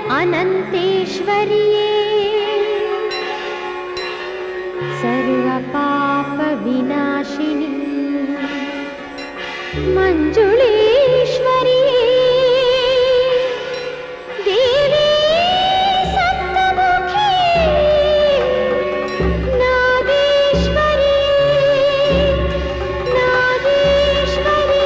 अनन्तेश्वर्ये सर्वपापविनाशिनी मञ्जुळेश्वरी देवी सप्तमुखी Nageshwari Nageshwari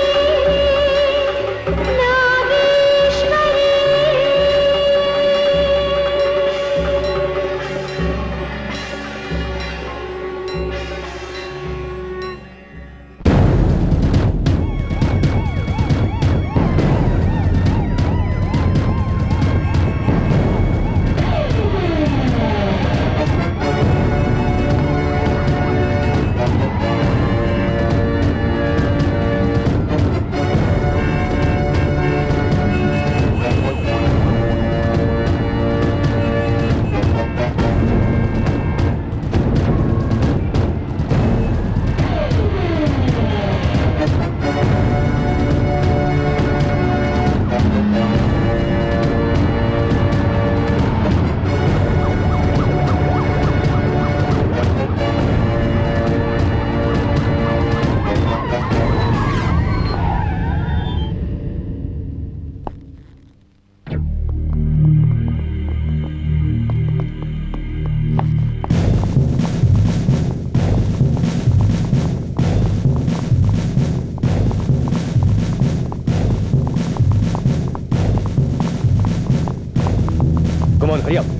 Come on, hurry up.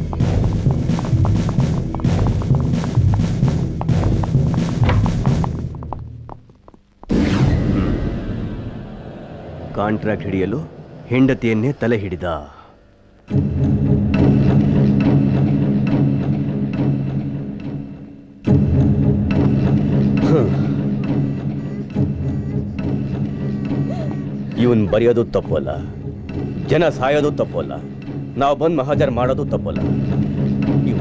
Contract ಹಿಡಿಯಲು ಹೆಂಡತಿಯನ್ನೇ ತಲೆ ಹಿಡಿದ ಇವನ್ ಬರೆಯೋದು ತಪ್ಪಲ್ಲ ಜನ ಸಾಯೋದು ತಪ್ಪಲ್ಲ ನಾವು ಬಂದು ಮಹಾಜರ್ ಮಾಡೋದು ತಪ್ಪಲ್ಲ ಇವ್ನ್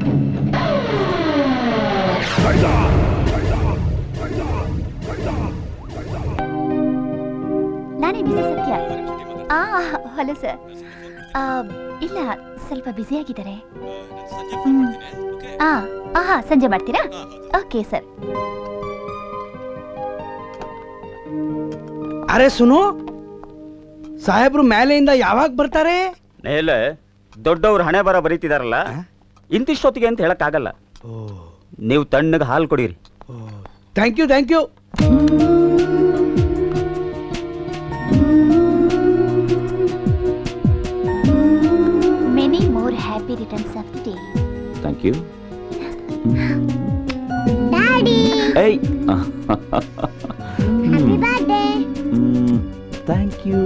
ನಾನೇ ಬಿಸಿ ಸತ್ಯ ಆ ಹಲೋ ಸರ್ ಇಲ್ಲ ಸ್ವಲ್ಪ ಬ್ಯುಸಿ ಆಗಿದ್ದಾರೆ ಹ್ಮ್. ಆ ಆಹಾ ಸಂಜೆ ಮಾಡ್ತೀರಾ ಓಕೆ ಸರ್ ಅರೆ ಸುನು ಸಾಹೇಬ್ರು ಮೇಲೆಯಿಂದ ಯಾವಾಗ ಬರ್ತಾರೆ ಮೇಲೆ ದೊಡ್ಡವ್ರು ಹಣೆ ಬರ ಬರೀತಿದಾರಲ್ಲ ಇಂತಿಷ್ಟೊತ್ತಿಗೆ ಅಂತ ಹೇಳಕ್ಕಾಗಲ್ಲ ನೀವು ತಣ್ಣಗೆ ಹಾಲು ಕೊಡಿರಿ thank you thank you many more happy returns of the day thank you daddy ಏಯ್ ಹ್ಯಾಪಿ ಬರ್ತ್ಡೇ ಥ್ಯಾಂಕ್ ಯು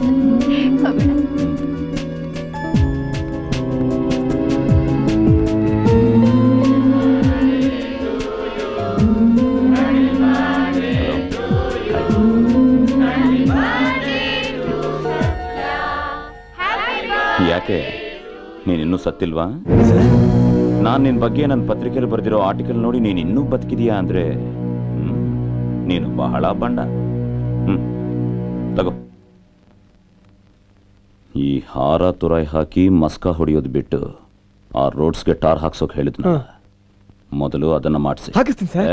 ಯಾಕೆ ನೀನಿನ್ನೂ ಸತ್ತಿಲ್ವಾ ನಾನು ನಿನ್ನ ಬಗ್ಗೆ ನನ್ನ ಪತ್ರಿಕೆಯಲ್ಲಿ ಬರೆದಿರೋ ಆರ್ಟಿಕಲ್ ನೋಡಿ ನೀನು ಇನ್ನೂ ಬದುಕಿದೀಯಾ ಅಂದ್ರೆ ಹ್ಮ್, ನೀನು ಬಹಳ ಬಂಡ ಹ್ಮ್ ತಗೋ ಈ ಹಾರ ತುರಾಯಿ ಹಾಕಿ ಮಸ್ಕ ಹೊಡೆಯೋದು ಬಿಟ್ಟು ಆ ರೋಡ್ಸ್ಗೆ ಟಾರ್ ಹಾಕ್ಸೋಕ್ ಹೇಳಿದ್ನು ಮೊದಲು ಅದನ್ನ ಮಾಡಿಸಿ ಹಾಕಿಸ್ತೀನಿ ಸರ್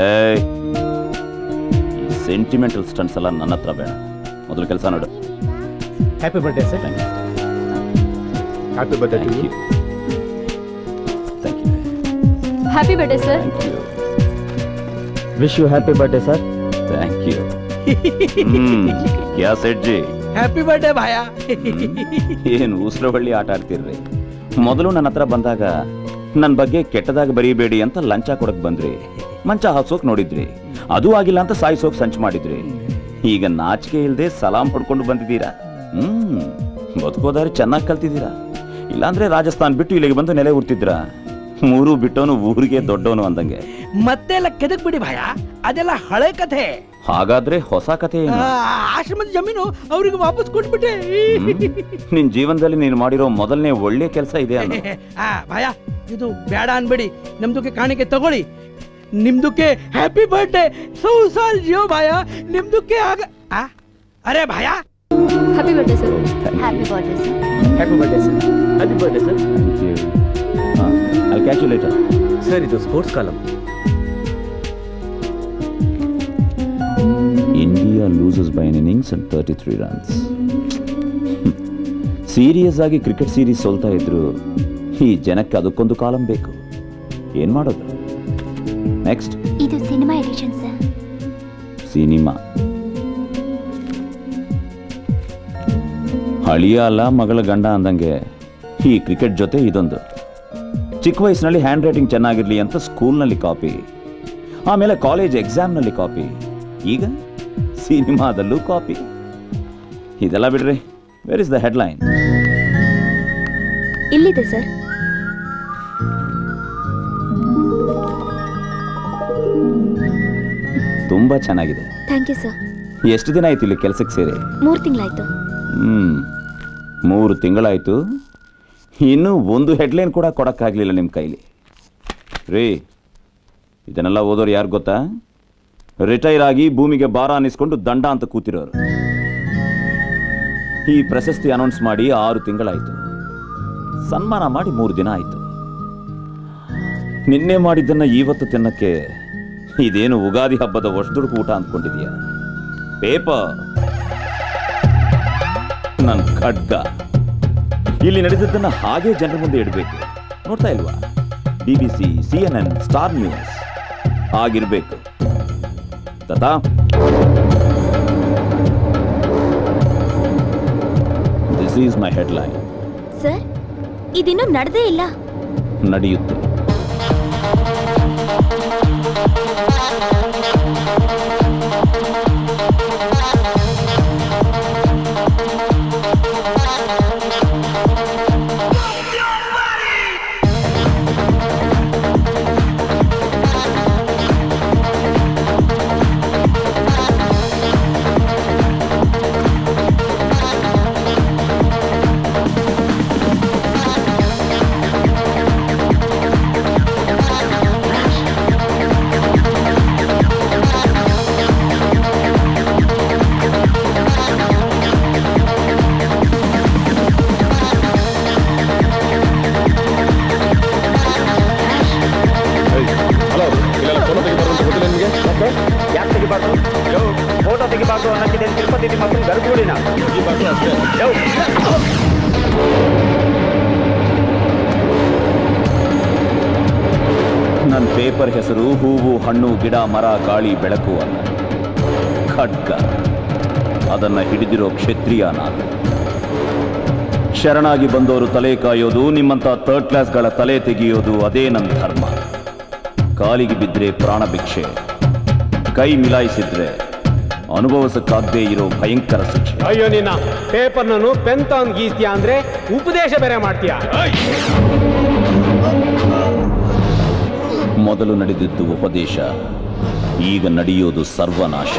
ಸೆಂಟಿಮೆಂಟಲ್ ಸ್ಟಂಟ್ಸ್ ಎಲ್ಲ ನನ್ನ ಹತ್ರ ಬೇಡ ಮೊದಲು ಕೆಲಸ ನೋಡು happy birthday sir thank you happy birthday to you thank you happy birthday sir thank you wish you happy birthday sir thank you hmm ಕ್ಯಾ ಸೆಟ್ ಜಿ ಹ್ಯಾಪಿ ಬರ್ಡೇ ಭಾಯ ಏನು ಉಸಿರು ಬಳ್ಳಿ ಆಟ ಆಡ್ತಿರ್ರಿ ಮೊದಲು ನನ್ನ ಹತ್ರ ಬಂದಾಗ ನನ್ನ ಬಗ್ಗೆ ಕೆಟ್ಟದಾಗ ಬರೀಬೇಡಿ ಅಂತ ಲಂಚ ಕೊಡಕ್ ಬಂದ್ರಿ ಮಂಚ ಹಾಸೋಕ್ ನೋಡಿದ್ರಿ ಅದು ಆಗಿಲ್ಲ ಅಂತ ಸಾಯಿಸೋಕ್ ಸಂಚು ಮಾಡಿದ್ರಿ ಈಗ ನಾಚಿಕೆ ಇಲ್ಲದೆ ಸಲಾಂ ಹೊಡ್ಕೊಂಡು ಬಂದಿದ್ದೀರಾ ಹ್ಮ್ ಬದುಕೋದಾರಿ ಚೆನ್ನಾಗಿ ಕಲ್ತಿದ್ದೀರಾ ಇಲ್ಲಾಂದ್ರೆ ರಾಜಸ್ಥಾನ್ ಬಿಟ್ಟು ಇಲ್ಲಿಗೆ ಬಂದು ನೆಲೆ ಹುಡ್ತಿದ್ರಾ ಮೂರು ಬಿಟ್ಟವನು ಊರಿಗೆ ದೊಡ್ಡವನು ಅಂದಂಗೆ ಮತ್ತೆಲ್ಲ ಕೆದಕ್ ಬಿಡಿ ಭಾಯ ಅದೆಲ್ಲ ಹಳೆ ಕಥೆ ಹಾಗಾದ್ರೆ ಹೊಸ ಕಥೆ ಏನು ಆ, ಆಶ್ರಮದ ಜಮೀನು ಅವ್ರಿಗೆ ವಾಪಸ್ ಕೊಟ್ಬಿಟ್ಟೆ ಹ್ಮ್? ನಿನ್ ಜೀವನದಲ್ಲಿ ನೀನು ಮಾಡಿರೋ ಮೊದಲನೇ ಒಳ್ಳೆ ಕೆಲಸ ಇದೆ ಅನ್ನೋ ಆ ಭಾಯ ಇದು ಬೇಡ ಅನ್ಬೇಡಿ ನಮ್ದಕ್ಕೆ ಕಾಣಿಕೆ ತಗೊಳ್ಳಿ ನಿಮ್ದಕ್ಕೆ ಹ್ಯಾಪಿ ಬರ್ಡೇ ಸೌ ಸಾಲ್ ಜಿಯೋ ಭಾಯ ನಿಮ್ದಕ್ಕೆ ಆಗ ಆ? ಅರೆ ಭಾಯ happy birthday sir happy birthday sir happy birthday sir happy birthday sir thank you I catch you later sir ಇದು sports column India loses by an innings and thirty three runs serious ಆಗಿ cricket series ಸೋಲ್ತಾ ಇದ್ರು ಈ ಜನಕ್ಕೆ ಅದಕ್ಕೊಂದು column ಬೇಕು ಏನ್ ಮಾಡೋದು ನೆಕ್ಸ್ಟ್ ಇದು ಸಿನಿಮಾ ಎಡಿಷನ್ ಸರ್ ಸಿನಿಮಾ ಹಳಿಯ ಅಲ್ಲ ಮಗಳ ಗಂಡ ಅಂದಂಗೆ ಈ ಕ್ರಿಕೆಟ್ ಜೊತೆ ಇದೊಂದು ಚಿಕ್ಕ ವಯಸ್ಸಿನಲ್ಲಿ ಹ್ಯಾಂಡ್ ರೈಟಿಂಗ್ ಚೆನ್ನಾಗಿರ್ಲಿ ಅಂತ ಸ್ಕೂಲ್ನಲ್ಲಿ ಕಾಪಿ ಆಮೇಲೆ ಕಾಲೇಜ್ ಎಕ್ಸಾಮ್ನಲ್ಲಿ ಕಾಪಿ ಈಗ ಸಿನಿಮಾದಲ್ಲೂ ಕಾಪಿ ಇದೆಲ್ಲ ಬಿಡ್ರಿ ವೇರ್ ಇಸ್ ದ ಹೆಡ್ಲೈನ್ ಇಲ್ಲಿದೆ ಸರ್ ತುಂಬಾ ಚೆನ್ನಾಗಿದೆ ಥ್ಯಾಂಕ್ ಯು ಸರ್ ಎಷ್ಟು ದಿನ ಆಯ್ತು ಇಲ್ಲಿ ಕೆಲಸಕ್ಕೆ ಸೇರಿ ಮೂರು ತಿಂಗಳಾಯ್ತು ಹ್ಮ್ ಮೂರು ತಿಂಗಳಾಯ್ತು ಇನ್ನೂ ಒಂದು ಹೆಡ್ಲೈನ್ ಕೂಡ ಕೊಡಕ್ಕಾಗ್ಲಿಲ್ಲ ನಿಮ್ಮ ಕೈಲಿ ರೀ ಇದನ್ನೆಲ್ಲ ಓದೋರು ಯಾರು ಗೊತ್ತಾ ರಿಟೈರ್ ಆಗಿ ಭೂಮಿಗೆ ಭಾರ ಅನ್ನಿಸ್ಕೊಂಡು ದಂಡ ಅಂತ ಕೂತಿರೋರು ಈ ಪ್ರಶಸ್ತಿ ಅನೌನ್ಸ್ ಮಾಡಿ ಆರು ತಿಂಗಳಾಯ್ತು ಸನ್ಮಾನ ಮಾಡಿ ಮೂರು ದಿನ ಆಯ್ತು ನಿನ್ನೆ ಮಾಡಿದ್ದನ್ನ ಇವತ್ತು ತಿನ್ನಕ್ಕೆ ಇದೇನು ಉಗಾದಿ ಹಬ್ಬದ ಒಷ್ಟುಡುಕು ಊಟ ಅಂದ್ಕೊಂಡಿದ್ಯಾ ಪೇಪರ್ ನನ್ನ ಖಡ್ಗ ಇಲ್ಲಿ ನಡೆದದ್ದನ್ನ ಹಾಗೆ ಜನರ ಮುಂದೆ ಇಡಬೇಕು ನೋಡ್ತಾ ಇಲ್ವಾ B B C C N N star news ಆಗಿರ್ಬೇಕು ತಥಾ this is my headline sir ಇದಿನ್ನೂ ನಡೆದೇ ಇಲ್ಲ ನಡೆಯುತ್ತೆ ಹಲೋ ಇಲ್ಲೆಲ್ಲ ಫೋಟೋ ತೆಗಿಬಾರ್ದು ಅಂತ ಗೊತ್ತಿಲ್ಲ ನಿಮಗೆ ಯಾಕೆ ತೆಗಿಬಾರ್ದು ಫೋಟೋ ತೆಗಿಬಾರ್ದು ಅನ್ನೋಕ್ಕಿದೆ ತಿರುಪತಿ ನಿಮ್ಮ ಮಕ್ಕಳು ಗರ್ಭಗುಡಿನ ಅಷ್ಟೇ ನನ್ನ ಪೇಪರ್ ಹೆಸರು ಹೂವು ಹಣ್ಣು ಗಿಡ ಮರ ಗಾಳಿ ಬೆಳಕು ಅಲ್ಲ ಖಡ್ಗ ಅದನ್ನ ಹಿಡಿದಿರೋ ಕ್ಷತ್ರಿಯ ನಾನು ಶರಣಾಗಿ ಬಂದವರು ತಲೆ ಕಾಯೋದು ನಿಮ್ಮಂತ ಥರ್ಡ್ ಕ್ಲಾಸ್ಗಳ ತಲೆ ತೆಗೆಯೋದು ಅದೇ ನನ್ನ ಧರ್ಮ ಕಾಲಿಗೆ ಬಿದ್ದರೆ ಪ್ರಾಣ ಭಿಕ್ಷೆ ಕೈ ಮಿಲಾಯಿಸಿದ್ರೆ ಅನುಭವಿಸಕ್ಕಾಗದೇ ಇರೋ ಭಯಂಕರ ಶಿಕ್ಷೆ ಅಯ್ಯೋ ನಿನ್ನ ಪೇಪರ್ನನ್ನು ಪೆನ್ ತಗೊಂಡ್ ಗೀಸ್ತೀಯ ಅಂದ್ರೆ ಉಪದೇಶ ಬೇರೆ ಮಾಡ್ತೀಯ ಮೊದಲು ನಡೆದಿದ್ದು ಉಪದೇಶ ಈಗ ನಡೆಯೋದು ಸರ್ವನಾಶ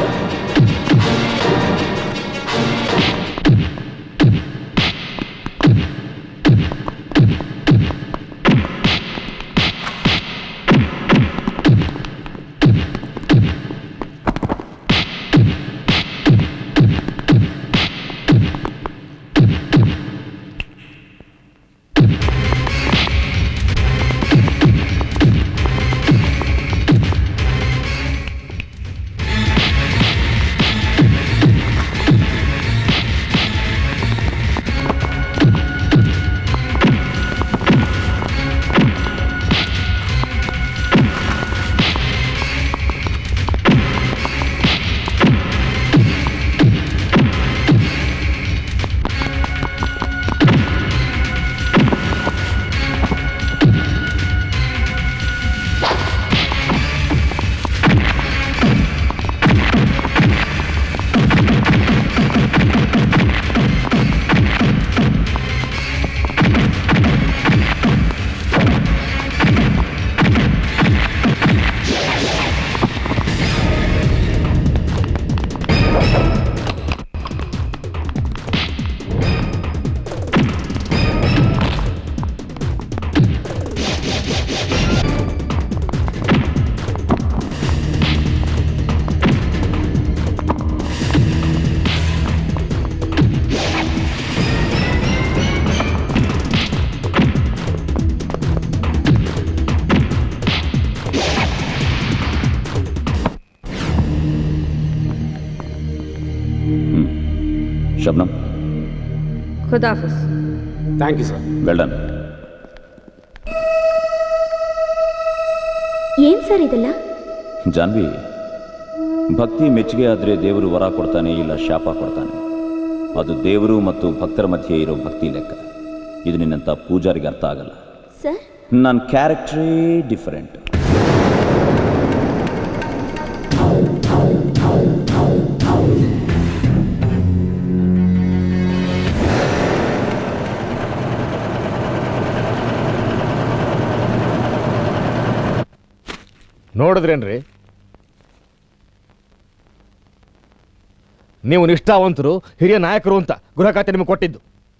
ಶಬ್ನಮ್ ಖುದಾಫಿಸ್ thank you sir well done ಏನ್ ಸರ್ ಇದೆಲ್ಲ ಜಾನ್ವಿ ಭಕ್ತಿ ಮೆಚ್ಚುಗೆ ಆದರೆ ದೇವರು ವರ ಕೊಡ್ತಾನೆ ಇಲ್ಲ ಶಾಪ ಕೊಡ್ತಾನೆ ಅದು ದೇವರು ಮತ್ತು ಭಕ್ತರ ಮಧ್ಯೆ ಇರೋ ಭಕ್ತಿ ಲೆಕ್ಕ ಇದು ನಿನ್ನಂಥ ಪೂಜಾರಿಗೆ ಅರ್ಥ ಆಗಲ್ಲ ಸರ್ ನನ್ನ ಕ್ಯಾರೆಕ್ಟ್ರೇ ಡಿಫರೆಂಟ್ ನೋಡಿದ್ರೇನ್ರಿ ನೀವು ನಿಷ್ಠಾವಂತರು ಹಿರಿಯ ನಾಯಕರು ಅಂತ ಗೃಹ ಖಾತೆ ನಿಮಗೆ ಕೊಟ್ಟಿದ್ದು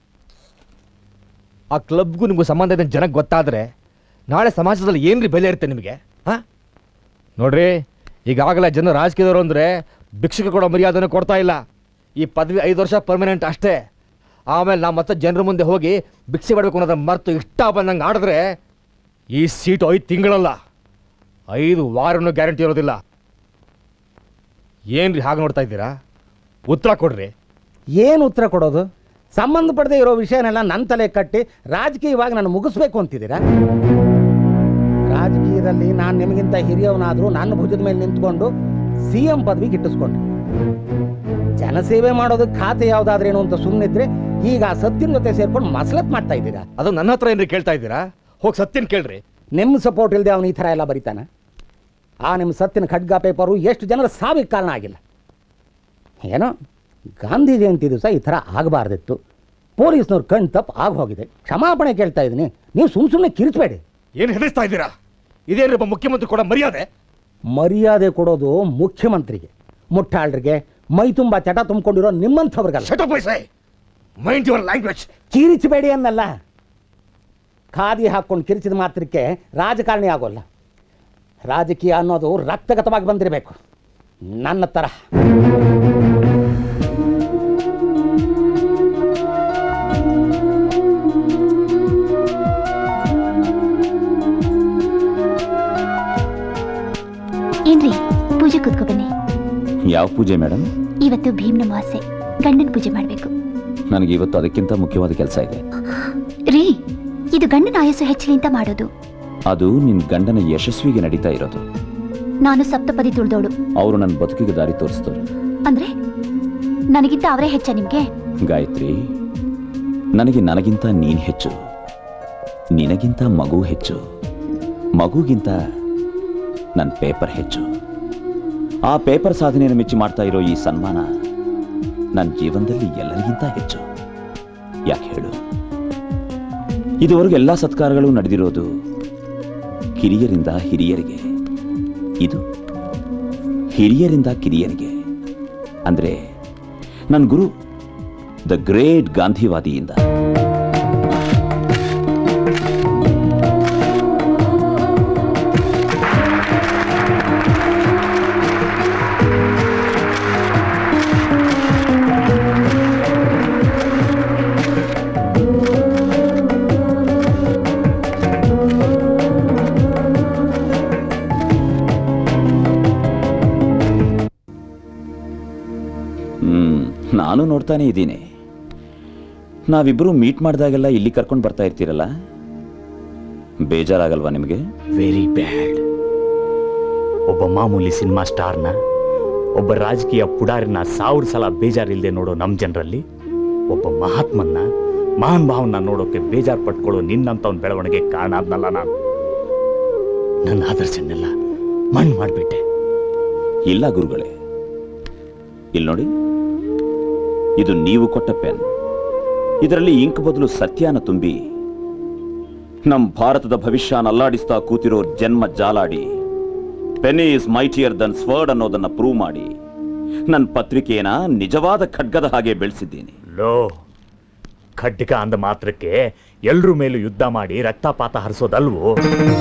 ಆ ಕ್ಲಬ್ಗೂ ನಿಮಗೂ ಸಂಬಂಧ ಇದೆ ಜನಕ್ಕೆ ಗೊತ್ತಾದರೆ ನಾಳೆ ಸಮಾಜದಲ್ಲಿ ಏನ್ರಿ ಬೆಲೆ ಇರುತ್ತೆ ನಿಮಗೆ ಹಾಂ ನೋಡ್ರಿ ಈಗಾಗಲೇ ಜನ ರಾಜಕೀಯದವರು ಅಂದರೆ ಭಿಕ್ಷಕ ಕೊಡೋ ಮರ್ಯಾದೆನೂ ಕೊಡ್ತಾ ಇಲ್ಲ ಈ ಪದವಿ ಐದು ವರ್ಷ ಪರ್ಮನೆಂಟ್ ಅಷ್ಟೇ ಆಮೇಲೆ ನಾವು ಮತ್ತೆ ಜನರ ಮುಂದೆ ಹೋಗಿ ಭಿಕ್ಷೆ ಮಾಡಬೇಕು ಅನ್ನೋದನ್ನ ಮರೆತು ಇಷ್ಟ ಬಂದಂಗೆ ಆಡಿದ್ರೆ ಈ ಸೀಟು ಐದು ತಿಂಗಳಲ್ಲ ಐದು ವಾರನೂ ಗ್ಯಾರಂಟಿ ಇರೋದಿಲ್ಲ ಏನ್ರಿ ಹಾಗೆ ನೋಡ್ತಾ ಇದ್ದೀರಾ ಉತ್ತರ ಕೊಡ್ರಿ ಏನು ಉತ್ತರ ಕೊಡೋದು ಸಂಬಂಧಪಡದೆ ಇರೋ ವಿಷಯನೆಲ್ಲ ನನ್ನ ತಲೆ ಕಟ್ಟಿ ರಾಜಕೀಯವಾಗಿ ನಾನು ಮುಗಿಸ್ಬೇಕು ಅಂತಿದ್ದೀರಾ ರಾಜಕೀಯದಲ್ಲಿ ನಾನು ನಿಮಗಿಂತ ಹಿರಿಯವನಾದರೂ ನನ್ನ ಭುಜದ ಮೇಲೆ ನಿಂತ್ಕೊಂಡು ಸಿ ಎಂ ಪದವಿಗೆ ಇಟ್ಟಿಸ್ಕೊಂಡೆ ಜನಸೇವೆ ಮಾಡೋದಕ್ಕೆ ಖಾತೆ ಯಾವುದಾದ್ರೇನು ಅಂತ ಸುಮ್ಮನಿದ್ರೆ ಈಗ ಆ ಸತ್ತಿನ ಜೊತೆ ಸೇರ್ಕೊಂಡು ಮಸಲತ್ ಮಾಡ್ತಾ ಇದ್ದೀರಾ ಅದು ನನ್ನ ಹತ್ರ ಏನ್ರಿ ಕೇಳ್ತಾ ಇದ್ದೀರಾ ಹೋಗಿ ಸತ್ಯನ್ ಕೇಳ್ರಿ ನಿಮ್ಮ ಸಪೋರ್ಟ್ ಇಲ್ಲದೆ ಅವನು ಈ ಥರ ಎಲ್ಲ ಬರಿತಾನ ಆ ನಿಮ್ಮ ಸತ್ತಿನ ಖಡ್ಗ ಪೇಪರು ಎಷ್ಟು ಜನರ ಸಾವಿಗೆ ಕಾರಣ ಆಗಿಲ್ಲ ಏನೋ ಗಾಂಧಿ ಜಯಂತಿ ದಿವಸ ಈ ಥರ ಆಗಬಾರ್ದಿತ್ತು ಪೊಲೀಸ್ನವ್ರ ಕಣ್ ತಪ್ಪು ಆಗಿ ಹೋಗಿದೆ ಕ್ಷಮಾಪಣೆ ಕೇಳ್ತಾ ಇದ್ದೀನಿ ನೀವು ಸುಮ್ಮ ಸುಮ್ಮನೆ ಕಿರಿಚಬೇಡಿ ಏನು ಹೆದರ್ಸ್ತಾ ಇದ್ದೀರಾ ಇದೇನ್ರಿ ಒಬ್ಬ ಮುಖ್ಯಮಂತ್ರಿ ಕೂಡ ಮರ್ಯಾದೆ ಮರ್ಯಾದೆ ಕೊಡೋದು ಮುಖ್ಯಮಂತ್ರಿಗೆ ಮುಟ್ಟಾಳ್ರಿಗೆ ಮೈ ತುಂಬ ಚಟ ತುಂಬಿಕೊಂಡಿರೋ ನಿಮ್ಮಂಥವ್ರಿಗಲ್ಲ ಶಟ್ ಸೈ ಮೈಂಡ್ ಯುವರ್ ಲ್ಯಾಂಗ್ವೇಜ್ ಕಿರಿಚಬೇಡಿ ಅನ್ನಲ್ಲ ಖಾದಿ ಹಾಕ್ಕೊಂಡು ಕಿರಿಚಿದ ಮಾತ್ರಕ್ಕೆ ರಾಜಕಾರಣಿ ಆಗೋಲ್ಲ ರಾಜಕೀಯ ಅನ್ನೋದು ರಕ್ತಗತವಾಗಿ ಬಂದಿರಬೇಕು ನನ್ನ ಥರ ಏನ್ರಿ ಪೂಜೆ ಕೂತ್ಕೊ ಬನ್ನಿ ಯಾವ ಪೂಜೆ ಮೇಡಮ್ ಇವತ್ತು ಭೀಮ್ನ ಮಾಸೆ ಗಂಡನ ಪೂಜೆ ಮಾಡ್ಬೇಕು ನನಗೆ ಇವತ್ತು ಅದಕ್ಕಿಂತ ಮುಖ್ಯವಾದ ಕೆಲಸ ಇದೆ ರೀ ಇದು ಗಂಡನ ಆಯಸ್ಸು ಹೆಚ್ಚಲಿ ಅಂತ ಮಾಡೋದು ಅದು ನಿನ್ನ ಗಂಡನ ಯಶಸ್ವಿಗೆ ನಡೀತಾ ಇರೋದು ನಾನು ಸಪ್ತಪದಿ ತುಳ್ದೋಳು ಅವರು ನನ್ನ ಬದುಕಿಗೆ ದಾರಿ ತೋರಿಸಿದವರು ಅಂದ್ರೆ ನನಗಿಂತ ಅವರೇ ಹೆಚ್ಚ ನಿಮ್ಗೆ ಗಾಯತ್ರಿ ನನಗೆ ನನಗಿಂತ ನೀನ್ ಹೆಚ್ಚು ನಿನಗಿಂತ ಮಗು ಹೆಚ್ಚು ಮಗುಗಿಂತ ನನ್ನ ಪೇಪರ್ ಹೆಚ್ಚು ಆ ಪೇಪರ್ ಸಾಧನೆಯನ್ನು ಮೆಚ್ಚಿ ಮಾಡ್ತಾ ಇರೋ ಈ ಸನ್ಮಾನ ನನ್ನ ಜೀವನದಲ್ಲಿ ಎಲ್ಲರಿಗಿಂತ ಹೆಚ್ಚು ಯಾಕೆ ಹೇಳು ಇದುವರೆಗೂ ಎಲ್ಲ ಸತ್ಕಾರಗಳು ನಡೆದಿರೋದು ಕಿರಿಯರಿಂದ ಹಿರಿಯರಿಗೆ ಇದು ಹಿರಿಯರಿಂದ ಕಿರಿಯರಿಗೆ ಅಂದ್ರೆ ನನ್ನ ಗುರು ದ ಗ್ರೇಟ್ ಗಾಂಧಿವಾದಿಯಿಂದ ಹ್ಮ್ ನಾನು ನೋಡ್ತಾನೆ ಇದ್ದೀನಿ ನಾವಿಬ್ಬರು ಮೀಟ್ ಮಾಡಿದಾಗೆಲ್ಲ ಇಲ್ಲಿ ಕರ್ಕೊಂಡು ಬರ್ತಾ ಇರ್ತೀರಲ್ಲ ಬೇಜಾರಾಗಲ್ವಾ ನಿಮಗೆ ವೆರಿ ಬ್ಯಾಡ್ ಒಬ್ಬ ಮಾಮೂಲಿ ಸಿನಿಮಾ ಸ್ಟಾರ್ನ ಒಬ್ಬ ರಾಜಕೀಯ ಪುಡಾರಿನ ಸಾವಿರ ಸಲ ಬೇಜಾರಿಲ್ಲದೆ ನೋಡೋ ನಮ್ಮ ಜನರಲ್ಲಿ ಒಬ್ಬ ಮಹಾತ್ಮನ್ನ ಮಹಾನ್ ಭಾವನ ನೋಡೋಕೆ ಬೇಜಾರು ಪಟ್ಕೊಳ್ಳೋ ನಿನ್ನಂತ ಬೆಳವಣಿಗೆ ಕಾರಣ ಆದ್ನಲ್ಲ ನಾನು ನನ್ನ ಆದರ್ಶನ್ನೆಲ್ಲ ಮಣ್ಣು ಮಾಡಿಬಿಟ್ಟೆ ಇಲ್ಲ ಗುರುಗಳೇ ಇಲ್ಲಿ ನೋಡಿ ಇದು ನೀವು ಕೊಟ್ಟ ಪೆನ್ ಇದರಲ್ಲಿ ಇಂಕ್ ಬದಲು ಸತ್ಯನ ತುಂಬಿ ನಮ್ ಭಾರತದ ಭವಿಷ್ಯನ ಅಲ್ಲಾಡಿಸ್ತಾ ಕೂತಿರೋ ಜನ್ಮ ಜಾಲಾಡಿ pen is mightier than sword ಅನ್ನೋದನ್ನ ಪ್ರೂವ್ ಮಾಡಿ ನನ್ನ ಪತ್ರಿಕೆಯನ್ನ ನಿಜವಾದ ಖಡ್ಗದ ಹಾಗೆ ಬೆಳೆಸಿದ್ದೀನಿ ಲೋ ಖಡ್ಗ ಅಂದ ಮಾತ್ರಕ್ಕೆ ಎಲ್ರ ಮೇಲೂ ಯುದ್ಧ ಮಾಡಿ ರಕ್ತಪಾತ ಹರಿಸೋದಲ್ವೋ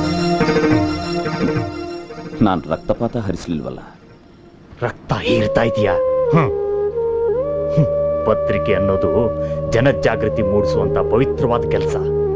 ನಾನು ರಕ್ತಪಾತ ಹರಿಸಲಿಲ್ವಲ್ಲ ರಕ್ತ ಹೀರ್ತಾ ಇದೆಯಾ ಹ್ಮ್. ಹ್ಮ್. ಪತ್ರಿಕೆ ಅನ್ನೋದು ಜನಜಾಗೃತಿ ಮೂಡಿಸುವಂತ ಪವಿತ್ರವಾದ ಕೆಲಸ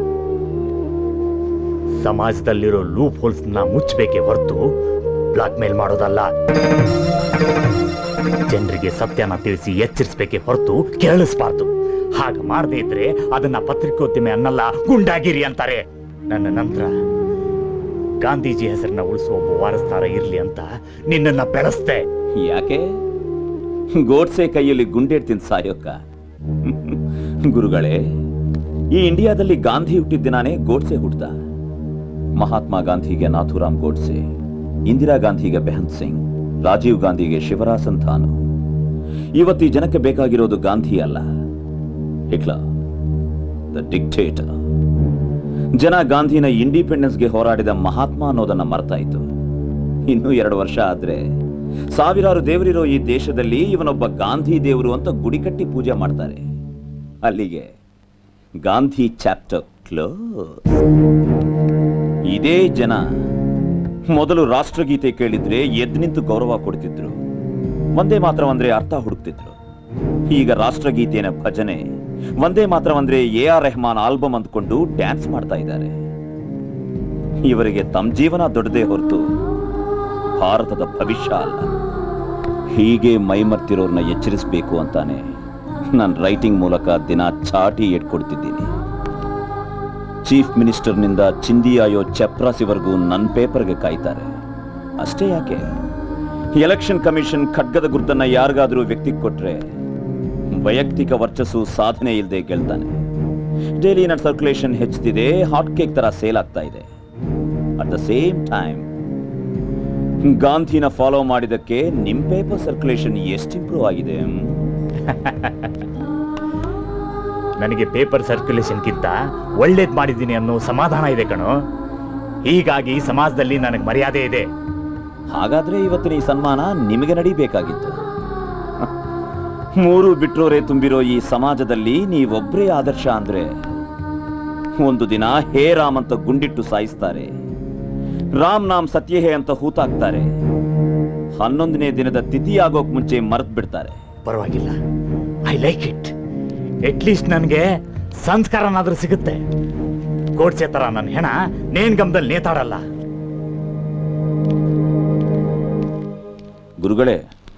ಸಮಾಜದಲ್ಲಿರೋ ಲೂಪ್ ಹೋಲ್ಸ್ನ ಮುಚ್ಚಬೇಕೆ ಹೊರತು ಬ್ಲಾಕ್ ಮೇಲ್ ಮಾಡೋದಲ್ಲ ಜನರಿಗೆ ಜನಗಳಿಗೆ ಸತ್ಯನ ತಿಳಿಸಿ ಎಚ್ಚರಿಸಬೇಕೆ ಹೊರತು ಕೇಳಿಸ್ಬಾರ್ದು ಹಾಗೆ ಮಾಡದೇ ಇದ್ರೆ ಅದನ್ನ ಪತ್ರಿಕೋದ್ಯಮಿ ಅನ್ನಲ್ಲ ಗುಂಡಾಗಿರಿ ಅಂತಾರೆ ನನ್ನ ನಂತರ ಗಾಂಧೀಜಿ ಹೆಸರನ್ನ ಉಳಿಸುವ ಒಬ್ಬ ವಾರಸ್ದಾರ ಇರ್ಲಿ ಅಂತ ನಿನ್ನನ್ನ ಬೆಳೆಸ್ದೆ ಯಾಕೆ ಗೋಡ್ಸೆ ಕೈಯಲ್ಲಿ ಗುಂಡೇಟ್ ಸಾಯೋಕ ಗುರುಗಳೇ ಈ ಇಂಡಿಯಾದಲ್ಲಿ ಗಾಂಧಿ ಹುಟ್ಟಿದ ದಿನಾನೇ ಗೋಡ್ಸೆ ಹುಟ್ಟದ ಮಹಾತ್ಮ ಗಾಂಧಿಗೆ ನಾಥುರಾಮ್ ಗೋಡ್ಸೆ ಇಂದಿರಾ ಗಾಂಧಿಗೆ ಬೆಹಂತ್ ಸಿಂಗ್ ರಾಜೀವ್ ಗಾಂಧಿಗೆ ಶಿವರಾಜ್ ಸಂತಾನು ಇವತ್ತು ಈ ಜನಕ್ಕೆ ಬೇಕಾಗಿರೋದು ಗಾಂಧಿ ಅಲ್ಲ ಹಿಟ್ಲರ್ ದ ಡಿಕ್ಟೇಟರ್ ಜನ ಗಾಂಧಿನ ಇಂಡಿಪೆಂಡೆನ್ಸ್ಗೆ ಹೋರಾಡಿದ ಮಹಾತ್ಮ ಅನ್ನೋದನ್ನ ಮರ್ತಾಯಿತು ಇನ್ನು ಎರಡು ವರ್ಷ ಆದ್ರೆ ಸಾವಿರಾರು ದೇವರಿರೋ ಈ ದೇಶದಲ್ಲಿ ಇವನೊಬ್ಬ ಗಾಂಧಿ ದೇವರು ಅಂತ ಗುಡಿ ಕಟ್ಟಿ ಪೂಜೆ ಮಾಡ್ತಾರೆ ಅಲ್ಲಿಗೆ ಗಾಂಧಿ ಚಾಪ್ಟರ್ ಕ್ಲೋಸ್ ಇದೇ ಜನ ಮೊದಲು ರಾಷ್ಟ್ರಗೀತೆ ಕೇಳಿದ್ರೆ ಎದ್ದು ನಿಂತು ಗೌರವ ಕೊಡ್ತಿದ್ರು ಒಂದೇ ಮಾತ್ರ ಅಂದ್ರೆ ಅರ್ಥ ಹುಡುಕ್ತಿದ್ರು ಈಗ ರಾಷ್ಟ್ರಗೀತೆಯ ಭಜನೆ ಒಂದೇ ಮಾತ್ರ ಅಂದ್ರೆ ಎ ಆರ್ ರೆಹಮಾನ್ ಆಲ್ಬಮ್ ಅಂದ್ಕೊಂಡು ಡ್ಯಾನ್ಸ್ ಮಾಡ್ತಾ ಇದ್ದಾರೆ ಇವರಿಗೆ ತಮ್ಮ ಜೀವನ ದೊಡ್ಡದೇ ಹೊರತು ಭಾರತದ ಭವಿಷ್ಯ ಅಲ್ಲ ಹೀಗೆ ಮೈಮರ್ತಿರೋರ್ನ ಎಚ್ಚರಿಸಬೇಕು ಅಂತಾನೆ ನಾನು ರೈಟಿಂಗ್ ಮೂಲಕ ದಿನ ಚಾಟಿ ಇಟ್ಕೊಡ್ತಿದ್ದೀನಿ ಚೀಫ್ ಮಿನಿಸ್ಟರ್ನಿಂದ ಚಿಂದಿ ಆಯೋ ಚಪ್ರಾಸಿವರೆಗೂ ನನ್ನ ಪೇಪರ್ಗೆ ಕಾಯ್ತಾರೆ ಅಷ್ಟೇ ಯಾಕೆ ಎಲೆಕ್ಷನ್ ಕಮಿಷನ್ ಖಡ್ಗದ ಗುರುತನ್ನ ಯಾರಿಗಾದ್ರೂ ವ್ಯಕ್ತಿಗೆ ಕೊಟ್ರೆ ವೈಯಕ್ತಿಕ ವರ್ಚಸ್ಸು ಸಾಧನೆ ಇಲ್ಲದೆ ಗೆಲ್ತಾನೆ ಡೈಲಿ ನನ್ನ ಸರ್ಕ್ಯುಲೇಷನ್ ಹೆಚ್ಚುತ್ತಿದೆ ಹಾಟ್ ಕೇಕ್ ತರ ಸೇಲ್ ಆಗ್ತಾ ಇದೆ ಅಟ್ ದ ಸೇಮ್ ಟೈಮ್ ಗಾಂಧಿನ ಫಾಲೋ ಮಾಡಿದಕ್ಕೆ ನಿಮ್ ಪೇಪರ್ ಸರ್ಕ್ಯುಲೇಷನ್ ಎಷ್ಟು ಇಂಪ್ರೂವ್ ಆಗಿದೆ ಹ್ಮ್? ನನಗೆ ಪೇಪರ್ ಸರ್ಕ್ಯುಲೇಷನ್ಗಿಂತ ಒಳ್ಳೇದ್ ಮಾಡಿದ್ದೀನಿ ಅನ್ನೋ ಸಮಾಧಾನ ಇದೆ ಕಣೋ ಹೀಗಾಗಿ ಸಮಾಜದಲ್ಲಿ ನನಗೆ ಮರ್ಯಾದೆ ಇದೆ ಹಾಗಾದ್ರೆ ಇವತ್ತಿನ ಈ ಸನ್ಮಾನ ನಿಮಗೆ ನಡಿಬೇಕಾಗಿತ್ತು ಮೂರು ಬಿಟ್ರೋರೆ ತುಂಬಿರೋ ಈ ಸಮಾಜದಲ್ಲಿ ನೀವೊಬ್ಬರೇ ಆದರ್ಶ ಅಂದ್ರೆ ಒಂದು ದಿನ ಹೇ ರಾಮ್ ಅಂತ ಗುಂಡಿಟ್ಟು ಸಾಯಿಸ್ತಾರೆ ರಾಮ್ ನಾಮ್ ಸತ್ಯ ಹೇ ಅಂತ ಹೂತಾಕ್ತಾರೆ ಹನ್ನೊಂದನೇ ದಿನದ ತಿಥಿ ಆಗೋಕ್ ಮುಂಚೆ ಮರೆತು ಬಿಡ್ತಾರೆ ಪರವಾಗಿಲ್ಲ ಐ ಲೈಕ್ ಇಟ್ ಅಟ್ಲೀಸ್ಟ್ ನನಗೆ ಸಂಸ್ಕಾರನಾದ್ರೂ ಸಿಗುತ್ತೆ ಗೋಡ್ಸೆ ತರ ನನ್ನ ಹೆಣ ನೇನ್ ಗಮದಲ್ಲಿ ನೇತಾಡಲ್ಲ ಗುರುಗಳೇ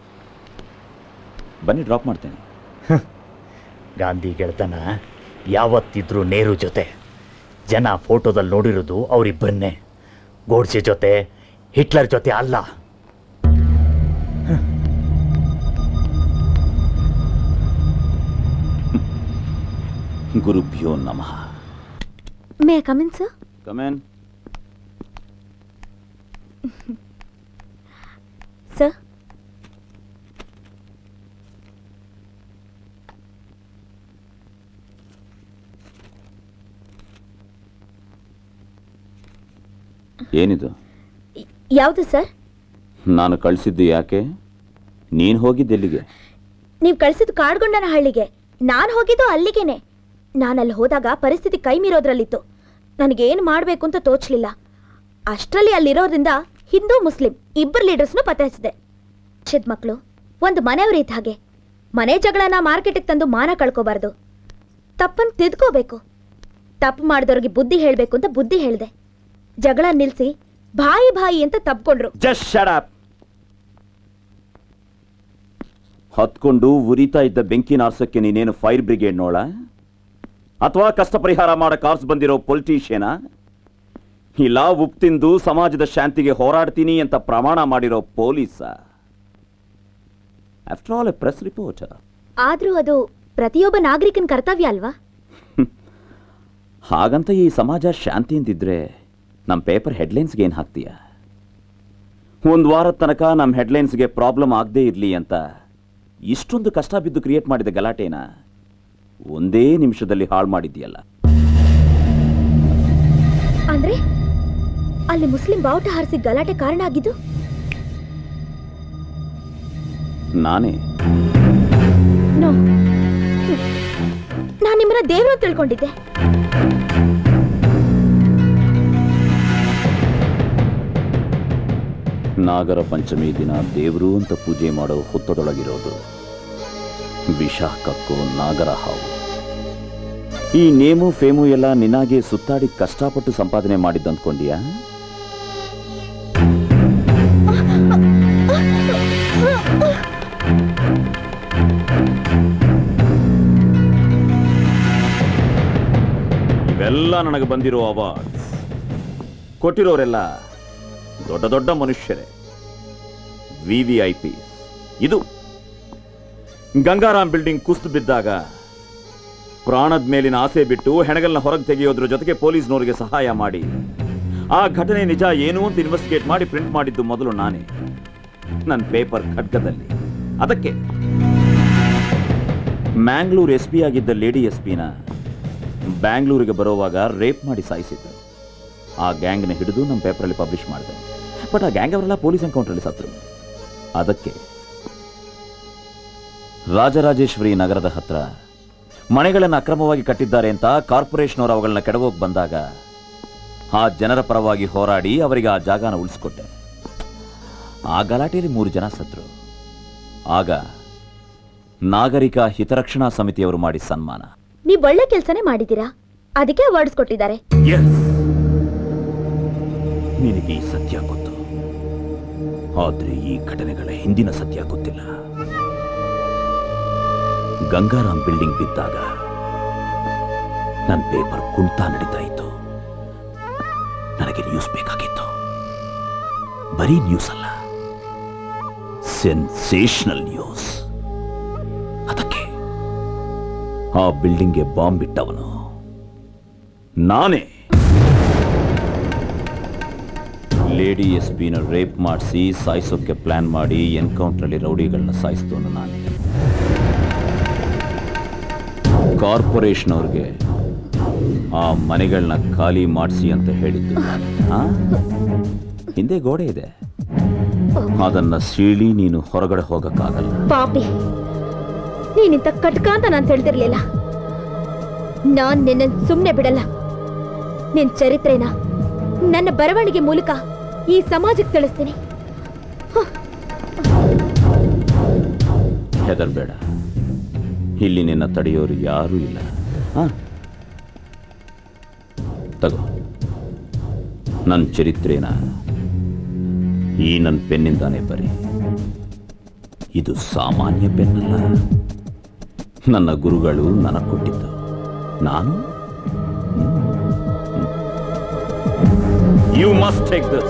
ಬನ್ನಿ ಡ್ರಾಪ್ ಮಾಡ್ತೇನೆ ಗಾಂಧಿ ಗೆಳೆತನ ಯಾವತ್ತಿದ್ರೂ ನೇರು ಜೊತೆ ಜನ ಫೋಟೋದಲ್ಲಿ ನೋಡಿರೋದು ಅವರಿಬ್ಬರನ್ನೇ ಗೋಡ್ಸೆ ಜೊತೆ ಹಿಟ್ಲರ್ ಜೊತೆ ಅಲ್ಲ ಗುರುಭ್ಯೋ ನಮಃ may come in sir come in sir ಏನಿದು ಯಾವುದು ಸರ್ ನಾನು ಕಳಿಸಿದ್ದು ಯಾಕೆ ನೀನು ಹೋಗಿದ್ದೆಲ್ಲಿಗೆ ನೀವು ಕಳಿಸಿದ ಕಾಡ್ಗೊಂಡನ ಹಳ್ಳಿಗೆ ನಾನು ಹೋಗಿದ್ದು ಅಲ್ಲಿಗೇನೆ ನಾನು ಅಲ್ಲಿ ಹೋದಾಗ ಪರಿಸ್ಥಿತಿ ಕೈ ಮೀರೋದ್ರಲ್ಲಿತ್ತು ನನಗೇನು ಮಾಡಬೇಕು ಅಂತ ತೋಚಲಿಲ್ಲ ಅಷ್ಟರಲ್ಲಿ ಅಲ್ಲಿರೋದ್ರಿಂದ ಹಿಂದೂ ಮುಸ್ಲಿಂ ಇಬ್ಬರು ಲೀಡರ್ಸ್ನು ಪತ್ತೆ ಹಚ್ಚಿದೆ ಚಿದ್ ಮಕ್ಕಳು ಒಂದು ಮನೆಯವ್ರ ಇದ್ದ ಹಾಗೆ ಮನೆ ಜಗಳನ ಮಾರ್ಕೆಟಿಗೆ ತಂದು ಮಾನ ಕಳ್ಕೋಬಾರ್ದು ತಪ್ಪನ್ನು ತಿದ್ಕೋಬೇಕು ತಪ್ಪು ಮಾಡಿದವ್ರಿಗೆ ಬುದ್ಧಿ ಹೇಳಬೇಕು ಅಂತ ಬುದ್ಧಿ ಹೇಳಿದೆ ಜಗಳ ನಿಲ್ಲಿಸಿ ಬಾಯಿ ಬಾಯಿ ಅಂತ ತಪ್ಕೊಂಡ್ರು ಜಸ್ಟ್ ಶಟ್ ಅಪ್ ಹತ್ಕೊಂಡು ಉರಿತಾ ಇದ್ದ ಬೆಂಕಿ ನಾರ್ಸಕ್ಕೆ ನೀನೇನು ಫೈರ್ ಬ್ರಿಗೇಡ್ ನೋಳ ಅಥವಾ ಕಷ್ಟ ಪರಿಹಾರ ಮಾಡಕ್ ಕಾರ್ಸ್ ಬಂದಿರೋ ಪೊಲಿಟಿಷಿಯನ ಇಲ್ಲ ಉಪ್ಪು ತಿಂದು ಸಮಾಜದ ಶಾಂತಿಗೆ ಹೋರಾಡ್ತೀನಿ ಅಂತ ಪ್ರಮಾಣ ಮಾಡಿರೋ ಪೊಲೀಸ after all a press reporter ಆದ್ರೂ ಅದು ಪ್ರತಿಯೊಬ್ಬ ನಾಗರಿಕನ ಕರ್ತವ್ಯ ಅಲ್ವಾ ಹಾಗಂತ ಈ ಸಮಾಜ ಶಾಂತಿಯಿಂದಿದ್ರೆ ನಮ್ಮ ಪೇಪರ್ ಹೆಡ್ಲೈನ್ಸ್ಗೆ ಏನು ಹಾಕ್ತೀಯ ಒಂದು ವಾರದ ತನಕ ನಮ್ಮ ಹೆಡ್ಲೈನ್ಸ್ಗೆ ಪ್ರಾಬ್ಲಮ್ ಆಗದೇ ಇರಲಿ ಅಂತ ಇಷ್ಟೊಂದು ಕಷ್ಟ ಬಿದ್ದು ಕ್ರಿಯೇಟ್ ಮಾಡಿದ ಗಲಾಟೆನ ಒಂದೇ ನಿಮಿಷದಲ್ಲಿ ಹಾಳು ಮಾಡಿದ್ಯಲ್ಲ ಅಂದ್ರೆ ಅಲ್ಲಿ ಮುಸ್ಲಿಂ ಬಾವುಟ ಹಾರಿಸಿ ಗಲಾಟೆ ಕಾರಣ ಆಗಿದ್ದು ನಾನೇ ನೋ ನಾನು ನಿಮ್ಮನ್ನ ದೇವರು ತಿಳ್ಕೊಂಡಿದ್ದೆ ನಾಗರ ಪಂಚಮಿ ದಿನ ದೇವರು ಅಂತ ಪೂಜೆ ಮಾಡೋ ಹುತ್ತದೊಳಗಿರೋದು ವಿಷ ಕಕ್ಕೋ ನಾಗರ ಹಾವು ಈ ನೇಮು ಫೇಮು ಎಲ್ಲ ನಿನ್ನಾಗೆ ಸುತ್ತಾಡಿ ಕಷ್ಟಪಟ್ಟು ಸಂಪಾದನೆ ಮಾಡಿದ್ದಂದ್ಕೊಂಡ್ಯಾ ಇವೆಲ್ಲ ನನಗೆ ಬಂದಿರೋ ಅವಾರ್ಡ್ ಕೊಟ್ಟಿರೋರೆಲ್ಲ ದೊಡ್ಡ ದೊಡ್ಡ ಮನುಷ್ಯರೇ ವಿ ವಿ ಐ ಪಿ ಇದು ಗಂಗಾರಾಮ್ ಬಿಲ್ಡಿಂಗ್ ಕುಸ್ತು ಬಿದ್ದಾಗ ಪ್ರಾಣದ ಮೇಲಿನ ಆಸೆ ಬಿಟ್ಟು ಹೆಣಗಲ್ನ ಹೊರಗೆ ತೆಗೆಯೋದ್ರ ಜೊತೆಗೆ ಪೊಲೀಸ್ನವರಿಗೆ ಸಹಾಯ ಮಾಡಿ ಆ ಘಟನೆ ನಿಜ ಏನು ಅಂತ ಇನ್ವೆಸ್ಟಿಗೇಟ್ ಮಾಡಿ ಪ್ರಿಂಟ್ ಮಾಡಿದ್ದು ಮೊದಲು ನಾನೇ ನನ್ನ ಪೇಪರ್ ಖಡ್ಗದಲ್ಲಿ ಅದಕ್ಕೆ ಮ್ಯಾಂಗ್ಳೂರ್ ಎಸ್ ಪಿ ಆಗಿದ್ದ ಲೇಡಿ ಎಸ್ ಪಿನ ಬ್ಯಾಂಗ್ಳೂರಿಗೆ ಬರೋವಾಗ ರೇಪ್ ಮಾಡಿ ಸಾಯಿಸಿದ್ದ ಆ ಗ್ಯಾಂಗ್ನ ಹಿಡಿದು ನಮ್ಮ ಪೇಪರಲ್ಲಿ ಪಬ್ಲಿಷ್ ಮಾಡಿದೆ ಬಟ್ ಆ ಗ್ಯಾಂಗ್ ಅವರೆಲ್ಲ ಪೊಲೀಸ್ ಎನ್ಕೌಂಟ್ರಲ್ಲಿ ಸತ್ರು ಅದಕ್ಕೆ ರಾಜರಾಜೇಶ್ವರಿ ನಗರದ ಹತ್ರ ಮನೆಗಳನ್ನು ಅಕ್ರಮವಾಗಿ ಕಟ್ಟಿದ್ದಾರೆ ಅಂತ ಕಾರ್ಪೊರೇಷನ್ ಅವರು ಅವುಗಳನ್ನ ಕೆಡವೋಗಿ ಬಂದಾಗ ಆ ಜನರ ಪರವಾಗಿ ಹೋರಾಡಿ ಅವರಿಗೆ ಆ ಜಾಗನ ಉಳಿಸ್ಕೊಟ್ಟೆ ಆ ಗಲಾಟೆಯಲ್ಲಿ ಮೂರು ಜನ ಸತ್ರು ಆಗ ನಾಗರಿಕ ಹಿತರಕ್ಷಣಾ ಸಮಿತಿಯವರು ಮಾಡಿ ಸನ್ಮಾನ ನೀವ್ ಒಳ್ಳೆ ಕೆಲ್ಸನೇ ಮಾಡಿದೀರಾ ಅದಕ್ಕೆ ಅವಾರ್ಡ್ಸ್ ಕೊಟ್ಟಿದ್ದಾರೆ ನಿನಗೆ ಈ ಸತ್ಯ ಗೊತ್ತು ಆದ್ರೆ ಈ ಘಟನೆಗಳ ಹಿಂದಿನ ಸತ್ಯ ಗೊತ್ತಿಲ್ಲ ಗಂಗಾರಾಮ್ ಬಿಲ್ಡಿಂಗ್ ಬಿದ್ದಾಗ ನನ್ನ ಪೇಪರ್ ಕುಂತಾ ನಡೀತಾ ಇತ್ತು ನನಗೆ ನ್ಯೂಸ್ ಬೇಕಾಗಿತ್ತು ಬರೀ ನ್ಯೂಸ್ ಅಲ್ಲ ಸೆನ್ಸೇಷನಲ್ ನ್ಯೂಸ್ ಅದಕ್ಕೆ ಆ ಬಿಲ್ಡಿಂಗ್ಗೆ ಬಾಂಬ್ ಬಿಟ್ಟವನು ನಾನೇ ಲೇಡಿ ಎಸ್ ಪಿನ ರೇಪ್ ಮಾಡಿಸಿ ಸಾಯಿಸೋಕೆ ಪ್ಲಾನ್ ಮಾಡಿ ಎನ್ಕೌಂಟ್ರಲ್ಲಿ ರೌಡಿಗಳನ್ನ ಸಾಯಿಸ್ತವನು ನಾನೇ ಕಾರ್ಪೊರೇಷನ್ ಅವ್ರಿಗೆ ಆ ಮನೆಗಳನ್ನ ಖಾಲಿ ಮಾಡಿಸಿ ಅಂತ ಹೇಳಿದ್ದು ನಾನೇ. ಆ? ಹಿಂದೆ ಗೋಡೆ ಇದೆ ಅದನ್ನ ಸೀಳಿ ನೀನು ಹೊರಗಡೆ ಹೋಗಕ್ಕಾಗಲ್ಲ ಪಾಪಿ ನೀನಿಂತ ಕಟ್ಕ ಅಂತ ನಾನು ತಿಳಿದಿರ್ಲಿಲ್ಲ ನಾನ್ ನಿನ್ನ ಸುಮ್ನೆ ಬಿಡಲ್ಲ ನಿನ್ ಚರಿತ್ರೆನ ನನ್ನ ಬರವಣಿಗೆ ಮೂಲಕ ಈ ಸಮಾಜಕ್ಕೆ ತಿಳಿಸ್ತೀನಿ ಹೆದರ್ಬೇಡ ಇಲ್ಲಿ ನಿನ್ನ ತಡೆಯೋರು ಯಾರೂ ಇಲ್ಲ ಹಾ ತಗೋ ನನ್ನ ಚರಿತ್ರೆನ ಈ ನನ್ನ ಪೆನ್ನಿಂದಾನೇ ಬರಿ ಇದು ಸಾಮಾನ್ಯ ಪೆನ್ನಲ್ಲ ನನ್ನ ಗುರುಗಳು ನನಗೆ ಕೊಟ್ಟಿದ್ದು ನಾನು ಯು ಮಸ್ಟ್ ಟೇಕ್ ದಿಸ್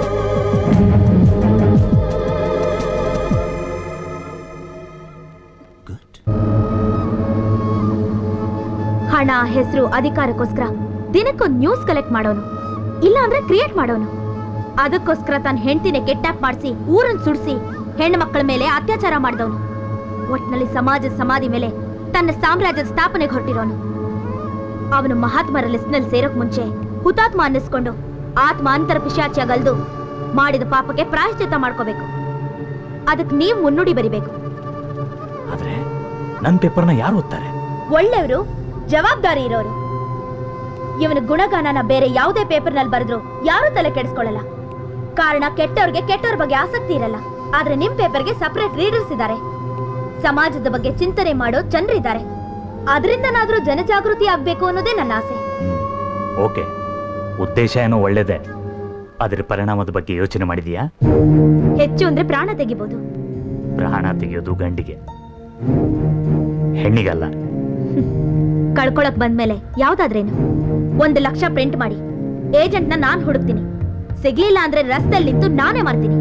ಹಣ ಹೆಸರು ಅಧಿಕಾರಕ್ಕೋಸ್ಕರ ದಿನಕ್ಕೊಂದು ನ್ಯೂಸ್ ಕಲೆಕ್ಟ್ ಮಾಡೋನು ಇಲ್ಲ ಅಂದ್ರೆ ಕ್ರಿಯೇಟ್ ಮಾಡೋನು ಅದಕ್ಕೋಸ್ಕರ ತನ್ನ ಹೆಂಡತಿನ ಕೆಟ್ಟಾಪ್ ಮಾಡಿಸಿ ಊರನ್ನ ಸುಡಿಸಿ ಹೆಣ್ಣು ಮಕ್ಕಳ ಮೇಲೆ ಅತ್ಯಾಚಾರ ಮಾಡಿದವನು ಒಟ್ನಲ್ಲಿ ಸಮಾಜದ ಸಮಾಧಿ ಮೇಲೆ ತನ್ನ ಸಾಮ್ರಾಜ್ಯದ ಸ್ಥಾಪನೆಗೆ ಹೊರಟಿರೋನು ಅವನು ಮಹಾತ್ಮರ ಲಿಸ್ಟ್ನಲ್ಲಿ ಸೇರೋಕ್ ಮುಂಚೆ ಹುತಾತ್ಮ ಅನ್ನಿಸ್ಕೊಂಡು ಆತ್ಮ ಅಂತರ ಪಿಶಾಚಿಯಾಗಲ್ದು ಮಾಡಿದ ಪಾಪಕ್ಕೆ ಪ್ರಾಯಶ್ಚಿತ್ತ ಮಾಡ್ಕೋಬೇಕು ಅದಕ್ಕೆ ನೀವು ಮುನ್ನುಡಿ ಬರಿಬೇಕು ಆದ್ರೆ ನನ್ನ ಪೇಪರ್ನ ಯಾರು ಓದ್ತಾರೆ ಒಳ್ಳೆಯವರು ಜವಾಬ್ದಾರಿ ಇರೋರು ಇವನ ಗುಣಗಾನನ ಬೇರೆ ಯಾವುದೇ ಪೇಪರ್ನಲ್ಲಿ ಬರೆದ್ರು ಯಾರು ತಲೆ ಕೆಡಿಸ್ಕೊಳ್ಳಲ್ಲ ಕಾರಣ ಕೆಟ್ಟವ್ರಿಗೆ ಕೆಟ್ಟವ್ರ ಬಗ್ಗೆ ಆಸಕ್ತಿ ಇರಲ್ಲ ಆದ್ರೆ ನಿಮ್ ಪೇಪರ್ಗೆ ಸಪರೇಟ್ ರೀಡರ್ಸ್ ಇದ್ದಾರೆ ಸಮಾಜದ ಬಗ್ಗೆ ಚಿಂತನೆ ಮಾಡೋ ಜನರಿದ್ದಾರೆ ಅದರಿಂದನಾದ್ರೂ ಜನಜಾಗೃತಿ ಆಗ್ಬೇಕು ಅನ್ನೋದೇ ನನ್ನ ಆಸೆ ಓಕೆ ಉದ್ದೇಶ ಏನೋ ಒಳ್ಳೇದೇ ಅದರ ಪರಿಣಾಮದ ಬಗ್ಗೆ ಯೋಚನೆ ಮಾಡಿದೀಯಾ ಹೆಚ್ಚು ಅಂದ್ರೆ ಪ್ರಾಣ ತೆಗಿಬೋದು ಪ್ರಾಣ ತೆಗೆಯೋದು ಗಂಡಿಗೆ ಹೆಣ್ಣಿಗಲ್ಲ ಕಳ್ಕೊಳಕ್ ಬಂದ್ಮೇಲೆ ಯಾವ್ದಾದ್ರೇನು ಒಂದು ಲಕ್ಷ ಪ್ರಿಂಟ್ ಮಾಡಿ ಏಜೆಂಟ್ನ ನಾನ್ ಹುಡುಕ್ತೀನಿ ಸಿಗ್ಲಿಲ್ಲ ಅಂದ್ರೆ ರಸ್ತೆಯಲ್ಲಿ ನಿಂತು ನಾನೇ ಮಾಡ್ತೀನಿ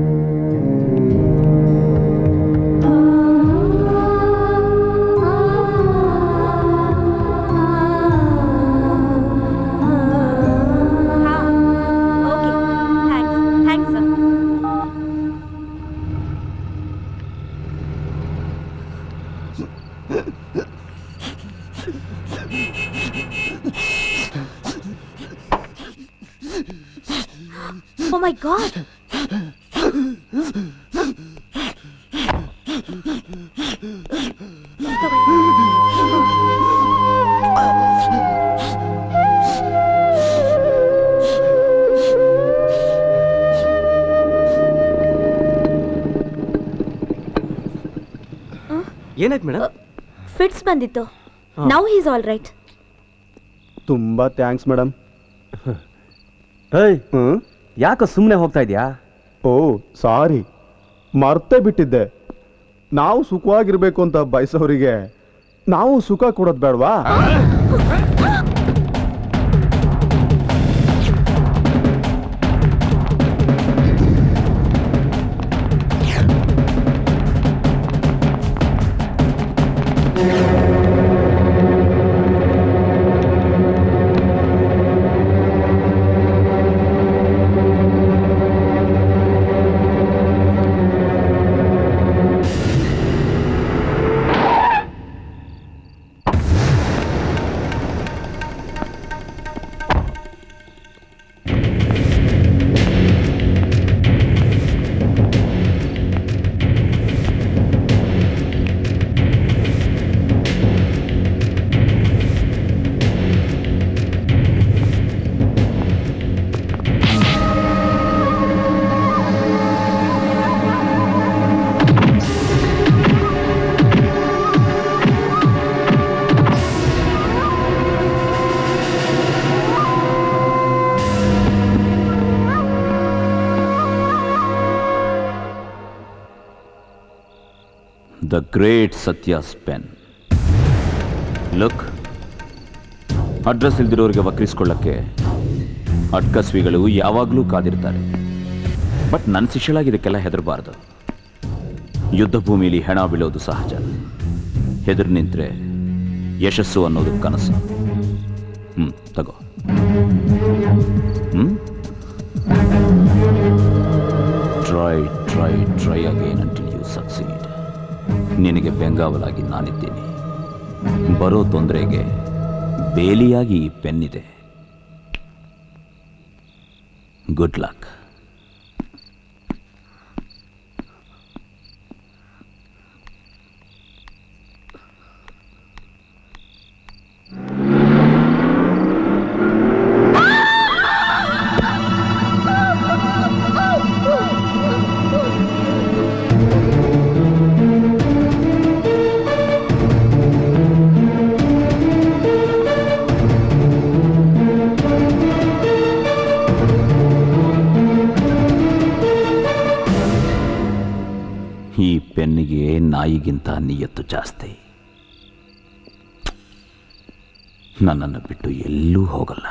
Oh my god! ಏನಾಯ್ತು ಮೇಡಮ್ ಫಿಟ್ಸ್ ಬಂದಿತ್ತು ನೌ ಈಸ್ ಆಲ್ ರೈಟ್ ತುಂಬ ಥ್ಯಾಂಕ್ಸ್ ಮೇಡಮ್ ಹೇಯ್ ಯಾಕೆ ಸುಮ್ಮನೆ ಹೋಗ್ತಾ ಇದೆಯಾ ಓ ಸಾರಿ ಮರ್ತೇ ಬಿಟ್ಟಿದ್ದೆ ನಾವು ಸುಖವಾಗಿರ್ಬೇಕು ಅಂತ ಬಯಸೋರಿಗೆ ನಾವು ಸುಖ ಕೊಡೋದು ಬೇಡವಾ the great Satya's pen look address ಇಲ್ದಿರೋರಿಗೆ ವಕ್ರಿಸ್ಕೊಳ್ಳಕ್ಕೆ ಅಡ್ಕಸ್ವಿಗಳು ಯಾವಾಗಲೂ ಕಾದಿರ್ತಾರೆ ಬಟ್ ನನ್ನ ಶಿಷ್ಯಳಾಗಿ ಇದಕ್ಕೆಲ್ಲ ಹೆದರಬಾರ್ದು ಯುದ್ಧ ಭೂಮಿಲಿ ಹೆಣ ಬೀಳೋದು ಸಹಜ ಹೆದರ್ ನಿಂತ್ರೆ ಯಶಸ್ಸು ಅನ್ನೋದು ಕನಸು ಹ್ಮ್ ತಗೋ hmm try try try again until you succeed ನಿನಗೆ ಬೆಂಗಾವಲಾಗಿ ನಾನಿದ್ದೀನಿ ಬರೋ ತೊಂದರೆಗೆ ಬೇಲಿಯಾಗಿ ಈ ಪೆನ್ನಿದೆ ಗುಡ್ ಲಕ್ ಈ ಪೆನ್ನಿಗೆ ನಾಯಿಗಿಂತ ನಿಯತ್ತು ಜಾಸ್ತಿ ನನ್ನನ್ನು ಬಿಟ್ಟು ಎಲ್ಲೂ ಹೋಗಲ್ಲ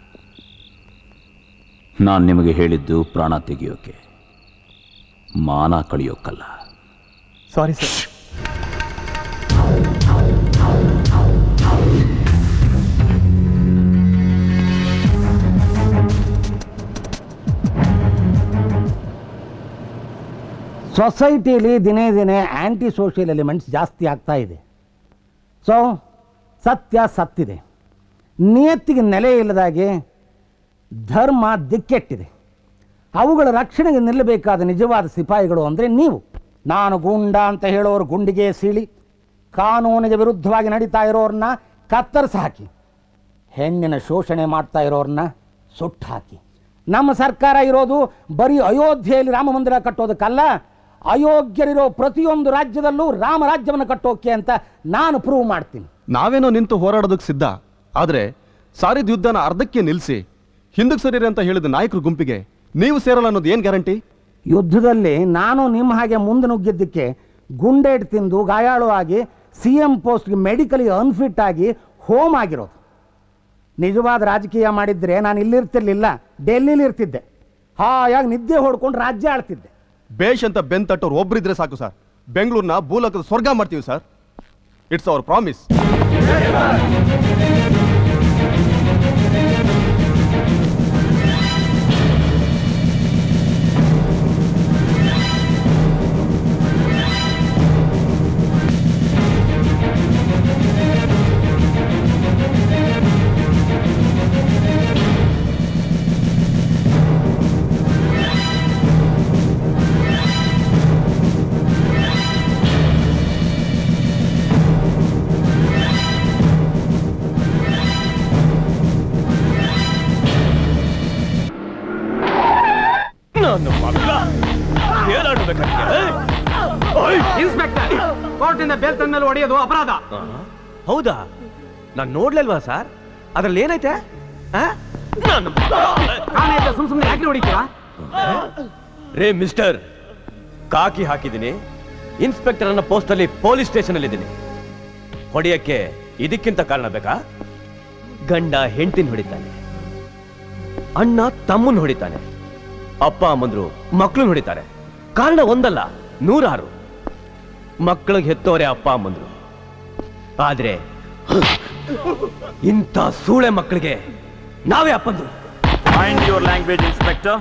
ನಾನು ನಿಮಗೆ ಹೇಳಿದ್ದು ಪ್ರಾಣ ತೆಗೆಯೋಕೆ ಮಾನ ಕಳಿಯೋಕ್ಕಲ್ಲ ಸಾರಿ ಸರ್ ಸೊಸೈಟಿಲಿ ದಿನೇ ದಿನೇ ಆ್ಯಂಟಿ ಸೋಷಿಯಲ್ ಎಲಿಮೆಂಟ್ಸ್ ಜಾಸ್ತಿ ಆಗ್ತಾ ಇದೆ ಸೊ ಸತ್ಯ ಸತ್ತಿದೆ ನಿಯತ್ತಿಗೆ ನೆಲೆ ಇಲ್ಲದಾಗೆ ಧರ್ಮ ದಿಕ್ಕೆಟ್ಟಿದೆ ಅವುಗಳ ರಕ್ಷಣೆಗೆ ನಿಲ್ಲಬೇಕಾದ ನಿಜವಾದ ಸಿಪಾಯಿಗಳು ಅಂದರೆ ನೀವು ನಾನು ಗೂಂಡ ಅಂತ ಹೇಳೋರು ಗುಂಡಿಗೆ ಸೀಳಿ ಕಾನೂನಿಗೆ ವಿರುದ್ಧವಾಗಿ ನಡೀತಾ ಇರೋರನ್ನ ಕತ್ತರಿಸಿ ಹಾಕಿ ಹೆಣ್ಣಿನ ಶೋಷಣೆ ಮಾಡ್ತಾ ಇರೋರನ್ನ ಸುಟ್ಟು ಹಾಕಿ ನಮ್ಮ ಸರ್ಕಾರ ಇರೋದು ಬರೀ ಅಯೋಧ್ಯೆಯಲ್ಲಿ ರಾಮ ಮಂದಿರ ಕಟ್ಟೋದಕ್ಕಲ್ಲ ಅಯೋಗ್ಯರಿರೋ ಪ್ರತಿಯೊಂದು ರಾಜ್ಯದಲ್ಲೂ ರಾಮ ರಾಜ್ಯವನ್ನು ಕಟ್ಟೋಕೆ ಅಂತ ನಾನು ಪ್ರೂವ್ ಮಾಡ್ತೀನಿ ನಾವೇನೋ ನಿಂತು ಹೋರಾಡೋದಕ್ಕೆ ಸಿದ್ಧ ಆದ್ರೆ ಸಾರಿದ ಯುದ್ಧನ ಅರ್ಧಕ್ಕೆ ನಿಲ್ಲಿಸಿ ಹಿಂದಕ್ಕೆ ಸರಿರಿ ಅಂತ ಹೇಳಿದ ನಾಯಕರ ಗುಂಪಿಗೆ ನೀವು ಸೇರಲ್ಲ ಅನ್ನೋದು ಏನ್ ಗ್ಯಾರಂಟಿ ಯುದ್ಧದಲ್ಲಿ ನಾನು ನಿಮ್ಮ ಹಾಗೆ ಮುಂದೆ ನುಗ್ಗಿದ್ದಕ್ಕೆ ಗುಂಡೇಟ್ ತಿಂದು ಗಾಯಾಳು ಆಗಿ ಸಿ ಎಂ ಪೋಸ್ಟ್ಗೆ ಮೆಡಿಕಲಿ ಅನ್ಫಿಟ್ ಆಗಿ ಹೋಮ್ ಆಗಿರೋದು ನಿಜವಾದ ರಾಜಕೀಯ ಮಾಡಿದ್ರೆ ನಾನು ಇಲ್ಲಿರ್ತಿರ್ಲಿಲ್ಲ ಡೆಲ್ಲಿಲಿ ಇರ್ತಿದ್ದೆ ಹಾಯಾಗಿ ನಿದ್ದೆ ಹೊಡ್ಕೊಂಡು ರಾಜ್ಯ ಆಳ್ತಿದ್ದೆ ಬೇಷ್ ಅಂತ ಬೆನ್ ತಟ್ಟೋರು ಒಬ್ರಿದ್ರೆ ಸಾಕು ಸರ್ ಬೆಂಗಳೂರಿನ ಭೂಲೋಕದ ಸ್ವರ್ಗ ಮಾಡ್ತೀವಿ sir it's our promise inspector ಕೋರ್ಟಿಂದ ಬೇಲ್ ತಂದ ಮೇಲೆ ಹೊಡೆಯೋದು ಅಪರಾಧ ಹೌದಾ ನಾನು ನೋಡ್ಲಿಲ್ವಾ ಸರ್ ಅದ್ರಲ್ಲಿ ಏನೈತೆ ಆ? ಕಾಣೆ ಇದ್ರೆ ಸುಮ್ ಸುಮ್ನೆ ಯಾಕೆ ಹೊಡಿತೀರಾ ರೇ ಮಿಸ್ಟರ್ ಕಾಕಿ ಹಾಕಿದ್ದೀನಿ ಇನ್ಸ್ಪೆಕ್ಟರ್ ಅನ್ನೋ ಪೋಸ್ಟ್ ಅಲ್ಲಿ ಪೊಲೀಸ್ ಸ್ಟೇಷನ್ ಅಲ್ಲಿ ಇದ್ದೀನಿ ಹೊಡೆಯಕ್ಕೆ ಇದಕ್ಕಿಂತ ಕಾರಣ ಬೇಕಾ ಗಂಡ ಹೆಂಡತಿನ ಹೊಡಿತಾನೆ ಅಣ್ಣ ತಮ್ಮನ್ ಹೊಡಿತಾನೆ ಅಪ್ಪ ಅಮ್ಮಂದ್ರು ಮಕ್ಕಳನ್ನ ಹೊಡಿತಾರೆ ಕಾರಣ ಒಂದಲ್ಲ ನೂರಾರು ಮಕ್ಕಳಿಗೆ ಹೆತ್ತೋರೆ ಅಪ್ಪ ಅಮ್ಮಂದ್ರು ಆದ್ರೆ ಇಂಥ ಸೂಳೆ ಮಕ್ಕಳಿಗೆ ನಾವೇ ಅಪ್ಪಂದ್ರು ಮೈಂಡ್ ಯುವರ್ ಲ್ಯಾಂಗ್ವೇಜ್ ಇನ್ಸ್ಪೆಕ್ಟರ್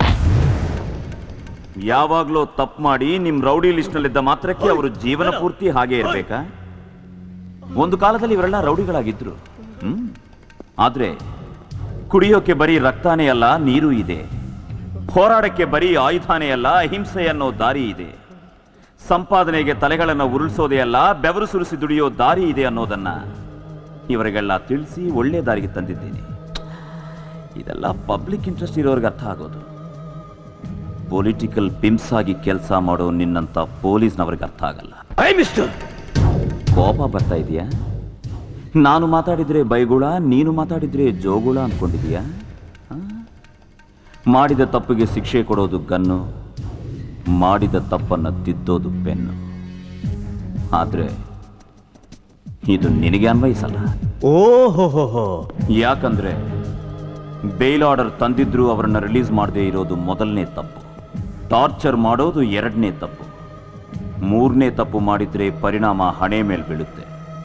ಯಾವಾಗ್ಲೂ ತಪ್ಪು ಮಾಡಿ ನಿಮ್ ರೌಡಿ ಲಿಸ್ಟ್ ನಲ್ಲಿದ್ದ ಮಾತ್ರಕ್ಕೆ ಅವರು ಜೀವನ ಪೂರ್ತಿ ಹಾಗೆ ಇರ್ಬೇಕಾ ಒಂದು ಕಾಲದಲ್ಲಿ ಇವರೆಲ್ಲ ರೌಡಿಗಳಾಗಿದ್ರು ಹ್ಮ್ ಆದ್ರೆ ಕುಡಿಯೋಕೆ ಬರೀ ರಕ್ತಾನೇ ಅಲ್ಲ ನೀರು ಇದೆ ಹೋರಾಡಕ್ಕೆ ಬರೀ ಆಯುಧಾನೇ ಅಲ್ಲ ಅಹಿಂಸೆ ಅನ್ನೋ ದಾರಿ ಇದೆ ಸಂಪಾದನೆಗೆ ತಲೆಗಳನ್ನು ಉರುಳಿಸೋದೇ ಅಲ್ಲ ಬೆವರು ಸುರಿಸಿ ದುಡಿಯೋ ದಾರಿ ಇದೆ ಅನ್ನೋದನ್ನ ಇವರಿಗೆಲ್ಲ ತಿಳಿಸಿ ಒಳ್ಳೆ ದಾರಿಗೆ ತಂದಿದ್ದೀನಿ ಇದೆಲ್ಲ ಪಬ್ಲಿಕ್ ಇಂಟ್ರೆಸ್ಟ್ ಇರೋರ್ಗೆ ಅರ್ಥ ಆಗೋದು ಪೊಲಿಟಿಕಲ್ ಪಿಮ್ಸ್ ಆಗಿ ಕೆಲಸ ಮಾಡೋ ನಿನ್ನಂತ ಪೊಲೀಸ್ನವ್ರಿಗೆ ಅರ್ಥ ಆಗಲ್ಲ ಐ ಮಿಸ್ಟರ್ ಕೋಪ ಬರ್ತಾ ಇದೆಯಾ ನಾನು ಮಾತಾಡಿದ್ರೆ ಬೈಗುಳ ನೀನು ಮಾತಾಡಿದ್ರೆ ಜೋಗುಳ ಅನ್ಕೊಂಡಿದೀಯಾ ಆ? ಮಾಡಿದ ತಪ್ಪಿಗೆ ಶಿಕ್ಷೆ ಕೊಡೋದು ಗನ್ನು ಮಾಡಿದ ತಪ್ಪನ್ನ ತಿದ್ದೋದು ಪೆನ್ನು ಆದ್ರೆ ಇದು ನಿನಗೆ ಅನ್ವಯಿಸಲ್ಲ ಓಹೋ ಯಾಕಂದ್ರೆ ಬೇಲ್ ಆರ್ಡರ್ ತಂದಿದ್ರು ಅವರನ್ನ ರಿಲೀಸ್ ಮಾಡದೇ ಇರೋದು ಮೊದಲನೇ ತಪ್ಪು ಟಾರ್ಚರ್ ಮಾಡೋದು ಎರಡನೇ ತಪ್ಪು ಮೂರನೇ ತಪ್ಪು ಮಾಡಿದ್ರೆ ಪರಿಣಾಮ ಹಣೆ ಮೇಲೆ ಬೀಳುತ್ತೆ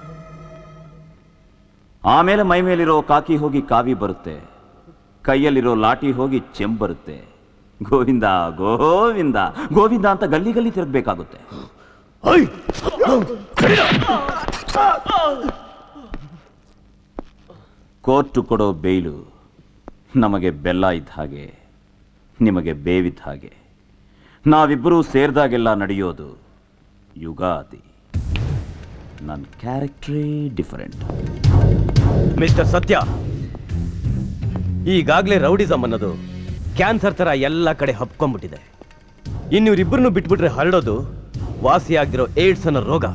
ಆಮೇಲೆ ಮೈ ಮೇಲಿರೋ ಕಾಕಿ ಹೋಗಿ ಕಾವಿ ಬರುತ್ತೆ ಕೈಯಲ್ಲಿರೋ ಲಾಠಿ ಹೋಗಿ ಚೆಂಬ್ ಬರುತ್ತೆ ಗೋವಿಂದ ಗೋವಿಂದ ಗೋವಿಂದ ಅಂತ ಗಲ್ಲಿ ಗಲ್ಲಿ ತಿರುಗಬೇಕಾಗುತ್ತೆ ಕೋರ್ಟು ಕೊಡೋ ಬೇಯ್ಲು ನಮಗೆ ಬೆಲ್ಲ ಇದ್ದ ಹಾಗೆ ನಿಮಗೆ ಬೇವಿದ್ದ ಹಾಗೆ ನಾವಿಬ್ಬರೂ ಸೇರಿದಾಗೆಲ್ಲ ನಡೆಯೋದು ಯುಗಾದಿ ನನ್ನ ಕ್ಯಾರೆಕ್ಟ್ರೇ ಡಿಫರೆಂಟ್ ಮಿಸ್ಟರ್ ಸತ್ಯ ಈಗಾಗಲೇ ರೌಡಿಸಮ್ ಅನ್ನೋದು ಕ್ಯಾನ್ಸರ್ ತರ ಎಲ್ಲ ಕಡೆ ಹಬ್ಕೊಂಡ್ಬಿಟ್ಟಿದೆ ಇನ್ನು ಇವರಿಬ್ಬರನ್ನು ಬಿಟ್ಬಿಟ್ರೆ ಹರಡೋದು ವಾಸಿಯಾಗಿರೋ ಏಡ್ಸ್ ಅನ್ನೋ ರೋಗ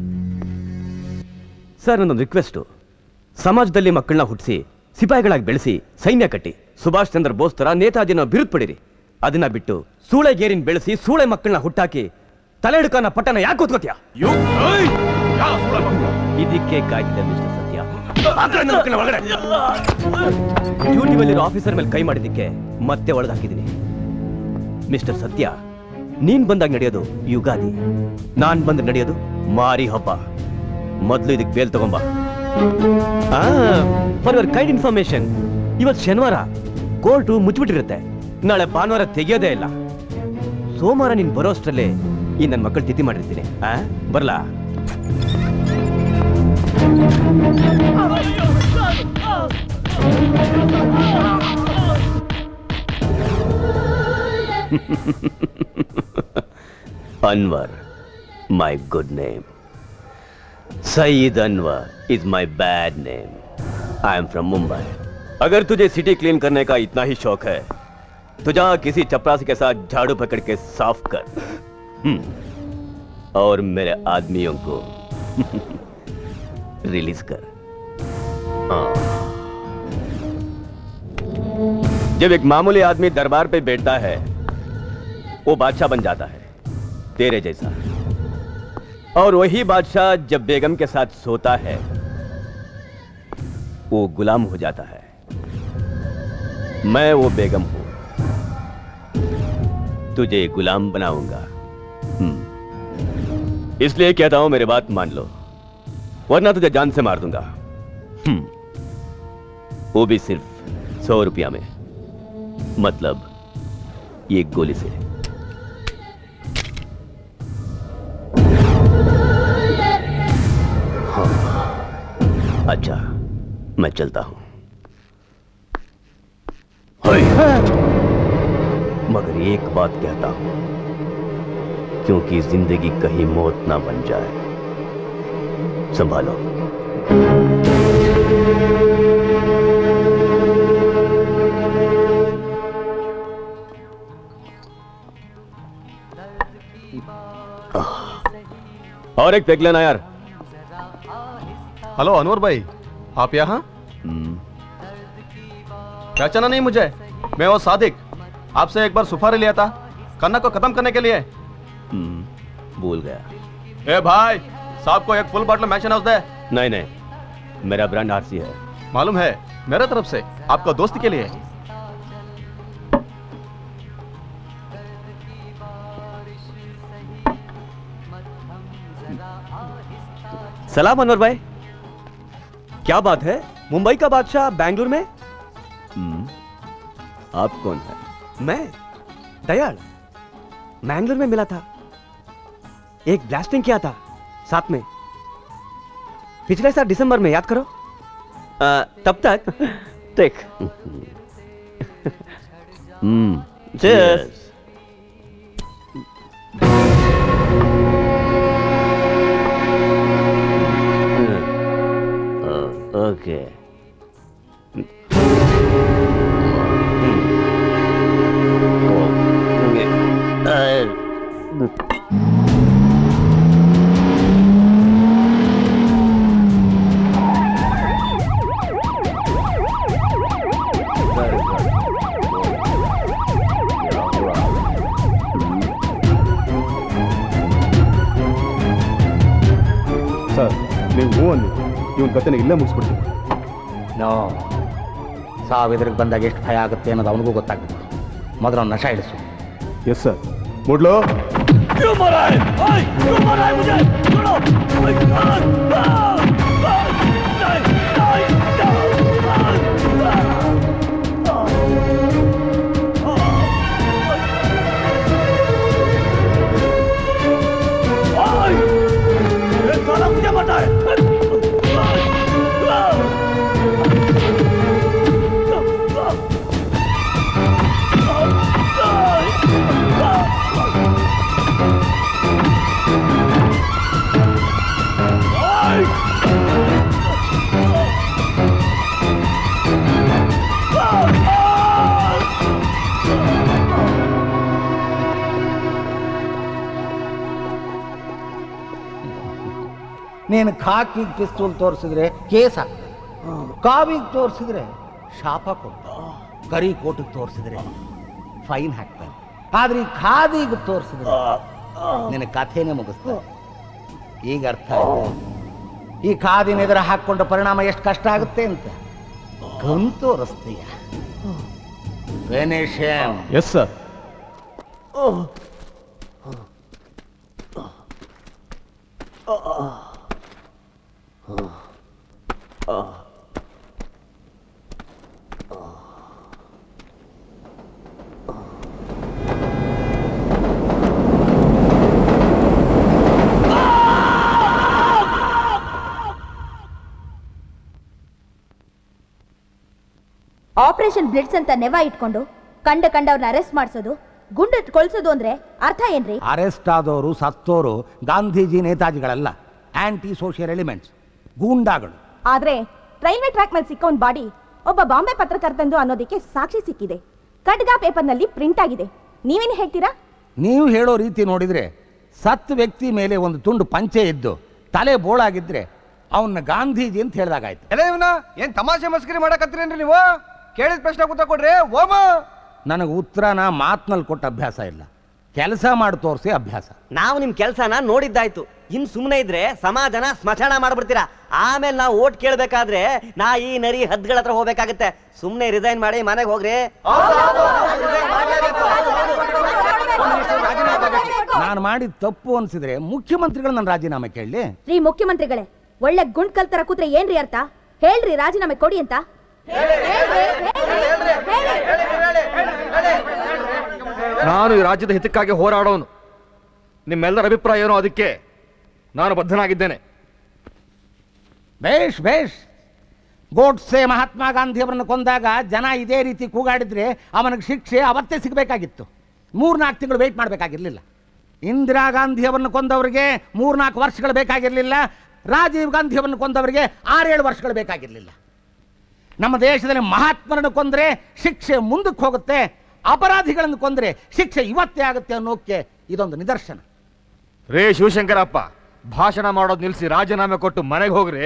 ಸರ್ ನನ್ನೊಂದು ರಿಕ್ವೆಸ್ಟು ಸಮಾಜದಲ್ಲಿ ಮಕ್ಕಳನ್ನ ಹುಟ್ಟಿಸಿ ಸಿಪಾಯಿಗಳಾಗಿ ಬೆಳೆಸಿ ಸೈನ್ಯ ಕಟ್ಟಿ ಸುಭಾಷ್ ಚಂದ್ರ ಬೋಸ್ ತರ ನೇತಾಜಿನ ಬಿರುದು ಪಡಿರಿ ಅದನ್ನ ಬಿಟ್ಟು ಸೂಳೆ ಗೇರಿನ ಬೆಳೆಸಿ ಸೂಳೆ ಮಕ್ಕಳನ್ನ ಹುಟ್ಟಾಕಿ ತಲೆ ಹಿಡ್ಕನ ಪಟ್ಟಣ ಯಾಕೆ ಕೂತ್ಕೋತ್ಯಾ ಇದಕ್ಕೆ ಕಾಯ್ತಿದೆ ಮಿಸ್ಟರ್ ಸತ್ಯ ಹಾಕ್ರಿ ನನ್ನ ಮಕ್ಕಳನ್ನ ಒಳಗಡೆ ಡ್ಯೂಟಿ ಮೇಲಿರೋ ಆಫೀಸರ್ ಮೇಲೆ ಕೈ ಮಾಡಿದ್ದಕ್ಕೆ ಮತ್ತೆ ಒಳಗೆ ಹಾಕಿದ್ದೀನಿ ಮಿಸ್ಟರ್ ಸತ್ಯ ನೀನ್ ಬಂದಾಗ ನಡೆಯೋದು ಯುಗಾದಿ ನಾನ್ ಬಂದ್ ನಡೆಯೋದು ಮಾರಿ ಹಬ್ಬ ಮೊದ್ಲು ಇದಕ್ಕೆ ಬೇಲ್ ತಗೊಂಬ ಫಾರ್ ಯುವರ್ ಕೈಂಡ್ ಇನ್ಫಾರ್ಮೇಶನ್ ಇವತ್ತು ಶನಿವಾರ ಕೋರ್ಟು ಮುಚ್ಚಿಬಿಟ್ಟಿರುತ್ತೆ ನಾಳೆ ಭಾನುವಾರ ತೆಗೆಯೋದೇ ಇಲ್ಲ ಸೋಮವಾರ ನೀನ್ ಬರೋ ಅಷ್ಟರಲ್ಲೇ ಈ ನನ್ನ ಮಕ್ಕಳು ತಿಥಿ ಮಾಡಿರ್ತೀನಿ ಆ ಬರ್ಲಾ Anwar, my good name. Saeed Anwar is my bad name. I am from Mumbai. अगर तुझे सिटी क्लीन करने का इतना ही शौक है तो जा किसी चपरासी के साथ झाड़ू पकड़ के साफ कर हम्म। और मेरे आदमियों को रिलीज कर हाँ। जब एक मामूली आदमी दरबार पे बैठता है वो बादशाह बन जाता है तेरे जैसा और वही बादशाह जब बेगम के साथ सोता है वो गुलाम हो जाता है मैं वो बेगम हूं तुझे गुलाम बनाऊंगा हम्म। इसलिए कहता हूं मेरी बात मान लो वरना तुझे जान से मार दूंगा हम्म। वो भी सिर्फ सौ रुपया में मतलब ये गोली से हाँ। अच्छा मैं चलता हूं हाय। मगर एक बात कहता हूं क्योंकि जिंदगी कहीं मौत ना बन जाए संभालो और एक पेक लेना यार हेलो अनवर भाई आप यहाँ पहचाना नहीं मुझे मैं वो सादिक आपसे एक बार सुपारी लिया था कन्ना को खत्म करने के लिए हम्म, भूल गया ए भाई साहब को एक फुल बॉटल मैशन हाउस दे नहीं नहीं मेरा ब्रांड आरसी है मालूम है मेरे तरफ से आपका दोस्त के लिए सलाम अनवर भाई क्या बात है मुंबई का बादशाह बैंगलोर में हम्म, आप कौन है मैं दयाल मैंगलोर में मिला था एक ब्लास्टिंग किया था साथ में पिछले साल दिसंबर में याद करो आ, तब तक देख हम्म cheers. ओके ಸರ್ ನೀವು ಹೂ ಅನ್ನಿ ಇವನ್ ಕತೆನ ಇಲ್ಲೇ ಮುಗಿಸ್ಬಿಡ್ತೀನಿ ನೋ ಸಾವಿದ್ರಿಗೆ ಬಂದಾಗ ಎಷ್ಟು ಭಯ ಆಗುತ್ತೆ ಅನ್ನೋದು ಅವನಿಗೂ ಗೊತ್ತಾಗುತ್ತೆ ಮೊದಲು ಅವ್ನು ನಶ ಇಳಿಸು ಎಸ್ ಸರ್ ಮುಡ್ಲು क्यों मारा है ओए, क्यों मारा है मुझे छोड़ो ओए, आ, आ, आ, नहीं, नहीं, ओए, ये साला मुझे मारता है ನೀನು ಖಾಕಿಗೆ ಪಿಸ್ತೂಲ್ ತೋರಿಸಿದ್ರೆ ಕೇಸ್ ಆಗ್ತದೆ ಕಾವಿಗೆ ತೋರಿಸಿದ್ರೆ ಶಾಪ ಕೊಡ್ತಾರೆ ಕರಿ ಕೋಟಿಗೆ ತೋರಿಸಿದ್ರೆ ಫೈನ್ ಹಾಕ್ತಾರೆ ಆದ್ರೆ ಈ ಖಾದಿಗೆ ತೋರಿಸಿದ್ರೆ ನಿನ್ನ ಕಥೆನೇ ಮುಗಿಸ್ತಾರೆ ಈಗ ಅರ್ಥ ಆಯ್ತು ಈ ಖಾದಿನ ಎದುರು ಹಾಕ್ಕೊಂಡ ಪರಿಣಾಮ ಎಷ್ಟು ಕಷ್ಟ ಆಗುತ್ತೆ ಅಂತ ಗನ್ ತೋರಿಸ್ತೀಯ ಫಿನಿಶ್ ಎಸ್ ಸರ್ ಆಪರೇಷನ್ ಬ್ಲಿಡ್ಸ್ ಅಂತ ನೆವ ಇಟ್ಕೊಂಡು ಕಂಡ ಕಂಡವ್ರನ್ನ ಅರೆಸ್ಟ್ ಮಾಡಿಸೋದು ಗುಂಡಿಟ್ಟು ಕೊಳ್ಸೋದು ಅಂದ್ರೆ ಅರ್ಥ ಏನ್ರಿ ಅರೆಸ್ಟ್ ಆದವರು ಸತ್ತೋರು ಗಾಂಧೀಜಿ ನೇತಾಜಿಗಳಲ್ಲ ಆಂಟಿ ಸೋಷಿಯಲ್ ಎಲಿಮೆಂಟ್ಸ್ ಗೂಂಡಾಗಳು ಆದ್ರೆ ರೈಲ್ವೆ ಟ್ರ್ಯಾಕ್ ಮೇಲೆ ಸಿಕ್ಕ ಒಂದು ಬಾಡಿ ಒಬ್ಬ ಬಾಂಬೆ ಪತ್ರಕರ್ತಂದು ಅನ್ನೋದಕ್ಕೆ ಸಾಕ್ಷಿ ಸಿಕ್ಕಿದೆ ಖಡ್ಗ ಪೇಪರ್ನಲ್ಲಿ ಪ್ರಿಂಟ್ ಆಗಿದೆ ನೀವೇನು ಹೇಳ್ತೀರಾ ನೀವು ಹೇಳೋ ರೀತಿ ನೋಡಿದ್ರೆ ಸತ್ ವ್ಯಕ್ತಿ ಮೇಲೆ ಒಂದು ತುಂಡು ಪಂಚೆ ಇದ್ದು ತಲೆ ಬೋಳಾಗಿದ್ರೆ ಅವನ್ನ ಗಾಂಧೀಜಿ ಅಂತ ಹೇಳ್ದಾಗಾಯ್ತು ಎಲ್ಲ ಇವನ ಏನ್ ತಮಾಷೆ ಮಸ್ಕರಿ ಮಾಡಕತ್ತೀರೇನ್ರಿ ನೀವು ಕೇಳಿದ ಪ್ರಶ್ನೆ ಉತ್ತರ ಕೊಡ್ರಿ ಓಮ ನನಗೆ ಉತ್ತರನ ಮಾತ್ನಲ್ಲಿ ಕೊಟ್ಟ ಅಭ್ಯಾಸ ಇಲ್ಲ ಕೆಲಸ ಮಾಡಿ ತೋರಿಸಿ ಅಭ್ಯಾಸ ನಾವು ನಿಮ್ ಕೆಲ್ಸನ ನೋಡಿದ್ದಾಯ್ತು ಇನ್ ಸುಮ್ನೆ ಇದ್ರೆ ಸಮಾಜನ ಸ್ಮಶಾನ ಮಾಡ್ಬಿಡ್ತೀರಾ ಆಮೇಲೆ ನಾವು ಓಟ್ ಕೇಳ್ಬೇಕಾದ್ರೆ ನಾ ಈ ನರಿ ಹದ್ಗಳ ಹತ್ರ ಹೋಗ್ಬೇಕಾಗತ್ತೆ ಸುಮ್ನೆ ರಿಸೈನ್ ಮಾಡಿ ಮನೆಗೆ ಹೋಗ್ರಿ ನಾನು ಮಾಡಿದ ತಪ್ಪು ಅನ್ಸಿದ್ರೆ ಮುಖ್ಯಮಂತ್ರಿಗಳು ನನ್ನ ರಾಜೀನಾಮೆ ಕೇಳಲಿ ರೀ ಮುಖ್ಯಮಂತ್ರಿಗಳೇ ಒಳ್ಳೆ ಗುಂಡ್ ಕಲ್ತರ ಕೂತ್ರೆ ಏನ್ರಿ ಅರ್ಥ ಹೇಳ್ರಿ ರಾಜೀನಾಮೆ ಕೊಡಿ ಅಂತ ನಾನು ಈ ರಾಜ್ಯದ ಹಿತಕ್ಕಾಗಿ ಹೋರಾಡೋನು ನಿಮ್ಮೆಲ್ಲರ ಅಭಿಪ್ರಾಯ ಏನೋ ಅದಕ್ಕೆ ನಾನು ಬದ್ಧನಾಗಿದ್ದೇನೆ ಬೇಷ್ ಬೇಷ್ ಗೋಡ್ಸೆ ಮಹಾತ್ಮ ಗಾಂಧಿ ಅವರನ್ನು ಕೊಂದಾಗ ಜನ ಇದೇ ರೀತಿ ಕೂಗಾಡಿದ್ರೆ ಅವನಿಗೆ ಶಿಕ್ಷೆ ಅವತ್ತೇ ಸಿಗಬೇಕಾಗಿತ್ತು ಮೂರ್ನಾಲ್ಕು ತಿಂಗಳು ವೆಯ್ಟ್ ಮಾಡಬೇಕಾಗಿರಲಿಲ್ಲ ಇಂದಿರಾ ಗಾಂಧಿ ಅವರನ್ನು ಕೊಂದವರಿಗೆ ಮೂರ್ನಾಲ್ಕು ವರ್ಷಗಳು ಬೇಕಾಗಿರಲಿಲ್ಲ ರಾಜೀವ್ ಗಾಂಧಿ ಅವರನ್ನು ಕೊಂದವರಿಗೆ ಆರೇಳು ವರ್ಷಗಳು ಬೇಕಾಗಿರಲಿಲ್ಲ ನಮ್ಮ ದೇಶದಲ್ಲಿ ಮಹಾತ್ಮರನ್ನು ಕೊಂದರೆ ಶಿಕ್ಷೆ ಮುಂದಕ್ಕೆ ಹೋಗುತ್ತೆ ಅಪರಾಧಿಗಳನ್ನು ಕೊಂದರೆ ಶಿಕ್ಷೆ ಇವತ್ತೇ ಆಗುತ್ತೆ ಅನ್ನೋಕ್ಕೆ ಇದೊಂದು ನಿದರ್ಶನ ರೇ ಶಿವಶಂಕರಪ್ಪ ಭಾಷಣ ಮಾಡೋದು ನಿಲ್ಸಿ ರಾಜೀನಾಮೆ ಕೊಟ್ಟು ಮನೆಗೆ ಹೋಗ್ರಿ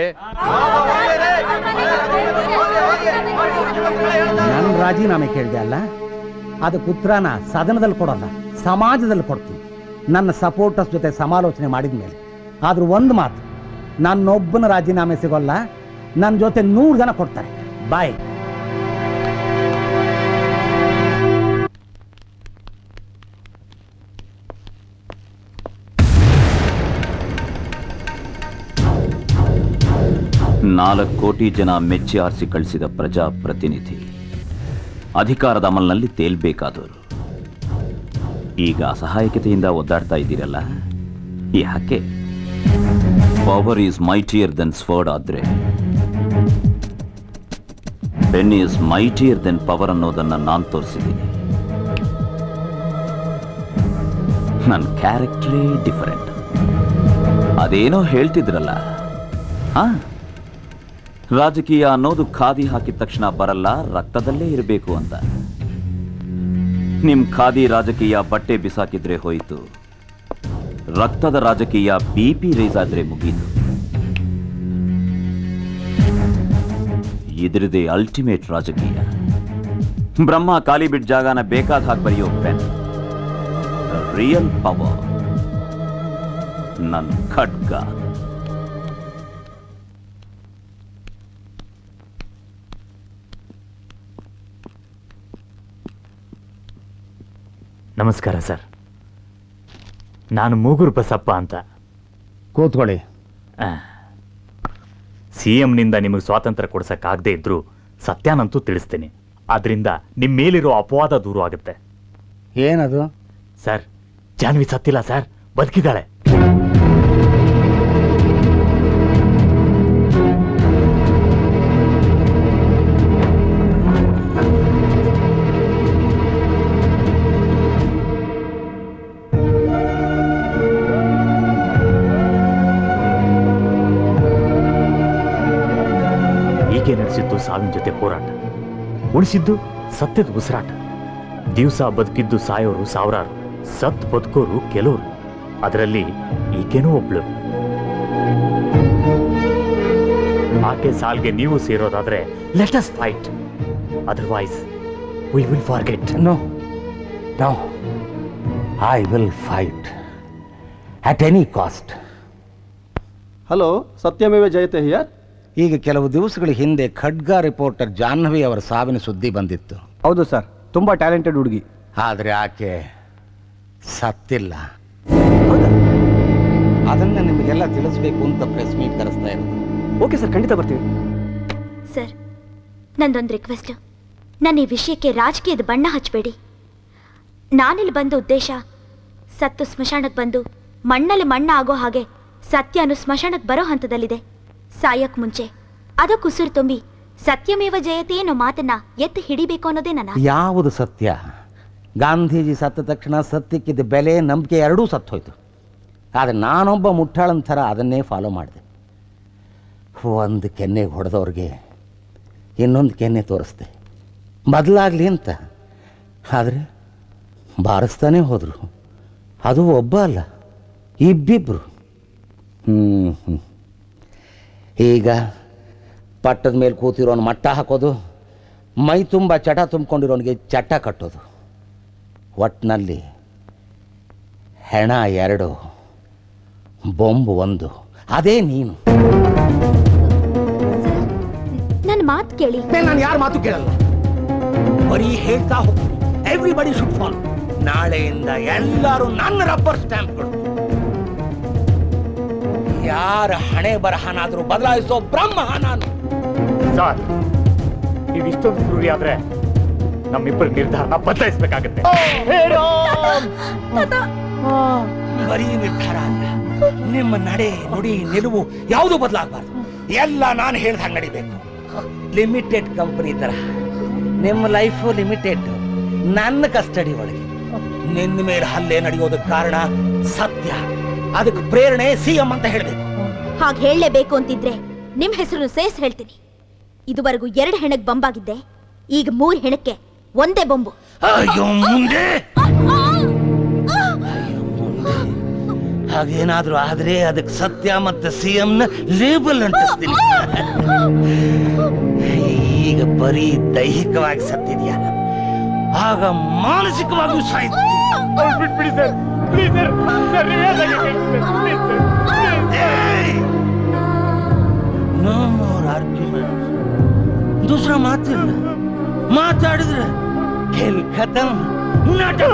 ನಾನು ರಾಜೀನಾಮೆ ಕೇಳಿದೆ ಅಲ್ಲ ಅದಕ್ಕೆ ಉತ್ತರನ ಸದನದಲ್ಲಿ ಕೊಡೋಲ್ಲ ಸಮಾಜದಲ್ಲಿ ಕೊಡ್ತೀನಿ ನನ್ನ ಸಪೋರ್ಟರ್ಸ್ ಜೊತೆ ಸಮಾಲೋಚನೆ ಮಾಡಿದ ಮೇಲೆ ಆದ್ರೂ ಒಂದು ಮಾತು ನನ್ನೊಬ್ಬನ ರಾಜೀನಾಮೆ ಸಿಗೋಲ್ಲ ನನ್ನ ಜೊತೆ ನೂರು ಜನ ಕೊಡ್ತಾರೆ ಬಾಯ್ ನಾಲ್ಕು ಕೋಟಿ ಜನ ಮೆಚ್ಚಿ ಆರಿಸಿ ಕಳಿಸಿದ ಪ್ರಜಾಪ್ರತಿನಿಧಿ ಅಧಿಕಾರದ ಅಮಲ್ನಲ್ಲಿ ತೇಲ್ಬೇಕಾದವರು ಈಗ ಅಸಹಾಯಕತೆಯಿಂದ ಒದ್ದಾಡ್ತಾ ಇದ್ದೀರಲ್ಲ ಯಾಕೆ power is mightier than sword ಆದ್ರೆ pen is mightier than power ಅನ್ನೋದನ್ನ ನಾನು ತೋರಿಸಿದ್ದೀನಿ ನನ್ನ ಕ್ಯಾರೆಕ್ಟರೇ ಡಿಫರೆಂಟ್ ಅದೇನೋ ಹೇಳ್ತಿದ್ರಲ್ಲ ಹಾ ರಾಜಕೀಯ ಅನ್ನೋದು ಖಾದಿ ಹಾಕಿದ ತಕ್ಷಣ ಬರಲ್ಲ ರಕ್ತದಲ್ಲೇ ಇರಬೇಕು ಅಂತ ನಿಮ್ ಖಾದಿ ರಾಜಕೀಯ ಬಟ್ಟೆ ಬಿಸಾಕಿದ್ರೆ ಹೋಯಿತು ರಕ್ತದ ರಾಜಕೀಯ ಬಿ ಪಿ ರೇಸ್ ಆದ್ರೆ ಮುಗೀತು ಇದ್ರದೇ ಅಲ್ಟಿಮೇಟ್ ರಾಜಕೀಯ ಬ್ರಹ್ಮ ಖಾಲಿ ಬಿಟ್ ಜಾಗನ ಬೇಕಾದ ಹಾಗೆ ಬರೆಯೋ ಪೆನ್ ರಿಯಲ್ ಪವರ್ ನನ್ ಖಡ್ಗ ನಮಸ್ಕಾರ ಸರ್ ನಾನು ಮೂಗೂರು ಬಸಪ್ಪ ಅಂತ ಕೂತ್ಕೊಳ್ಳಿ ಸಿ ಎಂನಿಂದ ನಿಮಗೆ ಸ್ವಾತಂತ್ರ್ಯ ಕೊಡ್ಸಕ್ಕಾಗದೇ ಇದ್ರು ಸತ್ಯಾನಂತೂ ತಿಳಿಸ್ತೀನಿ ಆದ್ರಿಂದ ನಿಮ್ಮ ಮೇಲಿರೋ ಅಪವಾದ ದೂರ ಆಗುತ್ತೆ ಏನದು ಸರ್ ಜಾನ್ವಿ ಸತ್ತಿಲ್ಲ ಸರ್ ಬದುಕಿದ್ದಾಳೆ ಈಕೆ ನಡೆಸಿದ್ದು ಸಾವಿನ ಜೊತೆ ಹೋರಾಟ ಉಳಿಸಿದ್ದು ಸತ್ಯದ ಉಸಿರಾಟ ದಿವಸ ಬದುಕಿದ್ದು ಸಾಯೋರು ಸಾವಿರಾರು ಸತ್ ಬದುಕೋರು ಕೆಲವರು ಅದರಲ್ಲಿ ಈಕೆನೂ ಒಬ್ಳು ಆಕೆ ಸಾಲ್ಗೆ ನೀವು ಸೇರೋದಾದ್ರೆ let us fight otherwise we will forget no no I will fight at any cost hello Satyameva Jayate here ಈಗ ಕೆಲವು ದಿವಸಗಳ ಹಿಂದೆ ಖಡ್ಗ ರಿಪೋರ್ಟರ್ ಜಾಹ್ನವಿ ಅವರ ಸಾವಿನ ಸುದ್ದಿ ಬಂದಿತ್ತು ಹೌದು ಸರ್ ತುಂಬಾ ಟ್ಯಾಲೆಂಟೆಡ್ ಹುಡುಗಿ ಆದರೆ ಆಕೆ ಸತ್ತಿಲ್ಲ ಅದನ್ನ ನಿಮಗೆಲ್ಲ ತಿಳಿಸ್ಬೇಕು ಅಂತ ಪ್ರೆಸ್ ಮೀಟ್ ಕರೆಸ್ತಾ ಇರೋದು ಓಕೆ ಸರ್ ಖಂಡಿತ ಬರ್ತೀವಿ ಸರ್ ನಂದೊಂದು ರಿಕ್ವೆಸ್ಟ್ ನನ್ನ ಈ ವಿಷಯಕ್ಕೆ ರಾಜಕೀಯದ ಬಣ್ಣ ಹಚ್ಚಬೇಡಿ ನಾನಿಲ್ಲಿ ಬಂದ ಉದ್ದೇಶ ಸತ್ತು ಸ್ಮಶಾನಕ್ಕೆ ಬಂದು ಮಣ್ಣಲ್ಲಿ ಮಣ್ಣ ಆಗೋ ಹಾಗೆ ಸತ್ಯನು ಸ್ಮಶಾನಕ್ಕೆ ಬರೋ ಹಂತದಲ್ಲಿದೆ ಸಾಯಕ್ ಮುಂಚೆ ಅದಕ್ಕೆ ಉಸಿರು ತುಂಬಿ ಸತ್ಯಮೇವ ಜಯತೆ ಅನ್ನೋ ಮಾತನ್ನ ಎತ್ತು ಹಿಡಿಬೇಕು ಅನ್ನೋದೇ ನನ್ನ ಆಸೆ. ಯಾವುದು ಸತ್ಯ ಗಾಂಧೀಜಿ ಸತ್ತ ತಕ್ಷಣ ಸತ್ಯಕ್ಕಿದ್ದ ಬೆಲೆ ನಂಬಿಕೆ ಎರಡೂ ಸತ್ತೋಯ್ತು ಆದರೆ ನಾನೊಬ್ಬ ಮುಟ್ಟಾಳನ ಥರ ಅದನ್ನೇ ಫಾಲೋ ಮಾಡಿದೆ ಒಂದು ಕೆನ್ನೆಗೆ ಹೊಡೆದವ್ರಿಗೆ ಇನ್ನೊಂದು ಕೆನ್ನೆ ತೋರಿಸ್ದೆ ಬದಲಾಗಲಿ ಅಂತ ಆದರೆ ಬಾರಿಸ್ತಾನೆ ಹೋದರು ಅದು ಒಬ್ಬ ಅಲ್ಲ ಇಬ್ಬಿಬ್ರು ಹ್ಞೂ ಹ್ಞೂ ಈಗ ಪಟ್ಟದ ಮೇಲೆ ಕೂತಿರೋನು ಮಟ್ಟ ಹಾಕೋದು ಮೈ ತುಂಬ ಚಟ ತುಂಬಿಕೊಂಡಿರೋನಿಗೆ ಚಟ ಕಟ್ಟೋದು ಒಟ್ಟಿನಲ್ಲಿ ಹೆಣ ಎರಡು ಬೊಂಬು ಒಂದು ಅದೇ ನೀನು ನನ್ನ ಮಾತು ಕೇಳಿ ನಾನು ಯಾರ ಮಾತು ಕೇಳಲ್ಲ ಬರೀ ಹೇಳ್ತಾ ಹೋಗ್ತೀನಿ ಎವ್ರಿಬಡಿ ಶುಡ್ ಫಾಲೋ ನಾಳೆಯಿಂದ ಎಲ್ಲರೂ ನನ್ನ ರಬ್ಬರ್ ಸ್ಟ್ಯಾಂಪ್ಗಳು ಯಾರ ಹಣೆ ಬರಹನಾದರೂ ಬದಲಾಯಿಸೋ ಬ್ರಹ್ಮ ನಾನು ಸರ್ ನೀವು ಇಷ್ಟೊಂದು ಕ್ರೂರಿ ಆದ್ರೆ ನಮ್ಮಿಬ್ಬರ ನಿರ್ಧಾರನ ಬದಲಾಯಿಸಬೇಕಾಗತ್ತೆ ಬರೀ ನಿರ್ಧಾರ ಅಲ್ಲ ನಿಮ್ಮ ನಡೆ ನುಡಿ ನಿಲುವು ಯಾವುದು ಬದಲಾಗಬಾರ್ದು ಎಲ್ಲ ನಾನು ಹೇಳ್ದಂಗೆ ನಡಿಬೇಕು ಲಿಮಿಟೆಡ್ ಕಂಪನಿ ತರ ನಿಮ್ಮ ಲೈಫು ಲಿಮಿಟೆಡ್ ನನ್ನ ಕಸ್ಟಡಿ ಒಳಗೆ ನಿನ್ನ ಮೇಲೆ ಹಲ್ಲೆ ನಡೆಯೋದಕ್ಕೆ ಕಾರಣ ಸತ್ಯ ಅದಕ್ಕೆ ಪ್ರೇರಣೆ ಸಿ ಎಂ ಅಂತ ಹೇಳಬೇಕು ಹಾಗೆ ಹೇಳಲೇಬೇಕು ಅಂತಿದ್ರೆ ನಿಮ್ ಹೆಸರು ಸೇಸ್ ಹೇಳ್ತೀನಿ ಇದುವರೆಗೂ ಎರಡು ಹೆಣಕ್ ಬಂಬಾಗಿದ್ದೆ ಈಗ ಮೂರ್ ಹೆಣಕ್ಕೆ ಒಂದೇ ಬೊಂಬು ಅಯ್ಯೋ ಮುಂದೆ ಹಾಗೇನಾದ್ರೂ ಆದ್ರೆ ಅದಕ್ಕೆ ಸತ್ಯ ಮತ್ತೆ ಸಿ ನ ಲೇಬಲ್ ಅಂಟಿಸ್ತೀನಿ ಈಗ ಬರೀ ದೈಹಿಕವಾಗಿ ಸತ್ತಿದ್ಯಾ ಆಗ ಮಾನಸಿಕವಾಗಿಯೂ ಸಾಯ್ತು ಬಿಟ್ಬಿಡಿ ಸರ್ ಪ್ಲೀಸ್ ಸರ್ ಸರ್ ನೀವು ಹೇಳ್ದಂಗೆ ಕೇಳಿ sir please sir no more argument दूसरा ಮಾತಿಲ್ಲ ಮಾತಾಡಿದ್ರೆ खेल खत्म नाटक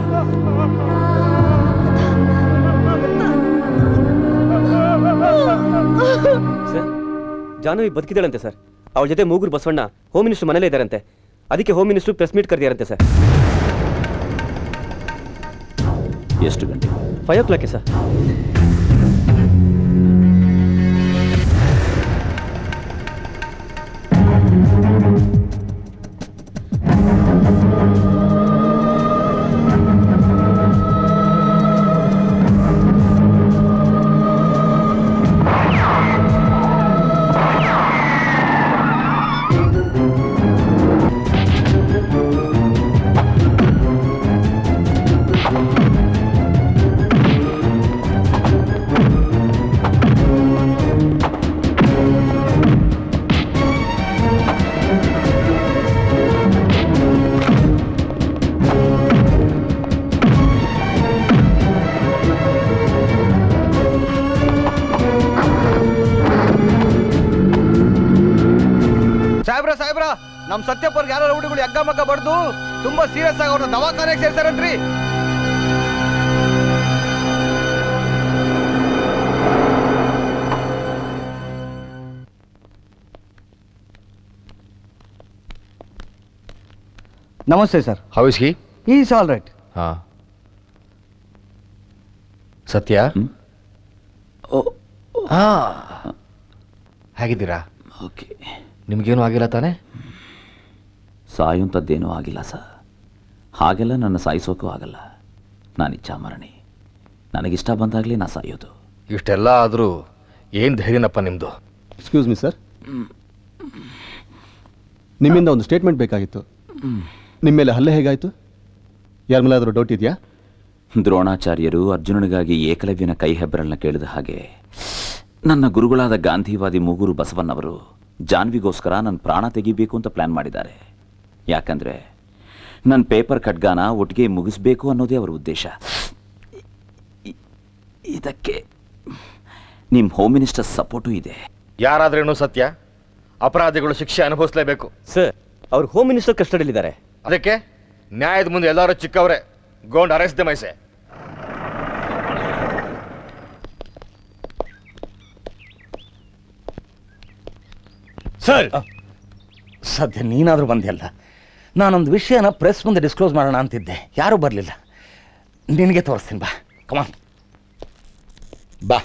ಸರ್ ಜಾಹ್ನವಿ ಬದುಕಿದ್ದಾಳಂತೆ ಸರ್ ಅವಳ ಜೊತೆ ಮೂಗೂರು ಬಸವಣ್ಣ ಹೋಮ್ ಮಿನಿಸ್ಟರ್ ಮನೇಲೇ ಇದ್ದಾರಂತೆ ಅದಕ್ಕೆ ಹೋಮ್ ಮಿನಿಸ್ಟರ್ ಪ್ರೆಸ್ ಮೀಟ್ ಕರೆದಿಯಾರಂತೆ ಸರ್ ಎಷ್ಟು ಗಂಟೆ ಫೈವ್ ಓ ಕ್ಲಾಕ್ಗೆ ಸರ್ ಸಾಹೇಬ್ರ ಸಾಹೇಬ್ರ ನಮ್ ಸತ್ಯಪ್ಪರ್ಗೆ ಯಾರೋ ರೌಡಿಗಳು ಯಗ್ಗ ಮಗ್ಗ ಬಡ್ದು ತುಂಬಾ ಸೀರಿಯಸ್ ಆಗಿ ಅವ್ರನ್ನ ದವಾಖಾನೆಗೆ ಸೇರ್ಸಾರಂತ್ರಿ ನಮಸ್ತೆ sir how is he is all right ಹಾ ಸತ್ಯ ಹಾ ಹೇಗಿದ್ದೀರಾ ಓಕೆ ನಿಮ್ಗೇನು ಆಗಿಲ್ಲ ತಾನೇ ಸಾಯುವಂಥದ್ದೇನೂ ಆಗಿಲ್ಲ ಸರ್ ಹಾಗೆಲ್ಲ ನನ್ನ ಸಾಯಿಸೋಕ್ಕೂ ಆಗಲ್ಲ ನಾನು ಇಚ್ಛಾಮರಣಿ ನನಗಿಷ್ಟ ಬಂದಾಗಲೇ ನಾ ಸಾಯೋದು ಇಷ್ಟೆಲ್ಲ ಆದರೂ ಏನು ಧೈರ್ಯನಪ್ಪ ನಿಮ್ಮದು ಎಕ್ಸ್ಕ್ಯೂಸ್ ಮಿ ಸರ್ ನಿಮ್ಮಿಂದ ಒಂದು ಸ್ಟೇಟ್ಮೆಂಟ್ ಬೇಕಾಗಿತ್ತು ನಿಮ್ಮ ಮೇಲೆ ಹಲ್ಲೆ ಹೇಗಾಯಿತು ಯಾರ ಮೇಲಾದರೂ ಡೌಟ್ ಇದೆಯಾ ದ್ರೋಣಾಚಾರ್ಯರು ಅರ್ಜುನನಿಗಾಗಿ ಏಕಲವ್ಯನ ಕೈ ಹೆಬ್ಬರನ್ನ ಕೇಳಿದ ಹಾಗೆ ನನ್ನ ಗುರುಗಳಾದ ಗಾಂಧಿವಾದಿ ಮೂಗೂರು ಬಸವಣ್ಣವರು ಜಾನ್ವಿಗೋಸ್ಕರ ನನ್ನ ಪ್ರಾಣ ತೆಗಿಬೇಕು ಅಂತ ಪ್ಲಾನ್ ಮಾಡಿದ್ದಾರೆ ಯಾಕಂದ್ರೆ ನನ್ನ ಪೇಪರ್ ಖಡ್ಗಾನ ಒಟ್ಟಿಗೆ ಮುಗಿಸ್ಬೇಕು ಅನ್ನೋದೇ ಅವರ ಉದ್ದೇಶ ಇ- ಇದಕ್ಕೆ ನಿಮ್ಮ ಹೋಮ್ ಮಿನಿಸ್ಟರ್ ಸಪೋರ್ಟು ಇದೆ ಯಾರಾದ್ರೇನು ಸತ್ಯ ಅಪರಾಧಿಗಳು ಶಿಕ್ಷೆ ಅನುಭವಿಸಲೇಬೇಕು ಸರ್ ಅವ್ರು ಹೋಮ್ ಮಿನಿಸ್ಟರ್ ಕಸ್ಟಡಿಯಲ್ಲಿದ್ದಾರೆ ಅದಕ್ಕೆ ನ್ಯಾಯದ ಮುಂದೆ ಎಲ್ಲರೂ ಚಿಕ್ಕವರೇ ಗೋಂಡ್ ಅರೆಸ್ಟ್ ದ ಮೈಸೆ ಸರ್ ಸದ್ಯ ನೀನಾದರೂ ಬಂದಿಲ್ಲ ನಾನೊಂದು ವಿಷಯನ ಪ್ರೆಸ್ ಮುಂದೆ ಡಿಸ್ಕ್ಲೋಸ್ ಮಾಡೋಣ ಅಂತಿದ್ದೆ ಯಾರೂ ಬರಲಿಲ್ಲ ನಿನಗೆ ತೋರಿಸ್ತೀನಿ ಬಾ ಕಮಾನ್ ಬಾ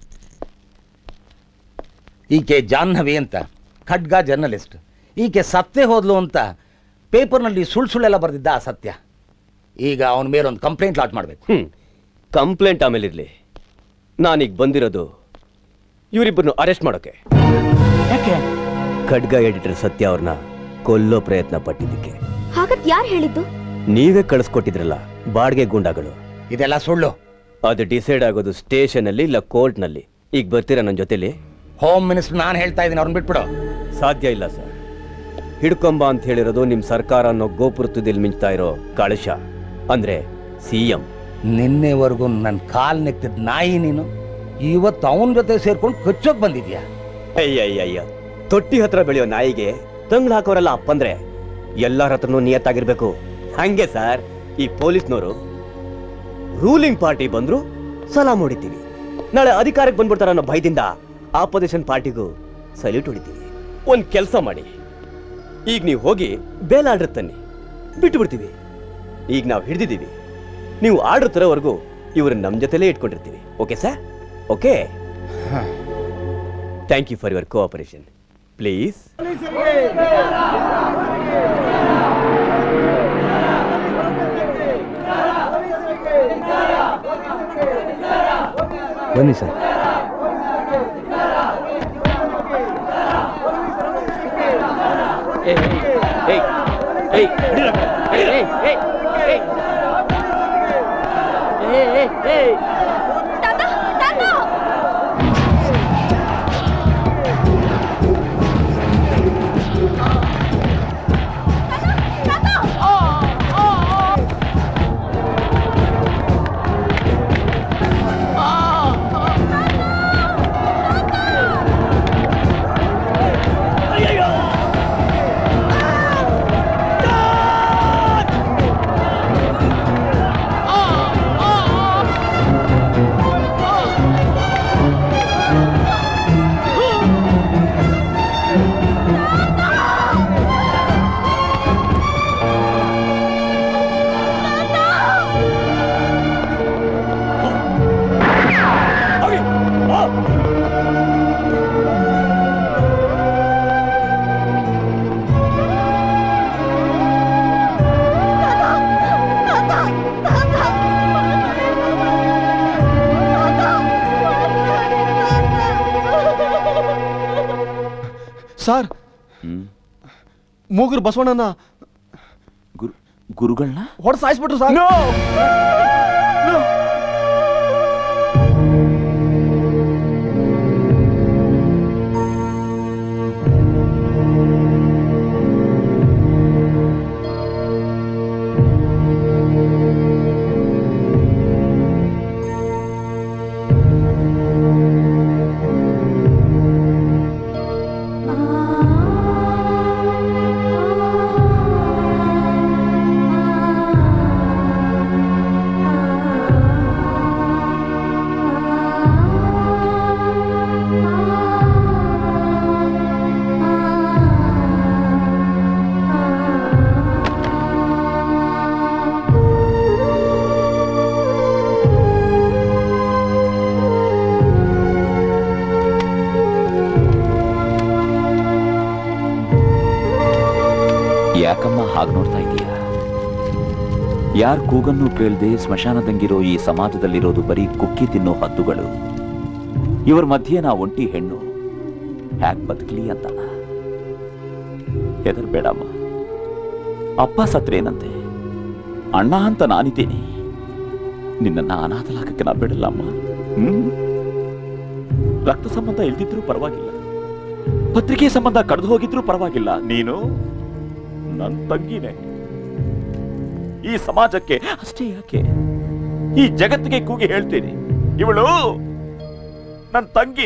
ಈಕೆ ಜಾಹ್ನವಿ ಅಂತ ಖಡ್ಗ ಜರ್ನಲಿಸ್ಟ್ ಈಕೆ ಸತ್ತೇ ಹೋದ್ಲು ಅಂತ ಪೇಪರ್ನಲ್ಲಿ ಸುಳ್ಳು ಸುಳ್ಳೆಲ್ಲ ಬರೆದಿದ್ದ ಆ ಸತ್ಯ ಈಗ ಅವನ ಮೇಲೆ ಒಂದು ಕಂಪ್ಲೇಂಟ್ ಲಾಟ್ ಮಾಡಬೇಕು ಹ್ಮ್ ಕಂಪ್ಲೇಂಟ್ ಆಮೇಲೆ ಇರ್ಲಿ ನಾನೀಗ ಬಂದಿರೋದು ಇವರಿಬ್ಬರನ್ನು ಅರೆಸ್ಟ್ ಮಾಡೋಕೆ ಯಾಕೆ ಖಡ್ಗ ಎಡಿಟರ್ ಸತ್ಯ ಅವ್ರನ್ನ ಕೊಲ್ಲೋ ಪ್ರಯತ್ನ ಪಟ್ಟಿದ್ದಕ್ಕೆ ಹಾಗತ್ ಯಾರು ಹೇಳಿದ್ದು ನೀವೇ ಕಳಿಸ್ಕೊಟ್ಟಿದ್ರಲ್ಲ ಬಾಡಿಗೆ ಗೂಂಡಾಗಳು ಇದೆಲ್ಲ ಸುಳ್ಳು ಅದು ಡಿಸೈಡ್ ಆಗೋದು ಸ್ಟೇಷನ್ ಅಲ್ಲಿ ಇಲ್ಲ ಕೋರ್ಟ್ ನಲ್ಲಿ ಈಗ ಬರ್ತೀರಾ ನನ್ನ ಜೊತೆಲಿ ಹೋಮ್ ಮಿನಿಸ್ಟರ್ ನಾನು ಹೇಳ್ತಾ ಇದ್ದೀನಿ ಅವ್ರನ್ನ ಬಿಟ್ಬಿಡು ಸಾಧ್ಯ ಇಲ್ಲ ಸರ್ ಹಿಡ್ಕೊಂಬ ಅಂತ ಹೇಳಿರೋದು ನಿಮ್ ಸರ್ಕಾರ ಅನ್ನೋ ಗೋಪುರತ್ವದಲ್ಲಿ ಮಿಂಚ್ತಾ ಇರೋ ಕಳಶ ಅಂದ್ರೆ ಸಿಎಂ ನಿನ್ನೆವರೆಗೂ ನನ್ನ ಕಾಲ್ ನೆಕ್ತಿದ್ ನಾಯಿ ನೀನು ಇವತ್ತು ಅವನ ಜೊತೆ ಸೇರ್ಕೊಂಡು ಕಚ್ಚೋಕ್ ಬಂದಿದ್ಯಾ ಅಯ್ಯಯ್ಯಯ್ಯ ತೊಟ್ಟಿ ಹತ್ರ ಬೆಳೆಯೋ ನಾಯಿಗೆ ತಂಗ್ಳು ಹಾಕೋರೆಲ್ಲ ಅಪ್ಪಂದ್ರೆ ಎಲ್ಲರ ಹತ್ರನೂ ನಿಯತ್ತಾಗಿರ್ಬೇಕು ಹಂಗೆ ಸರ್ ಈ ಪೊಲೀಸ್ನವರು ರೂಲಿಂಗ್ ಪಾರ್ಟಿ ಬಂದ್ರು ಸಲಾಮ್ ಹೊಡಿತೀವಿ ನಾಳೆ ಅಧಿಕಾರಕ್ಕೆ ಬಂದ್ಬಿಡ್ತಾರ ಅನ್ನೋ ಭಯದಿಂದ ಆಪೋಸಿಷನ್ ಪಾರ್ಟಿಗೂ ಸಲ್ಯೂಟ್ ಹೊಡಿತೀವಿ ಒಂದ್ ಕೆಲಸ ಮಾಡಿ ಈಗ ನೀವು ಹೋಗಿ ಬೇಲ್ ಆರ್ಡರ್ ತನ್ನಿ ಬಿಟ್ಟು ಬಿಡ್ತೀವಿ ಈಗ ನಾವು ಹಿಡಿದಿದ್ದೀವಿ ನೀವು ಆರ್ಡರ್ ತರೋವರೆಗೂ ಇವ್ರು ನಮ್ಮ ಜೊತೆಲೇ ಇಟ್ಕೊಂಡಿರ್ತೀವಿ okay sir okay thank you for your cooperation please ಬನ್ನಿ ಸರ್ ಸರ್ ಮೂಗರು ಬಸವಣ್ಣನ ಗುರುಗಳನ್ನ ಹೊಡೆದು ಸಾಯಿಸ್ಬಿಟ್ರು ಸರ್ ಯಾಕಮ್ಮ ಹಾಗೆ ನೋಡ್ತಾ ಇದೀಯ ಯಾರ ಕೂಗನ್ನು ಕೇಳದೆ ಸ್ಮಶಾನದಂಗಿರೋ ಈ ಸಮಾಜದಲ್ಲಿರೋದು ಬರೀ ಕುಕ್ಕಿ ತಿನ್ನೋ ಹದ್ದುಗಳು ಇವರ ಮಧ್ಯೆ ನಾ ಒಂಟಿ ಹೆಣ್ಣು ಹ್ಯಾಕ್ ಬದುಕಲಿ ಅಂತ ಹೆದರ್ಬೇಡಮ್ಮ ಅಪ್ಪ ಸತ್ರೇನಂತೆ ಅಣ್ಣ ಅಂತ ನಾನಿದ್ದೀನಿ ನಿನ್ನನ್ನ ಅನಾಥಲಾಗಕ್ಕೆ ನಾ ಬಿಡಲ್ಲಮ್ಮ ಹ್ಮ್ ರಕ್ತ ಸಂಬಂಧ ಇಲ್ದಿದ್ರೂ ಪರವಾಗಿಲ್ಲ ಪತ್ರಿಕೆ ಸಂಬಂಧ ಕಡ್ದು ಹೋಗಿದ್ರೂ ಪರವಾಗಿಲ್ಲ ನೀನು ನನ್ನ ತಂಗಿನೇ ಈ ಸಮಾಜಕ್ಕೆ ಅಷ್ಟೇ ಯಾಕೆ ಈ ಜಗತ್ತಿಗೆ ಕೂಗಿ ಹೇಳ್ತೀನಿ ಇವಳು ನನ್ನ ತಂಗಿ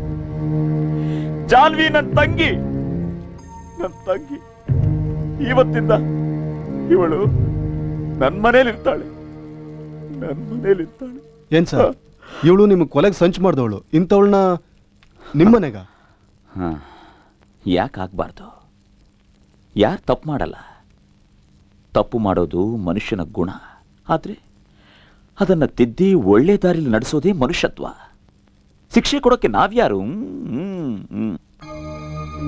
ಜಾನ್ವಿ ನನ್ನ ತಂಗಿ ನನ್ನ ತಂಗಿ ಇವತ್ತಿಂದ ಇವಳು ನನ್ನ ಮನೇಲಿರ್ತಾಳೆ ನನ್ನ ಮನೇಲಿರ್ತಾಳೆ ಏನ್ ಸರ್ ಇವಳು ನಿಮ್ಗೆ ಕೊಲೆಗೆ ಸಂಚು ಮಾಡಿದವಳು ಇಂಥವಳನ್ನ ನಿಮ್ಮನೆಗ ಹಾ ಯಾಕೆ ಆಗ್ಬಾರ್ದು ಯಾರು ತಪ್ಪು ಮಾಡಲ್ಲ ತಪ್ಪು ಮಾಡೋದು ಮನುಷ್ಯನ ಗುಣ ಆದ್ರೆ ಅದನ್ನ ತಿದ್ದಿ ಒಳ್ಳೆ ದಾರಿಲಿ ನಡೆಸೋದೇ ಮನುಷ್ಯತ್ವ ಶಿಕ್ಷೆ ಕೊಡೋಕೆ ನಾವ್ಯಾರು ಹ್ಮ್, ಹ್ಮ್, ಹ್ಮ್.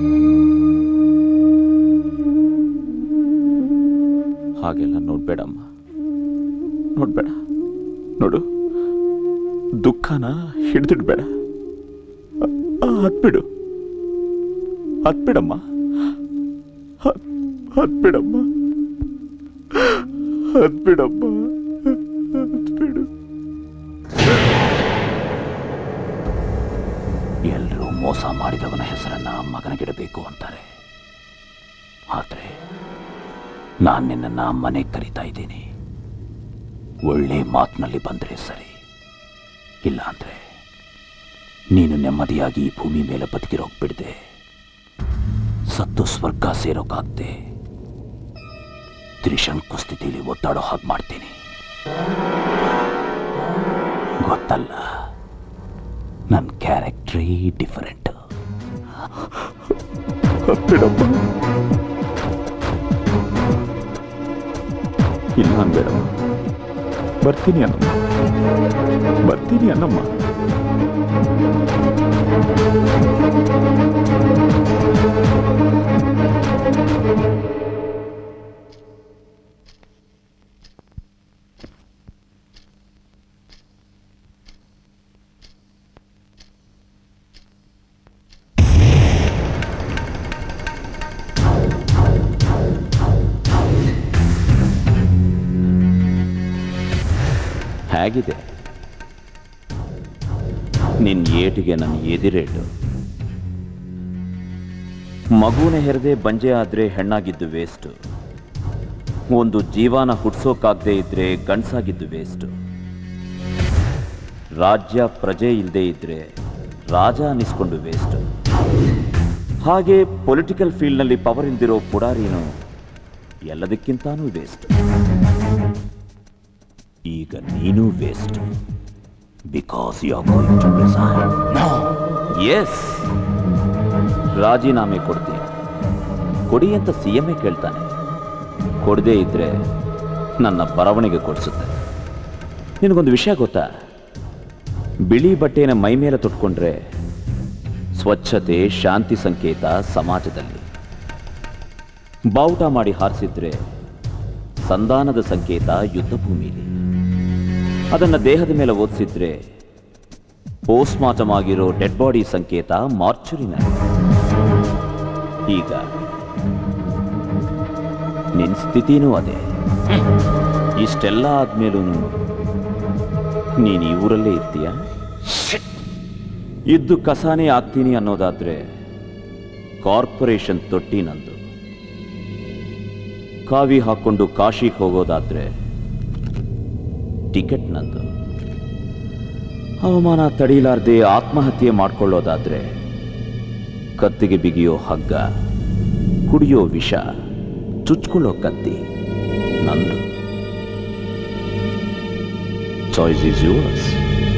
ಹಾಗೆಲ್ಲ ನೋಡ್ಬೇಡಮ್ಮ ನೋಡ್ಬೇಡ ನೋಡು ದುಃಖನ ಹಿಡಿದಿಡ್ಬೇಡ ಹತ್ಬಿಡು ಹತ್ಬಿಡಮ್ಮ ಹತ್- ಹತ್ಬಿಡಮ್ಮ ಹತ್ಬಿಡಮ್ಮ ಹತ್ಬಿಡು ಎಲ್ಲರೂ ಮೋಸ ಮಾಡಿದವನ ಹೆಸರನ್ನ ಮಗನಿಗಿಡಬೇಕು ಅಂತಾರೆ ಆದ್ರೆ ನಾನು ನಿನ್ನನ್ನ ಮನೆಗೆ ಕರಿತಾ ಇದ್ದೀನಿ ಒಳ್ಳೆ ಮಾತಿನಲ್ಲಿ ಬಂದ್ರೆ ಸರಿ ಇಲ್ಲ ಅಂದ್ರೆ ನೀನು ನೆಮ್ಮದಿಯಾಗಿ ಈ ಭೂಮಿ ಮೇಲೆ ಬದುಕಿರೋಕ್ ಬಿಡದೆ ಸತ್ತು ಸ್ವರ್ಗ ಸೇರೋಕಾಗ್ದೆ ತ್ರಿಶಂಕು ಸ್ಥಿತಿಲಿ ಒತ್ತಾಡೋ ಹಾಗೆ ಮಾಡ್ತೀನಿ ಗೊತ್ತಲ್ಲ ನನ್ನ ಕ್ಯಾರೆಕ್ಟ್ರೇ ಡಿಫರೆಂಟ್ ಇಲ್ಲ ಅನ್ಬೇಡಮ್ಮ ಬರ್ತೀನಿ ಅನ್ನಮ್ಮ ಬರ್ತೀನಿ ಅನ್ನಮ್ಮ ಹೇಗಿದೆ ನಿನ್ ಏಟಿಗೆ ನನ್ನ ಎದಿರೇಟು ಮಗುನ ಹೆರದೆ ಬಂಜೆ ಆದ್ರೆ ಹೆಣ್ಣಾಗಿದ್ದು ವೇಸ್ಟ್ ಒಂದು ಜೀವನ ಹುಟ್ಸೋಕಾಗದೆ ಇದ್ರೆ ಗಂಡ್ಸಾಗಿದ್ದು ವೇಸ್ಟ್ ರಾಜ್ಯ ಪ್ರಜೆ ಇಲ್ಲದೆ ಇದ್ರೆ ರಾಜ ಅನ್ನಿಸ್ಕೊಂಡು ವೇಸ್ಟ್ ಹಾಗೆ ಪೊಲಿಟಿಕಲ್ ಫೀಲ್ಡ್ನಲ್ಲಿ ಪವರ್ ಇಲ್ದಿರೋ ಪುಡಾರಿನು ಎಲ್ಲದಕ್ಕಿಂತಾನೂ ವೇಸ್ಟ್ ಈಗ ನೀನು waste because you are going to resign yes ರಾಜೀನಾಮೆ ಕೊಡ್ತೀನಿ ಕೊಡಿ ಅಂತ ಸಿ ಎಂ ಎ ಕೇಳ್ತಾನೆ ಕೊಡದೇ ಇದ್ರೆ ನನ್ನ ಬರವಣಿಗೆ ಕೊಡಿಸುತ್ತೆ ನಿನಗೊಂದು ವಿಷಯ ಗೊತ್ತಾ ಬಿಳಿ ಬಟ್ಟೆನ ಮೈ ಮೇಲೆ ತೊಟ್ಕೊಂಡ್ರೆ ಸ್ವಚ್ಛತೆ ಶಾಂತಿ ಸಂಕೇತ ಸಮಾಜದಲ್ಲಿ ಬಾವುಟ ಮಾಡಿ ಹಾರಿಸಿದ್ರೆ ಸಂಧಾನದ ಸಂಕೇತ ಯುದ್ಧ ಭೂಮಿಲಿ ಅದನ್ನ ದೇಹದ ಮೇಲೆ ಓದಿಸಿದ್ರೆ ಪೋಸ್ಟ್ ಮಾರ್ಟಮ್ ಆಗಿರೋ ಡೆಡ್ ಬಾಡಿ ಸಂಕೇತ ಮಾರ್ಚುರಿನಲ್ಲಿ ಈಗ ನಿನ್ ಸ್ಥಿತಿನೂ ಅದೇ ಇಷ್ಟೆಲ್ಲ ಆದ್ಮೇಲೂ ನೀನ್ ಈ ಊರಲ್ಲೇ ಇರ್ತೀಯ ಇದ್ದು ಕಸಾನೇ ಆಗ್ತೀನಿ ಅನ್ನೋದಾದ್ರೆ ಕಾರ್ಪೊರೇಷನ್ ತೊಟ್ಟಿ ನಂದು ಕಾವಿ ಹಾಕೊಂಡು ಕಾಶಿಗೆ ಹೋಗೋದಾದ್ರೆ ಟಿಕೆಟ್ ನಂದು ಅವಮಾನ ತಡೀಲಾರ್ದೆ ಆತ್ಮಹತ್ಯೆ ಮಾಡ್ಕೊಳ್ಳೋದಾದ್ರೆ ಕತ್ತಿಗೆ ಬಿಗಿಯೋ ಹಗ್ಗ ಕುಡಿಯೋ ವಿಷ ಚುಚ್ಕೊಳ್ಳೋ ಕತ್ತಿ ನಂದು choice is yours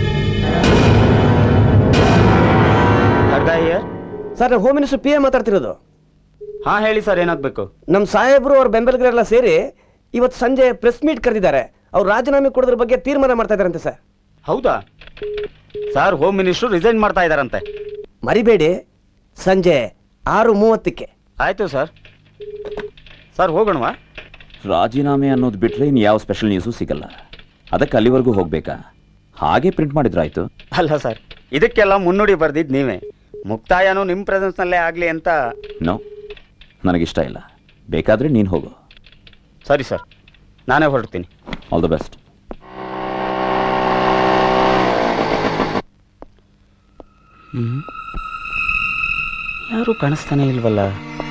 sir home minister P A ಮಾತಾಡ್ತಿರೋದು ಹಾ ಹೇಳಿ ಸರ್ ಏನಾಗ್ಬೇಕು ನಮ್ಮ ಸಾಹೇಬರು ಅವ್ರ ಬೆಂಬಲಿಗರೆಲ್ಲ ಸೇರಿ ಇವತ್ತು ಸಂಜೆ ಪ್ರೆಸ್ ಮೀಟ್ ಕರೆದಿದ್ದಾರೆ ಅವ್ರು ರಾಜೀನಾಮೆ ಕೊಡೋದ್ರ ಬಗ್ಗೆ ತೀರ್ಮಾನ ಮಾಡ್ತಾ ಇದಾರಂತೆ ಸರ್ ಹೌದಾ ಸರ್ ಹೋಮ್ ಮಿನಿಸ್ಟರ್ ರಿಸೈನ್ ಮಾಡ್ತಾ ಇದಾರಂತೆ ಮರಿಬೇಡಿ ಸಂಜೆ ಆರು ಮೂವತ್ತಕ್ಕೆ ಆಯ್ತು ಸರ್ ಸರ್ ಹೋಗೋಣವಾ ರಾಜೀನಾಮೆ ಅನ್ನೋದು ಬಿಟ್ರೆ ಇನ್ನು ಯಾವ ಸ್ಪೆಷಲ್ ನ್ಯೂಸು ಸಿಗಲ್ಲ ಅದಕ್ಕೆ ಅಲ್ಲಿವರೆಗೂ ಹೋಗ್ಬೇಕಾ ಹಾಗೆ ಪ್ರಿಂಟ್ ಮಾಡಿದ್ರಾಯ್ತು ಅಲ್ಲ ಸರ್ ಇದಕ್ಕೆಲ್ಲ ಮುನ್ನುಡಿ ಬರ್ದಿದ್ದು ನೀವೇ ಮುಕ್ತಾಯನೂ ನಿಮ್ಮ ಪ್ರೆಸೆನ್ಸ್ನಲ್ಲೇ ಆಗಲಿ ಅಂತ ನೋ ನನಗಿಷ್ಟ ಇಲ್ಲ ಬೇಕಾದ್ರೆ ನೀನು ಹೋಗು ಸರಿ ಸರ್ ನಾನೇ ಹೊರಡ್ತೀನಿ ಆಲ್ ದ ಬೆಸ್ಟ್ ಯಾರು ಕಾಣಿಸ್ತಾನೆ ಇಲ್ವಲ್ಲ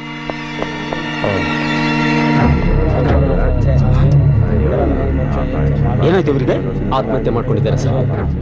ಏನಾಯ್ತು ಇವರಿಗೆ ಆತ್ಮಹತ್ಯೆ ಮಾಡ್ಕೊಂಡಿದ್ದಾರೆ ಸರ್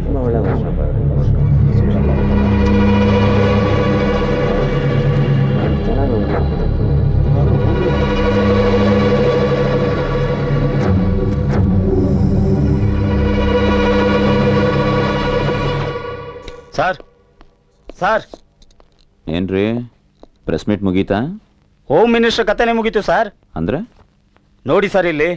ಸರ್ ಸರ್ ಏನ್ರಿ ಪ್ರೆಸ್ ಮೀಟ್ ಮುಗೀತಾ ಹೋಮ್ ಮಿನಿಸ್ಟರ್ ಕತೆನೇ ಮುಗೀತು ಸರ್ ಅಂದ್ರೆ ನೋಡಿ ಸರ್ ಇಲ್ಲಿ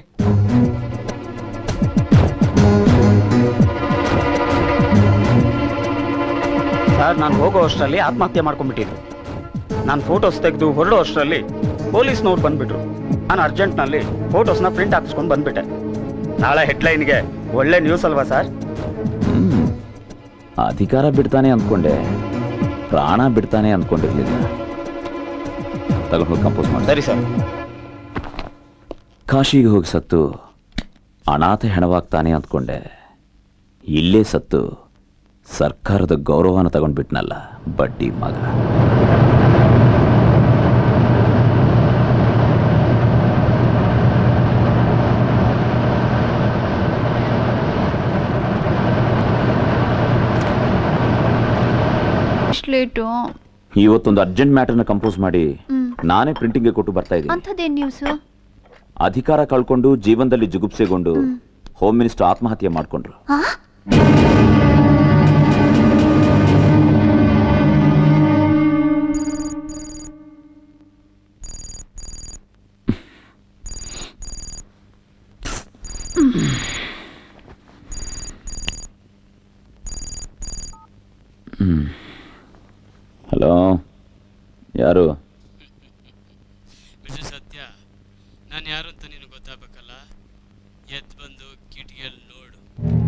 ಸರ್ ನಾನು ಹೋಗೋ ಅಷ್ಟರಲ್ಲಿ ಆತ್ಮಹತ್ಯೆ ಮಾಡ್ಕೊಂಡ್ಬಿಟ್ಟಿದ್ರು ನಾನು ಫೋಟೋಸ್ ತೆಗೆದು ಹೊರಡೋ ಅಷ್ಟರಲ್ಲಿ ಪೊಲೀಸ್ನವ್ರು ಬಂದ್ಬಿಟ್ರು ನಾನು ಅರ್ಜೆಂಟ್ನಲ್ಲಿ ಫೋಟೋಸ್ನ ಪ್ರಿಂಟ್ ಹಾಕಿಸ್ಕೊಂಡು ಬಂದ್ಬಿಟ್ಟೆ ನಾಳೆ ಹೆಡ್ಲೈನ್ಗೆ ಒಳ್ಳೆ ನ್ಯೂಸ್ ಅಲ್ವಾ ಸರ್ ಹ್ಮ್ ಅಧಿಕಾರ ಬಿಡ್ತಾನೆ ಅಂದ್ಕೊಂಡೆ ಪ್ರಾಣ ಬಿಡ್ತಾನೆ ಅಂದ್ಕೊಂಡಿರ್ಲಿಲ್ಲ ತಗೊಂಡು ಹೋಗಿ ಕಂಪೋಸ್ ಮಾಡಿ ಸರಿ ಸರ್ ಕಾಶಿಗೆ ಹೋಗಿ ಸತ್ತು ಅನಾಥ ಹೆಣವಾಗ್ತಾನೆ ಅಂದ್ಕೊಂಡೆ ಇಲ್ಲೇ ಸತ್ತು ಸರ್ಕಾರದ ಗೌರವನ ತಗೊಂಡ್ಬಿಟ್ನಲ್ಲ ಬಡ್ಡಿ ಮಗ ಇಷ್ಟು ಲೇಟು ಇವತ್ತೊಂದು ಅರ್ಜೆಂಟ್ ಮ್ಯಾಟರ್ನ ಕಂಪೋಸ್ ಮಾಡಿ ಹ್ಮ್. ನಾನೇ ಪ್ರಿಂಟಿಂಗ್ಗೆ ಕೊಟ್ಟು ಬರ್ತಾ ಇದ್ದೀನಿ ಅಂಥದ್ದೇನು ನ್ಯೂಸು ಅಧಿಕಾರ ಕಳ್ಕೊಂಡು ಜೀವನದಲ್ಲಿ ಜುಗುಪ್ಸೆಗೊಂಡು ಹೋಮ್ ಮಿನಿಸ್ಟರ್ ಆತ್ಮಹತ್ಯೆ ಮಾಡ್ಕೊಂಡ್ರು ಹ್ಮ್ ಹಲೋ ಯಾರು ಮಿಸ್ಟರ್ ಸತ್ಯ ನಾನು ಯಾರು ಅಂತ ನಿನಗೆ ಗೊತ್ತಾಗಬೇಕಲ್ಲ ಎದ್ದು ಬಂದು ಕಿಟಕಿಯಲ್ಲಿ ನೋಡು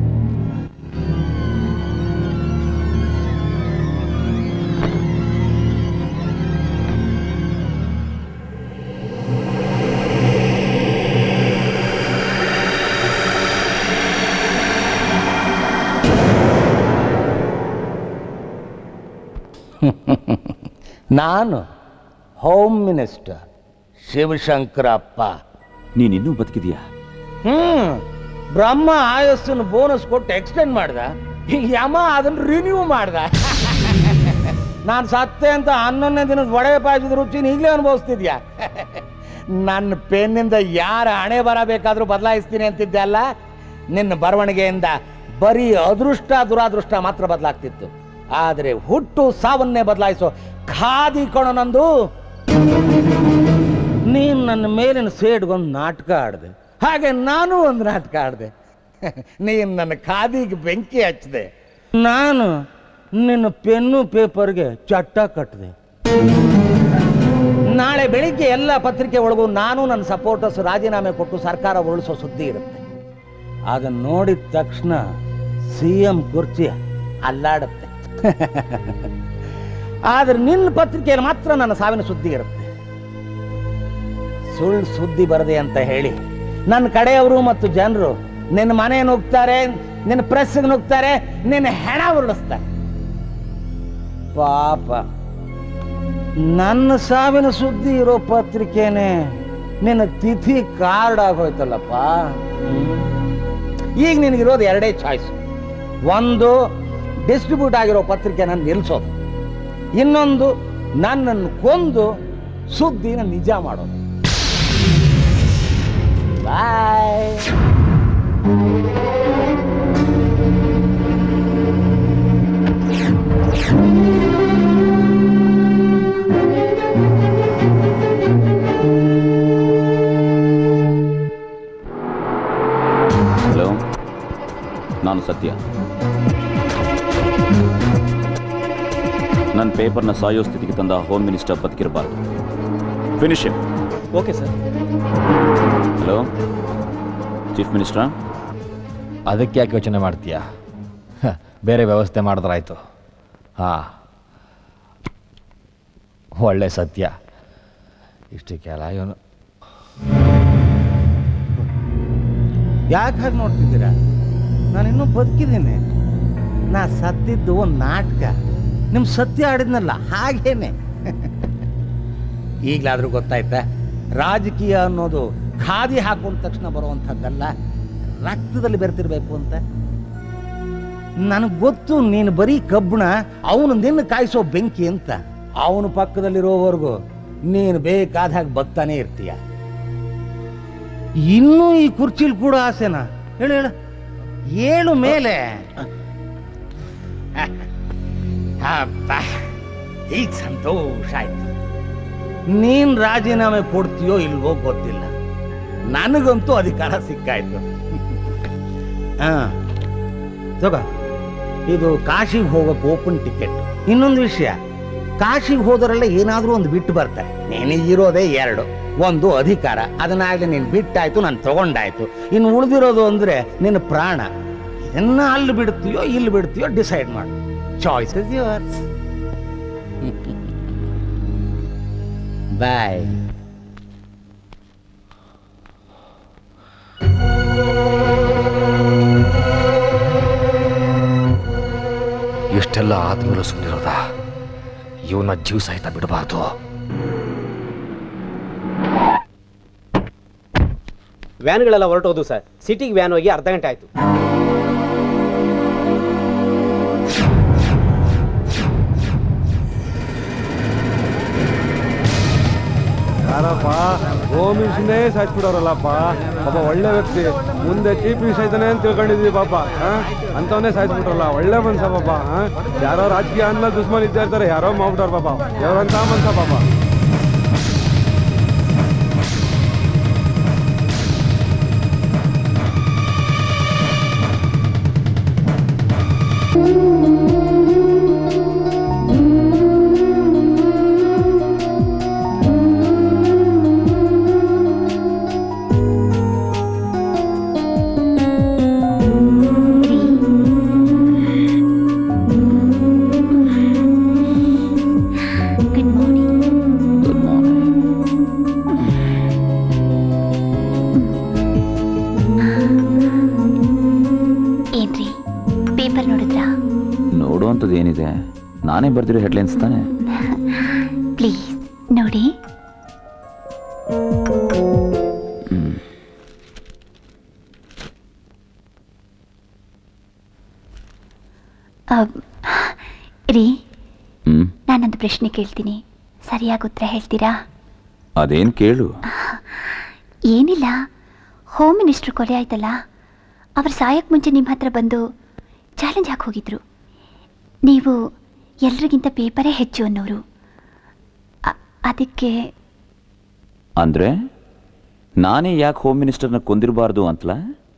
ನಾನು ಹೋಮ್ ಮಿನಿಸ್ಟರ್ ಶಿವಶಂಕರಪ್ಪ ನೀನಿನ್ನೂ ಬದುಕಿದೀಯಾ ಹ್ಮ್ ಬ್ರಹ್ಮ ಆಯಸ್ಸನ್ನು ಬೋನಸ್ ಕೊಟ್ಟು ಎಕ್ಸ್ಟೆಂಡ್ ಮಾಡ್ದ ಈಗ ಯಮ ಅದನ್ನ ರಿನ್ಯೂ ಮಾಡ್ದ ನಾನು ಸತ್ತೆ ಅಂತ ಹನ್ನೊಂದನೇ ದಿನದ ಒಡೆ ಪಾಯಸದ ರುಚಿನ ಈಗಲೇ ಅನುಭವಿಸ್ತಿದ್ಯಾ ನನ್ನ ಪೆನ್ನಿಂದ ಯಾರ ಹಣೆ ಬರಬೇಕಾದ್ರೂ ಬದಲಾಯಿಸ್ತೀನಿ ಅಂತಿದ್ದೆ ಅಲ್ಲ ನಿನ್ನ ಬರವಣಿಗೆಯಿಂದ ಬರೀ ಅದೃಷ್ಟ ದುರಾದೃಷ್ಟ ಮಾತ್ರ ಬದಲಾಗ್ತಿತ್ತು ಆದರೆ ಹುಟ್ಟು ಸಾವನ್ನೇ ಬದಲಾಯಿಸೋ ಖಾದಿ ಕಣೋ ನಂದು ನೀನು ನನ್ನ ಮೇಲಿನ ಸೇಡ್ಗೊಂದು ನಾಟಕ ಆಡಿದೆ ಹಾಗೆ ನಾನು ಒಂದು ನಾಟಕ ಆಡಿದೆ ನೀನು ನನ್ನ ಖಾದಿಗೆ ಬೆಂಕಿ ಹಚ್ಚಿದೆ ನಾನು ನಿನ್ನ ಪೆನ್ನು ಪೇಪರ್ಗೆ ಚಟ್ಟ ಕಟ್ಟಿದೆ ನಾಳೆ ಬೆಳಿಗ್ಗೆ ಎಲ್ಲ ಪತ್ರಿಕೆ ಒಳಗೂ ನಾನು ನನ್ನ ಸಪೋರ್ಟರ್ಸ್ ರಾಜೀನಾಮೆ ಕೊಟ್ಟು ಸರ್ಕಾರ ಉರುಳಿಸೋ ಸುದ್ದಿ ಇರುತ್ತೆ ಅದನ್ನು ನೋಡಿದ ತಕ್ಷಣ ಸಿ ಎಂ ಕುರ್ಚಿ ಅಲ್ಲಾಡುತ್ತೆ ಆದ್ರೆ ನಿನ್ನ ಪತ್ರಿಕೆಯಲ್ಲಿ ಮಾತ್ರ ನನ್ನ ಸಾವಿನ ಸುದ್ದಿ ಇರುತ್ತೆ ಸುಳ್ಳು ಸುದ್ದಿ ಬರದೆ ಅಂತ ಹೇಳಿ ನನ್ನ ಕಡೆಯವರು ಮತ್ತು ಜನರು ನಿನ್ನ ಮನೆ ನುಗ್ತಾರೆ ನಿನ್ನ ಪ್ರೆಸ್ಗೆ ನುಗ್ತಾರೆ ನಿನ್ನ ಹೆಣ ಉರುಳಿಸ್ತಾರೆ ಪಾಪ ನನ್ನ ಸಾವಿನ ಸುದ್ದಿ ಇರೋ ಪತ್ರಿಕೆನೆ ನಿನ್ನ ತಿಥಿ ಕಾರ್ಡ್ ಆಗೋಯ್ತಲ್ಲಪ್ಪ ಹ್ಮ್. ಈಗ ನಿನಗಿರೋದು ಎರಡೇ ಚಾಯ್ಸ್ ಒಂದು ಡಿಸ್ಟ್ರಿಬ್ಯೂಟ್ ಆಗಿರೋ ಪತ್ರಿಕೆನ ನಿಲ್ಲಿಸೋದು ಇನ್ನೊಂದು ನನ್ನನ್ನು ಕೊಂದು ಸುದ್ದಿನ ನಿಜ ಮಾಡೋದು ಬಾಯ್ ಹಲೋ ನಾನು ಸತ್ಯ ನನ್ನ ಪೇಪರ್ನ ಸಾಯೋ ಸ್ಥಿತಿಗೆ ತಂದ ಹೋಮ್ ಮಿನಿಸ್ಟರ್ ಬದುಕಿರಬಾರ್ದು finish okay sir hello chief minister ಅದಕ್ಕೆ ಯಾಕೆ ಯೋಚನೆ ಮಾಡ್ತೀಯಾ ಹ, ಬೇರೆ ವ್ಯವಸ್ಥೆ ಮಾಡಿದ್ರಾಯ್ತು ಹಾಂ ಒಳ್ಳೆ ಸತ್ಯ ಇಷ್ಟಕ್ಕೆಲ್ಲ ಇವನು ಯಾಕೆ ಹಾಗೆ ನೋಡ್ತಿದ್ದೀರಾ ನಾನು ಇನ್ನೂ ಬದುಕಿದ್ದೀನಿ ನಾ ಸತ್ತಿದ್ದು ಒಂದು ನಾಟಕ ನಿಮ್ಮ ಸತ್ಯ ಆಡಿದ್ನಲ್ಲ ಹಾಗೇನೆ ಈಗಲಾದರೂ ಗೊತ್ತಾಯ್ತಾ ರಾಜಕೀಯ ಅನ್ನೋದು ಖಾದಿ ಹಾಕೊಂಡ ತಕ್ಷಣ ಬರುವಂಥದ್ದಲ್ಲ ರಕ್ತದಲ್ಲಿ ಬೆರೆತಿರ್ಬೇಕು ಅಂತ ನನಗೆ ಗೊತ್ತು ನೀನು ಬರೀ ಕಬ್ಬಣ ಅವನು ನಿನ್ನ ಕಾಯಿಸೋ ಬೆಂಕಿ ಅಂತ ಅವನ ಪಕ್ಕದಲ್ಲಿರೋವರೆಗೂ ನೀನು ಬೇಕಾದ ಹಾಗೆ ಬಗ್ತಾನೆ ಇರ್ತೀಯ ಇನ್ನೂ ಈ ಕುರ್ಚಿಲ್ ಕೂಡ ಆಸೆನಾ ಹೇಳು ಹೇಳು ಏಳು ಮೇಲೆ ಅಪ್ಪ, ಈಗ ಸಂತೋಷ ಆಯ್ತು ನೀನ್ ರಾಜೀನಾಮೆ ಕೊಡ್ತೀಯೋ ಇಲ್ವೋ ಗೊತ್ತಿಲ್ಲ ನನಗಂತೂ ಅಧಿಕಾರ ಸಿಕ್ಕಾಯ್ತು ಹಾ ತಗೋ ಇದು ಕಾಶಿಗೆ ಹೋಗೋಕೆ ಓಪನ್ ಟಿಕೆಟ್ ಇನ್ನೊಂದು ವಿಷಯ ಕಾಶಿಗೆ ಹೋದರೆಲ್ಲ ಏನಾದರೂ ಒಂದು ಬಿಟ್ಟು ಬರ್ತಾರೆ ನಿನಗಿರೋದೇ ಎರಡು ಒಂದು ಅಧಿಕಾರ ಅದನ್ನಾಗಲಿ ನೀನು ಬಿಟ್ಟಾಯ್ತು ನಾನು ತಗೊಂಡಾಯ್ತು ಇನ್ನು ಉಳಿದಿರೋದು ಅಂದ್ರೆ ನಿನ್ನ ಪ್ರಾಣ ಇದನ್ನ ಅಲ್ಲಿ ಬಿಡ್ತೀಯೋ ಇಲ್ಲಿ ಬಿಡ್ತೀಯೋ ಡಿಸೈಡ್ ಮಾಡು ಚಾಯ್ಸ್ ಇಸ್ ಯುವರ್ಸ್ ಬಾಯ್ ಇಷ್ಟೆಲ್ಲ ಆದ್ಮೇಲೂ ಸುಮ್ಮನಿರೋದ ಇವನ ಜೀವ ಸಹಿತ ಬಿಡಬಾರ್ದು ವ್ಯಾನ್ಗಳೆಲ್ಲ ಹೊರಟೋದು ಸರ್ ಸಿಟಿಗೆ ವ್ಯಾನ್ ಹೋಗಿ ಅರ್ಧ ಗಂಟೆ ಆಯ್ತು ಯಾರಪ್ಪ ಗೋಮಿನ್ಸ್ನೇ ಸಾಯಿಸ್ಬಿಡೋರಲ್ಲಪ್ಪ ಪಾಪ ಒಳ್ಳೆ ವ್ಯಕ್ತಿ ಮುಂದೆ ಚೀಫ್ ಮಿನಿಸ್ಟರ್ ಇದ್ದಾನೆ ಅಂತ ತಿಳ್ಕೊಂಡಿದ್ವಿ ಪಾಪ ಅಂತವನ್ನೇ ಸಾಯಿಸ್ಬಿಟ್ರಲ್ಲ ಒಳ್ಳೆ ಮನ್ಸ ಪಾಪ ಆ? ಯಾರೋ ರಾಜಕೀಯ ಅನ್ನ ದುಶ್ಮನ್ ಇದ್ದೇ ಇರ್ತಾರೆ ಯಾರೋ ಮಾಡ್ಬಿಟ್ಟಾರ ಪಾಪ ಯಾರಂತ ಮನ್ಸ ಪಾಪ ಏನ್ರಿ ಪೇಪರ್ ನೋಡಿದ್ರಾ ನೋಡುವಂಥದ್ದು ಏನಿದೆ ನಾನೇ ಬರ್ದಿರೋ ಹೆಡ್ಲೈನ್ಸ್ ತಾನೆ ಪ್ಲೀಸ್ ನೋಡಿ ಅಹ್, ರೀ ಹ್ಮ್ ನಾನೊಂದು ಪ್ರಶ್ನೆ ಕೇಳ್ತೀನಿ ಸರಿಯಾಗಿ ಉತ್ತರ ಹೇಳ್ತೀರಾ ಅದೇನು ಕೇಳು ಏನಿಲ್ಲ ಹೋಮ್ ಮಿನಿಸ್ಟ್ರು ಕೊಲೆ ಆಯ್ತಲ್ಲ ಅವ್ರು ಸಾಯಕ್ಕೆ ಮುಂಚೆ ನಿಮ್ಮ ಹತ್ರ ಬಂದು ಚಾಲೆಂಜ್ ಹಾಕಿ ಹೋಗಿದ್ರು ನೀವು ಎಲ್ರಿಗಿಂತ ಪೇಪರೇ ಹೆಚ್ಚು ಅನ್ನೋರು ಅ- ಅದಕ್ಕೆ ಅಂದ್ರೆ ನಾನೇ ಯಾಕೆ ಹೋಮ್ ಮಿನಿಸ್ಟರ್ನ ಕೊಂದಿರಬಾರ್ದು ಅಂತಲ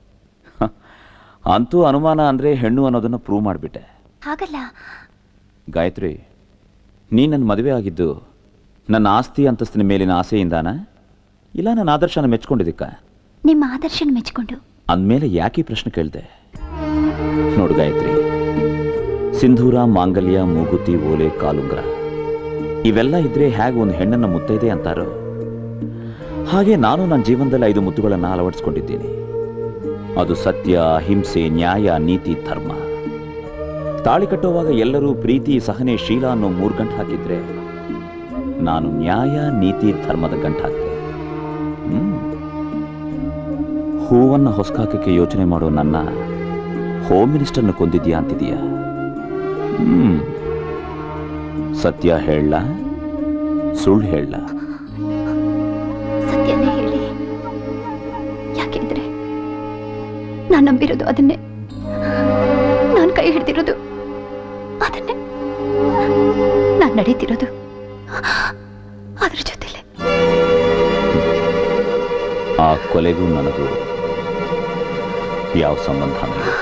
ಅಂತೂ ಅನುಮಾನ ಅಂದ್ರೆ ಹೆಣ್ಣು ಅನ್ನೋದನ್ನ ಪ್ರೂವ್ ಮಾಡಿಬಿಟ್ಟೆ ಹಾಗಲ್ಲ ಗಾಯತ್ರಿ ನೀ ನನ್ನ ಮದುವೆ ಆಗಿದ್ದು ನನ್ನ ಆಸ್ತಿ ಅಂತಸ್ತಿನ ಮೇಲಿನ ಆಸೆಯಿಂದಾನ ಇಲ್ಲ ನನ್ನ ಆದರ್ಶನ ಮೆಚ್ಕೊಂಡಿದ್ದಕ್ಕ ನಿಮ್ಮ ಆದರ್ಶನ ಮೆಚ್ಕೊಂಡು ಅಂದಮೇಲೆ ಯಾಕೆ ಈ ಪ್ರಶ್ನೆ ಕೇಳಿದೆ ನೋಡು ಗಾಯತ್ರಿ ಸಿಂಧೂರ ಮಾಂಗಲ್ಯ ಮೂಗುತಿ ಓಲೆ ಕಾಲುಂಗ್ರ ಇವೆಲ್ಲ ಇದ್ರೆ ಹೇಗೆ ಒಂದು ಹೆಣ್ಣನ್ನ ಮುತ್ತೈದೆ ಅಂತಾರೋ ಹಾಗೆ ನಾನು ನನ್ನ ಜೀವನದಲ್ಲಿ ಐದು ಮುತ್ತುಗಳನ್ನು ಅಳವಡಿಸ್ಕೊಂಡಿದ್ದೀನಿ ಅದು ಸತ್ಯ ಅಹಿಂಸೆ ನ್ಯಾಯ ನೀತಿ ಧರ್ಮ ತಾಳಿ ಕಟ್ಟುವಾಗ ಎಲ್ಲರೂ ಪ್ರೀತಿ ಸಹನೆ ಶೀಲ ಅನ್ನೋ ಮೂರು ಗಂಟು ಹಾಕಿದ್ರೆ ನಾನು ನ್ಯಾಯ ನೀತಿ ಧರ್ಮದ ಗಂಟು ಹಾಕಿದೆ ಹ್ಮ್. ಹೂವನ್ನ ಹೊಸ್ಕಾಕಕ್ಕೆ ಯೋಚನೆ ಮಾಡೋ ನನ್ನ ಹೋಮ್ ಮಿನಿಸ್ಟರ್ನ ಕೊಂದಿದ್ಯಾ ಅಂತಿದೀಯಾ ಹ್ಮ್ ಸತ್ಯ ಹೇಳ ಸುಳ್ಳು ಹೇಳ ಸತ್ಯನೇ ಹೇಳಿ ಯಾಕೆಂದ್ರೆ ನಾನು ನಂಬಿರೋದು ಅದನ್ನೇ ನಾನು ಕೈ ಹಿಡ್ದಿರೋದು ಅದನ್ನೇ ನಾನು ನಡೀತಿರೋದು ಅದ್ರ ಜೊತೆಲೆ ಆ ಕೊಲೆಗೂ ನನಗೂ ಯಾವ ಸಂಬಂಧನೂ ಇಲ್ಲ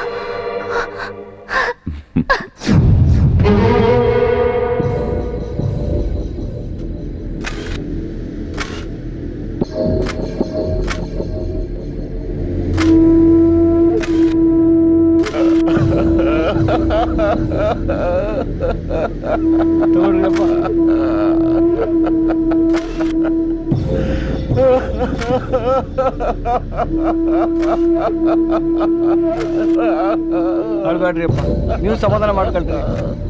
ಅಳ್ಬೇಡ್ರಿ ಅಪ್ಪ ನೀವು ಸಮಾಧಾನ ಮಾಡ್ಕೊಳ್ತೀರಿ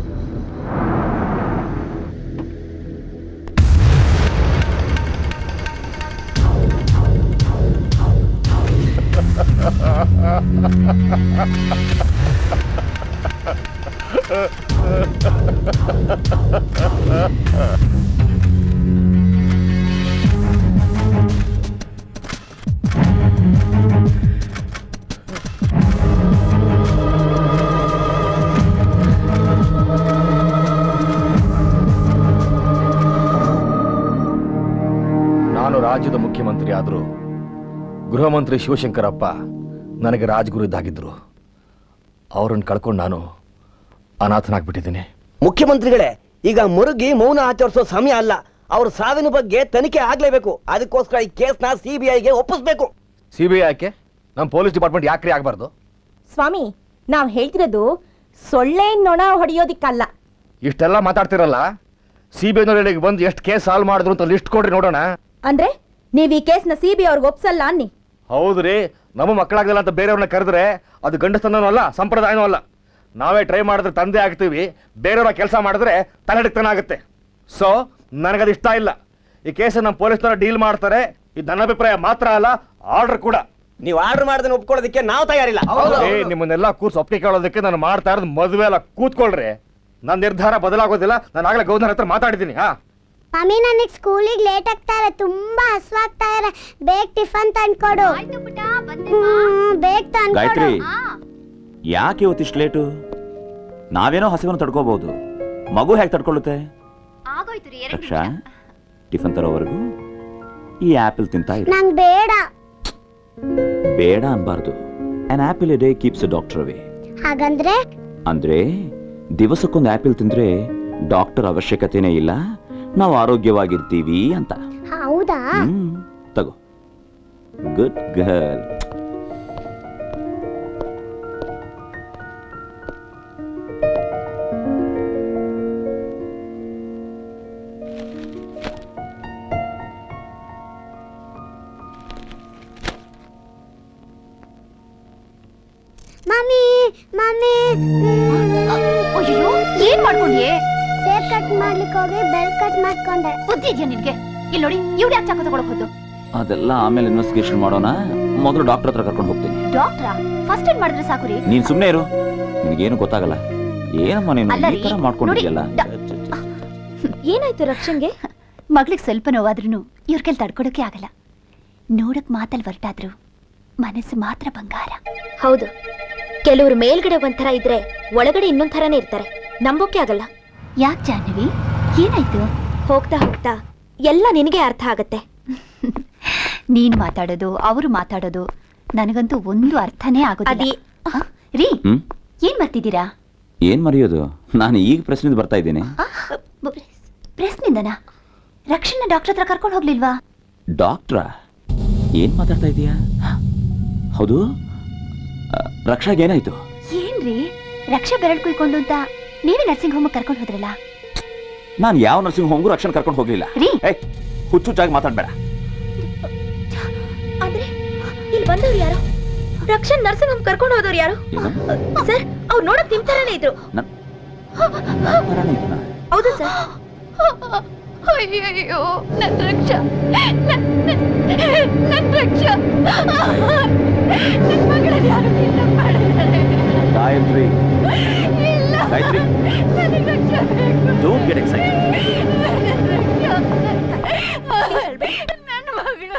ನಾನು ರಾಜ್ಯದ ಮುಖ್ಯಮಂತ್ರಿ ಆದರೂ ಗೃಹ ಮಂತ್ರಿ ಶಿವಶಂಕರಪ್ಪ ನನಗೆ ರಾಜಗುರು ಇದ್ದಾಗಿದ್ರು ಅವರನ್ನು ಕಳ್ಕೊಂಡು ನಾನು ಅನಾಥನಾಗ್ಬಿಟ್ಟಿದ್ದೀನಿ ಮುಖ್ಯಮಂತ್ರಿಗಳೇ ಈಗ ಮುರುಗಿ ಮೌನ ಆಚರಿಸೋ ಸಮಯ ಅಲ್ಲ ಅವ್ರ ಸಾವಿನ ಬಗ್ಗೆ ತನಿಖೆ ಆಗ್ಲೇಬೇಕು ಅದಕ್ಕೋಸ್ಕರ ಈ ಕೇಸ್ನ ಸಿಬಿಐಗೆ ಒಪ್ಪಿಸ್ಬೇಕು ಸಿ ಬಿ ಐ ಯಾಕೆ ನಮ್ಮ ಪೊಲೀಸ್ ಡಿಪಾರ್ಟ್ಮೆಂಟ್ ಯಾಕ್ರಿ ಆಗಬಾರ್ದು ಸ್ವಾಮಿ ನಾವ್ ಹೇಳ್ತಿರೋದು ಸೊಳ್ಳೆ ನೊಣ ಹೊಡೆಯೋದಿಕ್ಕಲ್ಲ ಇಷ್ಟೆಲ್ಲ ಮಾತಾಡ್ತಿರಲ್ಲ ಸಿ ಬಿ ಐ ಬಂದು ಎಷ್ಟು ಕೇಸ್ ಸಾಲ್ವ್ ಮಾಡಿದ್ರು ಅಂತ ಲಿಸ್ಟ್ ಕೊಡ್ರಿ ನೋಡೋಣ ಅಂದ್ರೆ ನೀವ್ ಈ ಕೇಸ್ನ ಸಿಬಿ ಅವ್ರಿಗೆ ಒಪ್ಸಲ್ಲ ಅನ್ನಿ ಹೌದ್ರಿ ನಮ್ಮ ಮಕ್ಕಳಾಗಲ್ಲ ಅಂತ ಬೇರೆಯವ್ರನ್ನ ಕರೆದ್ರೆ ಅದು ಗಂಡಸ್ತನೂ ಅಲ್ಲ ಸಂಪ್ರದಾಯನೂ ಅಲ್ಲ ನಾವೇ ಟ್ರೈ ಮಾಡಿದ್ರೆ ತಂದೆ ಆಗ್ತೀವಿ ಬೇರೆಯವರ ಕೆಲಸ ಮಾಡಿದ್ರೆ ತಲೆಡಿತನ ಆಗುತ್ತೆ ಸೊ ನನಗದು ಇಷ್ಟ ಇಲ್ಲ ಈ ಕೇಸನ್ನು ನಮ್ಮ ಪೊಲೀಸ್ನವ್ರು ಡೀಲ್ ಮಾಡ್ತಾರೆ ಇದು ನನ್ನ ಅಭಿಪ್ರಾಯ ಮಾತ್ರ ಅಲ್ಲ ಆರ್ಡರ್ ಕೂಡ ನೀವು ಆರ್ಡರ್ ಮಾಡ್ದನ್ನ ಒಪ್ಕೊಳ್ಳೋದಕ್ಕೆ ನಾವು ತಯಾರಿಲ್ಲ ಏ, ನಿಮ್ಮನ್ನೆಲ್ಲ ಕೂರ್ಸ್ ಒಪ್ಪಿಗೆ ಕೇಳೋದಕ್ಕೆ ನಾನು ಮಾಡ್ತಾ ಇರೋದು ಮದುವೆ ಎಲ್ಲ ಕೂತ್ಕೊಳ್ರಿ ನನ್ನ ನಿರ್ಧಾರ ಬದಲಾಗೋದಿಲ್ಲ ನಾನು ಆಗಲೇ ಗೌರ್ನರ್ ಹತ್ರ ಮಾತಾಡಿದ್ದೀನಿ ಹಾ ಮಮ್ಮಿ ನನಗೆ ಸ್ಕೂಲಿಗೆ ಲೇಟ್ ಆಗ್ತಾ ಇದೆ ತುಂಬಾ ಹಸುವಾಗ್ತಾ ಇದೆ ಬೇಗ ಟಿಫನ್ ತಂದ್ಕೊಡು ಹ್ಮ್, ಬೇಗ ತಂದ್ಕೊಡು ಗಾಯತ್ರಿ ಯಾಕೆ ಇವತ್ತಿಷ್ಟು ಲೇಟು ನಾವೇನೋ ಹಸಿವನ್ನು ತಡ್ಕೋಬಹುದು ಮಗು ಹೇಗೆ ತಡ್ಕೊಳ್ಳುತ್ತೆ ರಕ್ಷಾ ಟಿಫನ್ ತರೋವರೆಗೂ ಈ ಆಪಲ್ ತಿಂತಾ ಇರು ನಂಗೆ ಬೇಡ ಬೇಡ ಅನ್ಬಾರ್ದು an apple a day keeps doctor away ಹಾಗಂದ್ರೆ ಅಂದ್ರೆ ದಿವಸಕ್ಕೊಂದು ಆಪಲ್ ತಿಂದ್ರೆ ಡಾಕ್ಟರ್ ಅವಶ್ಯಕತೆನೇ ಇಲ್ಲ ನಾವು ಆರೋಗ್ಯವಾಗಿರ್ತೀವಿ ಅಂತ ಹೌದಾ ಹ್ಮ್ ತಗೋ ಗುಡ್ ಗರ್ಲ್ ಮಮ್ಮಿ ಮಮ್ಮಿ ಅಯ್ಯೋ ಏನ್ ಮಾಡ್ಕೊಂಡ್ಯೆ ಸೇರ್ ಕಟ್ ಮಾಡ್ಲಿಕ್ಕೆ ಹೋಗಿ ಬೆಲ್ ಕಟ್ ಮಾಡ್ಕೊಂಡೆ ಬುದ್ಧಿ ಇದೆಯಾ ನಿನ್ಗೆ ಇಲ್ಲಿ ನೋಡಿ ಇವ್ರು ಯಾಕೆ ಚಾಕು ತಗೊಳಕ್ ಹೋದ್ದು ಅದೆಲ್ಲ ಆಮೇಲೆ ಇನ್ವೆಸ್ಟಿಗೇಷನ್ ಮಾಡೋಣ ಮೊದಲು ಡಾಕ್ಟರ್ ಹತ್ರ ಕರ್ಕೊಂಡು ಹೋಗ್ತೀನಿ ಡಾಕ್ಟ್ರಾ ಫಸ್ಟ್ ಏಡ್ ಮಾಡಿದ್ರೆ ಸಾಕು ರೀ ನೀನ್ ಸುಮ್ಮನೆ ಇರು ನಿನಗೇನು ಗೊತ್ತಾಗಲ್ಲ ಏನಮ್ಮ ನೀನು ಅಲ್ಲ ಈ ರೀ, ತರ ಮಾಡ್ಕೊಂಡಿದ್ಯಲ್ಲ ಏನಾಯ್ತು ರಕ್ಷನ್ಗೆ ಮಗಳಿಗೆ ಸ್ವಲ್ಪ ನೋವಾದ್ರೂ ಇವ್ರ ಕೈಲಿ ತಡ್ಕೊಡೋಕೆ ಆಗಲ್ಲ ನೋಡಕ್ ಮಾತಲ್ಲಿ ಹೊರಟಾದ್ರು ಮನಸ್ಸು ಮಾತ್ರ ಬಂಗಾರ ಹೌದು ಕೆಲವರು ಮೇಲ್ಗಡೆ ಒಂಥರ ಇದ್ರೆ ಒಳಗಡೆ ಇನ್ನೊಂದ್ ಥರನೇ ಇರ್ತಾರೆ ನಂಬೋಕೆ ಆಗಲ್ಲ ಯಾಕೆ ಜಾಹ್ನವಿ ಏನಾಯ್ತು ಹೋಗ್ತಾ ಹೋಗ್ತಾ ಎಲ್ಲ ನಿನಗೆ ಅರ್ಥ ಆಗತ್ತೆ ನೀನ್ ಮಾತಾಡೋದು ಅವರು ಮಾತಾಡೋದು ನನಗಂತೂ ಒಂದು ಅರ್ಥನೇ ಆಗೋದಿಲ್ಲ ಆ, ರೀ ಹ್ಮ್ ಏನ್ ಮಾಡ್ತಿದ್ದೀರಾ ಏನ್ ಮರೆಯೋದು ನಾನು ಈಗ ಪ್ರಶ್ನೆ ಬರ್ತಾ ಇದ್ದೀನಿ ಪ್ರೆಸ್ನಿಂದನಾ ರಕ್ಷಣ ಡಾಕ್ಟರ್ ಹತ್ರ ಕರ್ಕೊಂಡು ಹೋಗ್ಲಿಲ್ವಾ ಡಾಕ್ಟ್ರಾ ಏನ್ ಮಾತಾಡ್ತಾ ಇದೀಯಾ ಹೌದು ಆ, ರಕ್ಷಾಗ್ ಏನಾಯ್ತು ಏನ್ರಿ ರಕ್ಷಾ ಬೆರಳು ಕುಯ್ಕೊಂಡು ಅಂತ ನೀವೇ ನರ್ಸಿಂಗ್ ಹೋಮ್ ಕರ್ಕೊಂಡು ಹೋದ್ರಲ್ಲ ನಾನು ಯಾವ ನರ್ಸಿಂಗ್ ಹೋಮ್ಗೂ ರಕ್ಷಣೆ ಕರ್ಕೊಂಡು ಹೋಗ್ಲಿಲ್ಲ ರೀ ಏ ಹುಚ್ಚುಚ್ಚಾಗಿ ಮಾತಾಡ್ಬೇಡ ಬಂದವ್ರು ಯಾರು ರಕ್ಷನ್ ನರ್ಸಿಂಗ್ ಹೋಮ್ ಕರ್ಕೊಂಡು ಹೋದವ್ರು ಯಾರು ಸರ್ ಅವ್ರು ನೋಡಕ್ ನಿಮ್ ತರಾನೇ ಇದ್ರು ಹೌದು ಸರ್ ಅಯ್ಯಯ್ಯೋ ನನ್ ರಕ್ಷ ನನ್ ನನ್ ರಕ್ಷ ನನ್ ಮಗಳನ್ನ ಯಾರು ಕಿಡ್ನಾಪ್ ಮಾಡಿದ್ದಾರೆ ಗಾಯತ್ರಿ ಇಲ್ಲ ಗಾಯತ್ರಿ ನನಗ್ ರಕ್ಷ ಬೇಕು ಡೋಂಟ್ ಗೆಟ್ ಎಕ್ಸೈಟೆಡ್ ನನ್ನ ಮಗಳು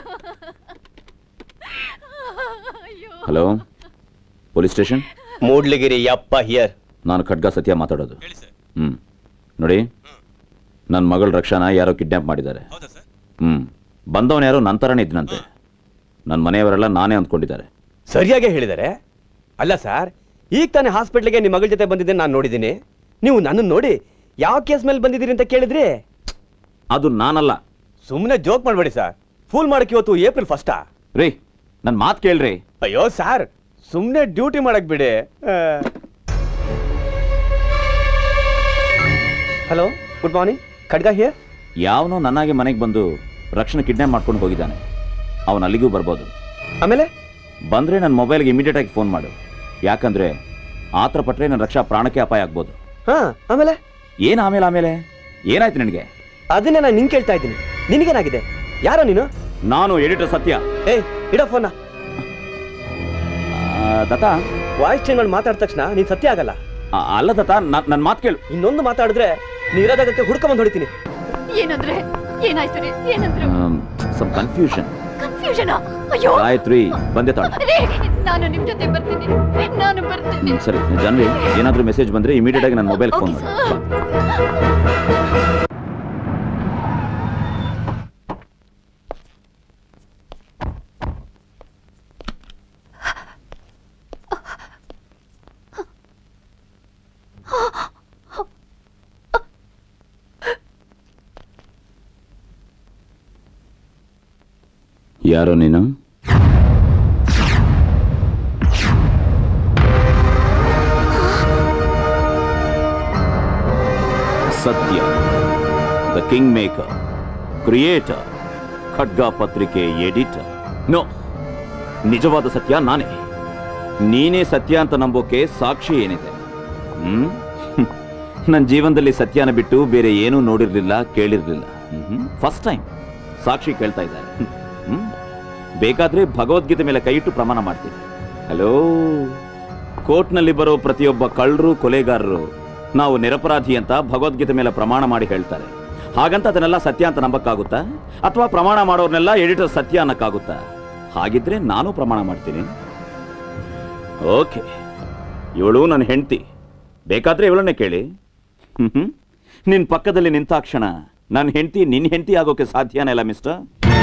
ಹಲೋ ಪೊಲೀಸ್ ಸ್ಟೇಷನ್ ಮೂಡ್ಲಗಿರಿ ಯಪ್ಪ ಹಿಯರ್ ನಾನು ಖಡ್ಗ ಸತ್ಯ ಮಾತಾಡೋದು ಹ್ಮ್ ನೋಡಿ ನನ್ನ ಮಗಳು ರಕ್ಷಾನ ಯಾರೋ ಕಿಡ್ನಾಪ್ ಮಾಡಿದ್ದಾರೆ ಹ್ಮ್ ಬಂದವನು ಯಾರೋ ನನ್ನ ಥರನೇ ಇದ್ನಂತೆ ನನ್ನ ಮನೆಯವರೆಲ್ಲ ನಾನೇ ಅಂದ್ಕೊಂಡಿದ್ದಾರೆ ಸರಿಯಾಗೇ ಹೇಳಿದ್ದಾರೆ ಅಲ್ಲ ಸರ್ ಈಗ ತಾನೇ ಹಾಸ್ಪಿಟ್ಲಿಗೆ ನಿಮ್ಮ ಮಗಳ ಜೊತೆ ಬಂದಿದ್ದೆ ನಾನು ನೋಡಿದ್ದೀನಿ ನೀವು ನನ್ನನ್ನು ನೋಡಿ ಯಾವ ಕೇಸ್ ಮೇಲೆ ಬಂದಿದ್ದೀರಿ ಅಂತ ಕೇಳಿದ್ರಿ ಅದು ನಾನಲ್ಲ ಸುಮ್ಮನೆ ಜೋಕ್ ಮಾಡಬೇಡಿ ಸರ್ ಫೂಲ್ ಮಾಡಕ್ಕೆ ಇವತ್ತು ಏಪ್ರಿಲ್ ಫಸ್ಟಾ ರೀ ನನ್ನ ಮಾತು ಕೇಳ್ರಿ ಅಯ್ಯೋ ಸರ್ ಸುಮ್ಮನೆ ಡ್ಯೂಟಿ ಮಾಡಕ್ ಬಿಡಿ ಹಲೋ ಗುಡ್ ಮಾರ್ನಿಂಗ್ ಖಡ್ಗ ಹಿಯರ್ ಯಾವನೋ ನನ್ನಾಗೆ ಮನೆಗೆ ಬಂದು ರಕ್ಷಣೆ ಕಿಡ್ನಾಪ್ ಮಾಡ್ಕೊಂಡು ಹೋಗಿದ್ದಾನೆ ಅವನು ಅಲ್ಲಿಗೂ ಬರ್ಬೋದು ಆಮೇಲೆ ಬಂದ್ರೆ ನನ್ನ ಮೊಬೈಲ್ಗೆ ಇಮಿಡಿಯೇಟ್ ಆಗಿ ಫೋನ್ ಮಾಡು ಯಾಕಂದ್ರೆ ಆತರ ಪಟ್ರೆ ನನ್ನ ರಕ್ಷಾ ಪ್ರಾಣಕ್ಕೆ ಅಪಾಯ ಆಗ್ಬೋದು ಹಾ ಆಮೇಲೆ ಏನ್ ಆಮೇಲೆ ಆಮೇಲೆ ಏನಾಯ್ತು ನಿನಗೆ ಅದನ್ನೇ ನಾನು ನಿಂಗೆ ಕೇಳ್ತಾ ಇದ್ದೀನಿ ನಿನಗೇನಾಗಿದೆ ಯಾರೋ ನೀನು ನಾನು ಎಡಿಟರ್ ಸತ್ಯ ಏ ಇಡೋ ಫೋನ ದತ್ತ ವಾಯ್ಸ್ ಚೇಂಜ್ ಮಾಡಿ ಮಾತಾಡಿದ ತಕ್ಷಣ ನೀನ್ ಸತ್ಯ ಆಗಲ್ಲ ಆ- ಅಲ್ಲ ದತ್ತ ನನ್ನ ಮಾತು ಕೇಳು ಇನ್ನೊಂದು ಮಾತಾಡಿದ್ರೆ ನೀ ಇರೋ ಜಾಗಕ್ಕೆ ಹುಡ್ಕೊಂಬಂದು ಹೊಡಿತೀನಿ ಏನಂದ್ರೆ ಏನಾಯ್ತು ರೀ ಏನಂದ್ರು ಸಮ್ ಕನ್ಫ್ಯೂಷನ್ ಕನ್ಫ್ಯೂಷನ್ ಅಯ್ಯೋ ಗಾಯತ್ರಿ ಬಂದೆ ತಾಳು ರೀ, ನಾನು ನಿಮ್ ಜೊತೆ ಬರ್ತೀನಿ ನಾನು ಬರ್ತೀನಿ ಹ್ಮ್, ಸರಿ ಜನರಿ ಏನಾದ್ರೂ ಮೆಸೇಜ್ ಬಂದ್ರೆ ಇಮಿಡಿಯೇಟ್ ಆಗಿ ನನ್ನ ಮೊಬೈಲ್ ಫೋನ್ ಮಾಡಿ ಯಾರೋ ನೀನು ಸತ್ಯ ದ ಕಿಂಗ್ ಮೇಕರ್ ಕ್ರಿಯೇಟರ್ ಖಡ್ಗ ಪತ್ರಿಕೆ ಎಡಿಟರ್ ನೋ ನಿಜವಾದ ಸತ್ಯ ನಾನೇ ನೀನೇ ಸತ್ಯ ಅಂತ ನಂಬೋಕೆ ಸಾಕ್ಷಿ ಏನಿದೆ ಹ್ಮ್ ನನ್ನ ಜೀವನದಲ್ಲಿ ಸತ್ಯನ ಬಿಟ್ಟು ಬೇರೆ ಏನೂ ನೋಡಿರ್ಲಿಲ್ಲ ಕೇಳಿರ್ಲಿಲ್ಲ ಫಸ್ಟ್ ಟೈಮ್ ಸಾಕ್ಷಿ ಕೇಳ್ತಾ ಇದ್ದಾರೆ ಹ್ಮ್ ಬೇಕಾದ್ರೆ ಭಗವದ್ಗೀತೆ ಮೇಲೆ ಕೈ ಇಟ್ಟು ಪ್ರಮಾಣ ಮಾಡ್ತೀನಿ ಹಲೋ ಕೋರ್ಟ್ನಲ್ಲಿ ಬರೋ ಪ್ರತಿಯೊಬ್ಬ ಕಳ್ಳರು ಕೊಲೆಗಾರರು ನಾವು ನಿರಪರಾಧಿ ಅಂತ ಭಗವದ್ಗೀತೆ ಮೇಲೆ ಪ್ರಮಾಣ ಮಾಡಿ ಹೇಳ್ತಾರೆ ಹಾಗಂತ ಅದನ್ನೆಲ್ಲ ಸತ್ಯ ಅಂತ ನಂಬಕ್ಕಾಗುತ್ತಾ ಅಥವಾ ಪ್ರಮಾಣ ಮಾಡೋರ್ನೆಲ್ಲ ಎಡಿಟರ್ ಸತ್ಯ ಅನ್ನಕ್ಕಾಗುತ್ತಾ ಹಾಗಿದ್ರೆ ನಾನು ಪ್ರಮಾಣ ಮಾಡ್ತೀನಿ ಓಕೆ ಇವಳು ನನ್ನ ಹೆಂಡತಿ ಬೇಕಾದ್ರೆ ಇವಳನ್ನೇ ಕೇಳಿ ಹ್ಮ್ ನಿನ್ ಪಕ್ಕದಲ್ಲಿ ನಿಂತಾಕ್ಷಣ ನನ್ನ ಹೆಂಡತಿ ನಿನ್ ಹೆಂಡತಿ ಆಗೋಕೆ ಸಾಧ್ಯನೇ ಇಲ್ಲ ಮಿಸ್ಟರ್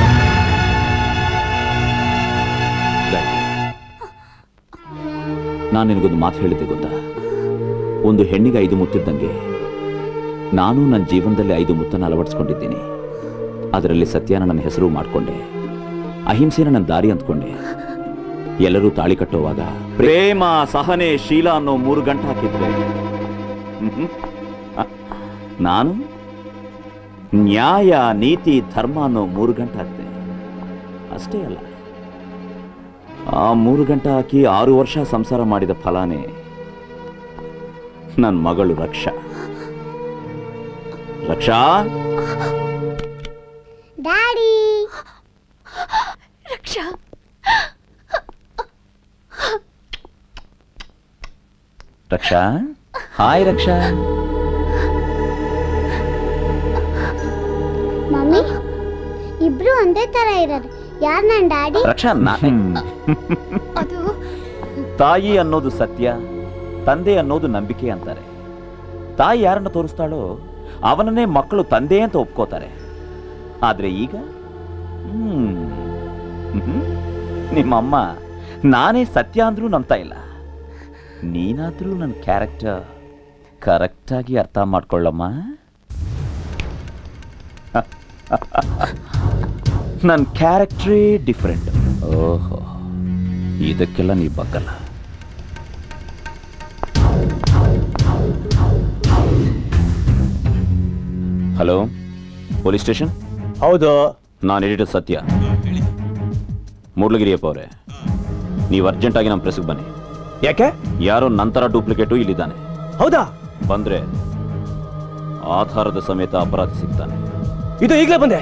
ನಾನು ನಿನಗೊಂದು ಮಾತು ಹೇಳಿದ್ದೆ ಗೊತ್ತಾ ಒಂದು ಹೆಣ್ಣಿಗೆ ಐದು ಮುತ್ತಿದ್ದಂಗೆ ನಾನು ನನ್ನ ಜೀವನದಲ್ಲಿ ಐದು ಮುತ್ತನ್ನು ಅಳವಡಿಸ್ಕೊಂಡಿದ್ದೀನಿ ಅದರಲ್ಲಿ ಸತ್ಯನ ನನ್ನ ಹೆಸರು ಮಾಡಿಕೊಂಡೆ ಅಹಿಂಸೆನ ನನ್ನ ದಾರಿ ಅಂದ್ಕೊಂಡೆ ಎಲ್ಲರೂ ತಾಳಿ ಕಟ್ಟುವಾಗ ಪ್ರೇಮ ಸಹನೆ ಶೀಲ ಅನ್ನೋ ಮೂರು ಗಂಟೆ ಹಾಕಿದ್ರೆ ಹ್ಮ್. ನಾನು ನ್ಯಾಯ ನೀತಿ ಧರ್ಮ ಅನ್ನೋ ಮೂರು ಗಂಟೆ ಹಾಕ್ತೆ ಅಷ್ಟೇ ಅಲ್ಲ ಆ ಮೂರು ಗಂಟೆ ಹಾಕಿ ಆರು ವರ್ಷ ಸಂಸಾರ ಮಾಡಿದ ಫಲಾನೇ ನನ್ನ ಮಗಳು Raksha Raksha daddy Raksha Raksha hi Raksha mummy ಇಬ್ರು ಒಂದೇ ತರ ಇರೋದು ಯಾರ್ ನನ್ ಡ್ಯಾಡಿ ರಕ್ಷಾ ನಾ- ತಾಯಿ ಅನ್ನೋದು ಸತ್ಯ ತಂದೆ ಅನ್ನೋದು ನಂಬಿಕೆ ಅಂತಾರೆ ತಾಯಿ ಯಾರನ್ನ ತೋರಿಸ್ತಾಳೋ ಅವನನ್ನೇ ಮಕ್ಕಳು ತಂದೆ ಅಂತ ಒಪ್ಕೋತಾರೆ ಆದ್ರೆ ಈಗ ಹ್ಮ್ ಹ್ಮ್. ನಿಮ್ಮಮ್ಮ ನಾನೇ ಸತ್ಯ ಅಂದ್ರೂ ನಂಬ್ತಾ ಇಲ್ಲ ನೀನಾದ್ರೂ ನನ್ನ ಕ್ಯಾರೆಕ್ಟರ್ ಕರೆಕ್ಟಾಗಿ ಅರ್ಥ ಮಾಡ್ಕೊಳ್ಳಮ್ಮ ನನ್ನ ಕ್ಯಾರೆಕ್ಟ್ರೇ ಡಿಫ್ರೆಂಟ್ ಓಹೋ ಇದಕ್ಕೆಲ್ಲ ನೀ ಬಗ್ಗಲ್ಲ ಹಲೋ ಪೊಲೀಸ್ ಸ್ಟೇಷನ್ ಹೌದು ನಾನು ಎಡಿಟರ್ ಸತ್ಯ ಮೂಡ್ಲಗಿರಿಯಪ್ಪ ಅವರೇ ನೀವು ಅರ್ಜೆಂಟಾಗಿ ನಮ್ಮ ಪ್ರೆಸ್ಗೆ ಬನ್ನಿ ಯಾಕೆ ಯಾರೋ ನಂತರ ಡೂಪ್ಲಿಕೇಟು ಇಲ್ಲಿದ್ದಾನೆ ಹೌದಾ ಬಂದ್ರೆ ಆಧಾರದ ಸಮೇತ ಅಪರಾಧಿ ಸಿಗ್ತಾನೆ ಇದು ಈಗಲೇ ಬಂದೆ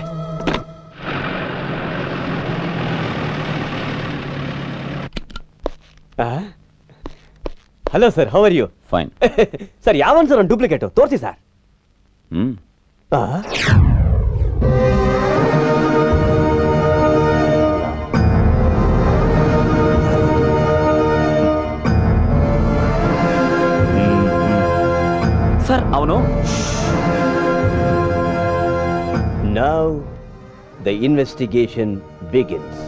hello sir how are you fine sir ಯಾವನ್ ಸರ್ ಡೂಪ್ಲಿಕೇಟು ತೋರಿಸಿ ಸರ್ ಹ್ಮ್ ಸರ್ ಅವನು ನೌ ದ ಇನ್ವೆಸ್ಟಿಗೇಷನ್ ಬಿಗಿನ್ಸ್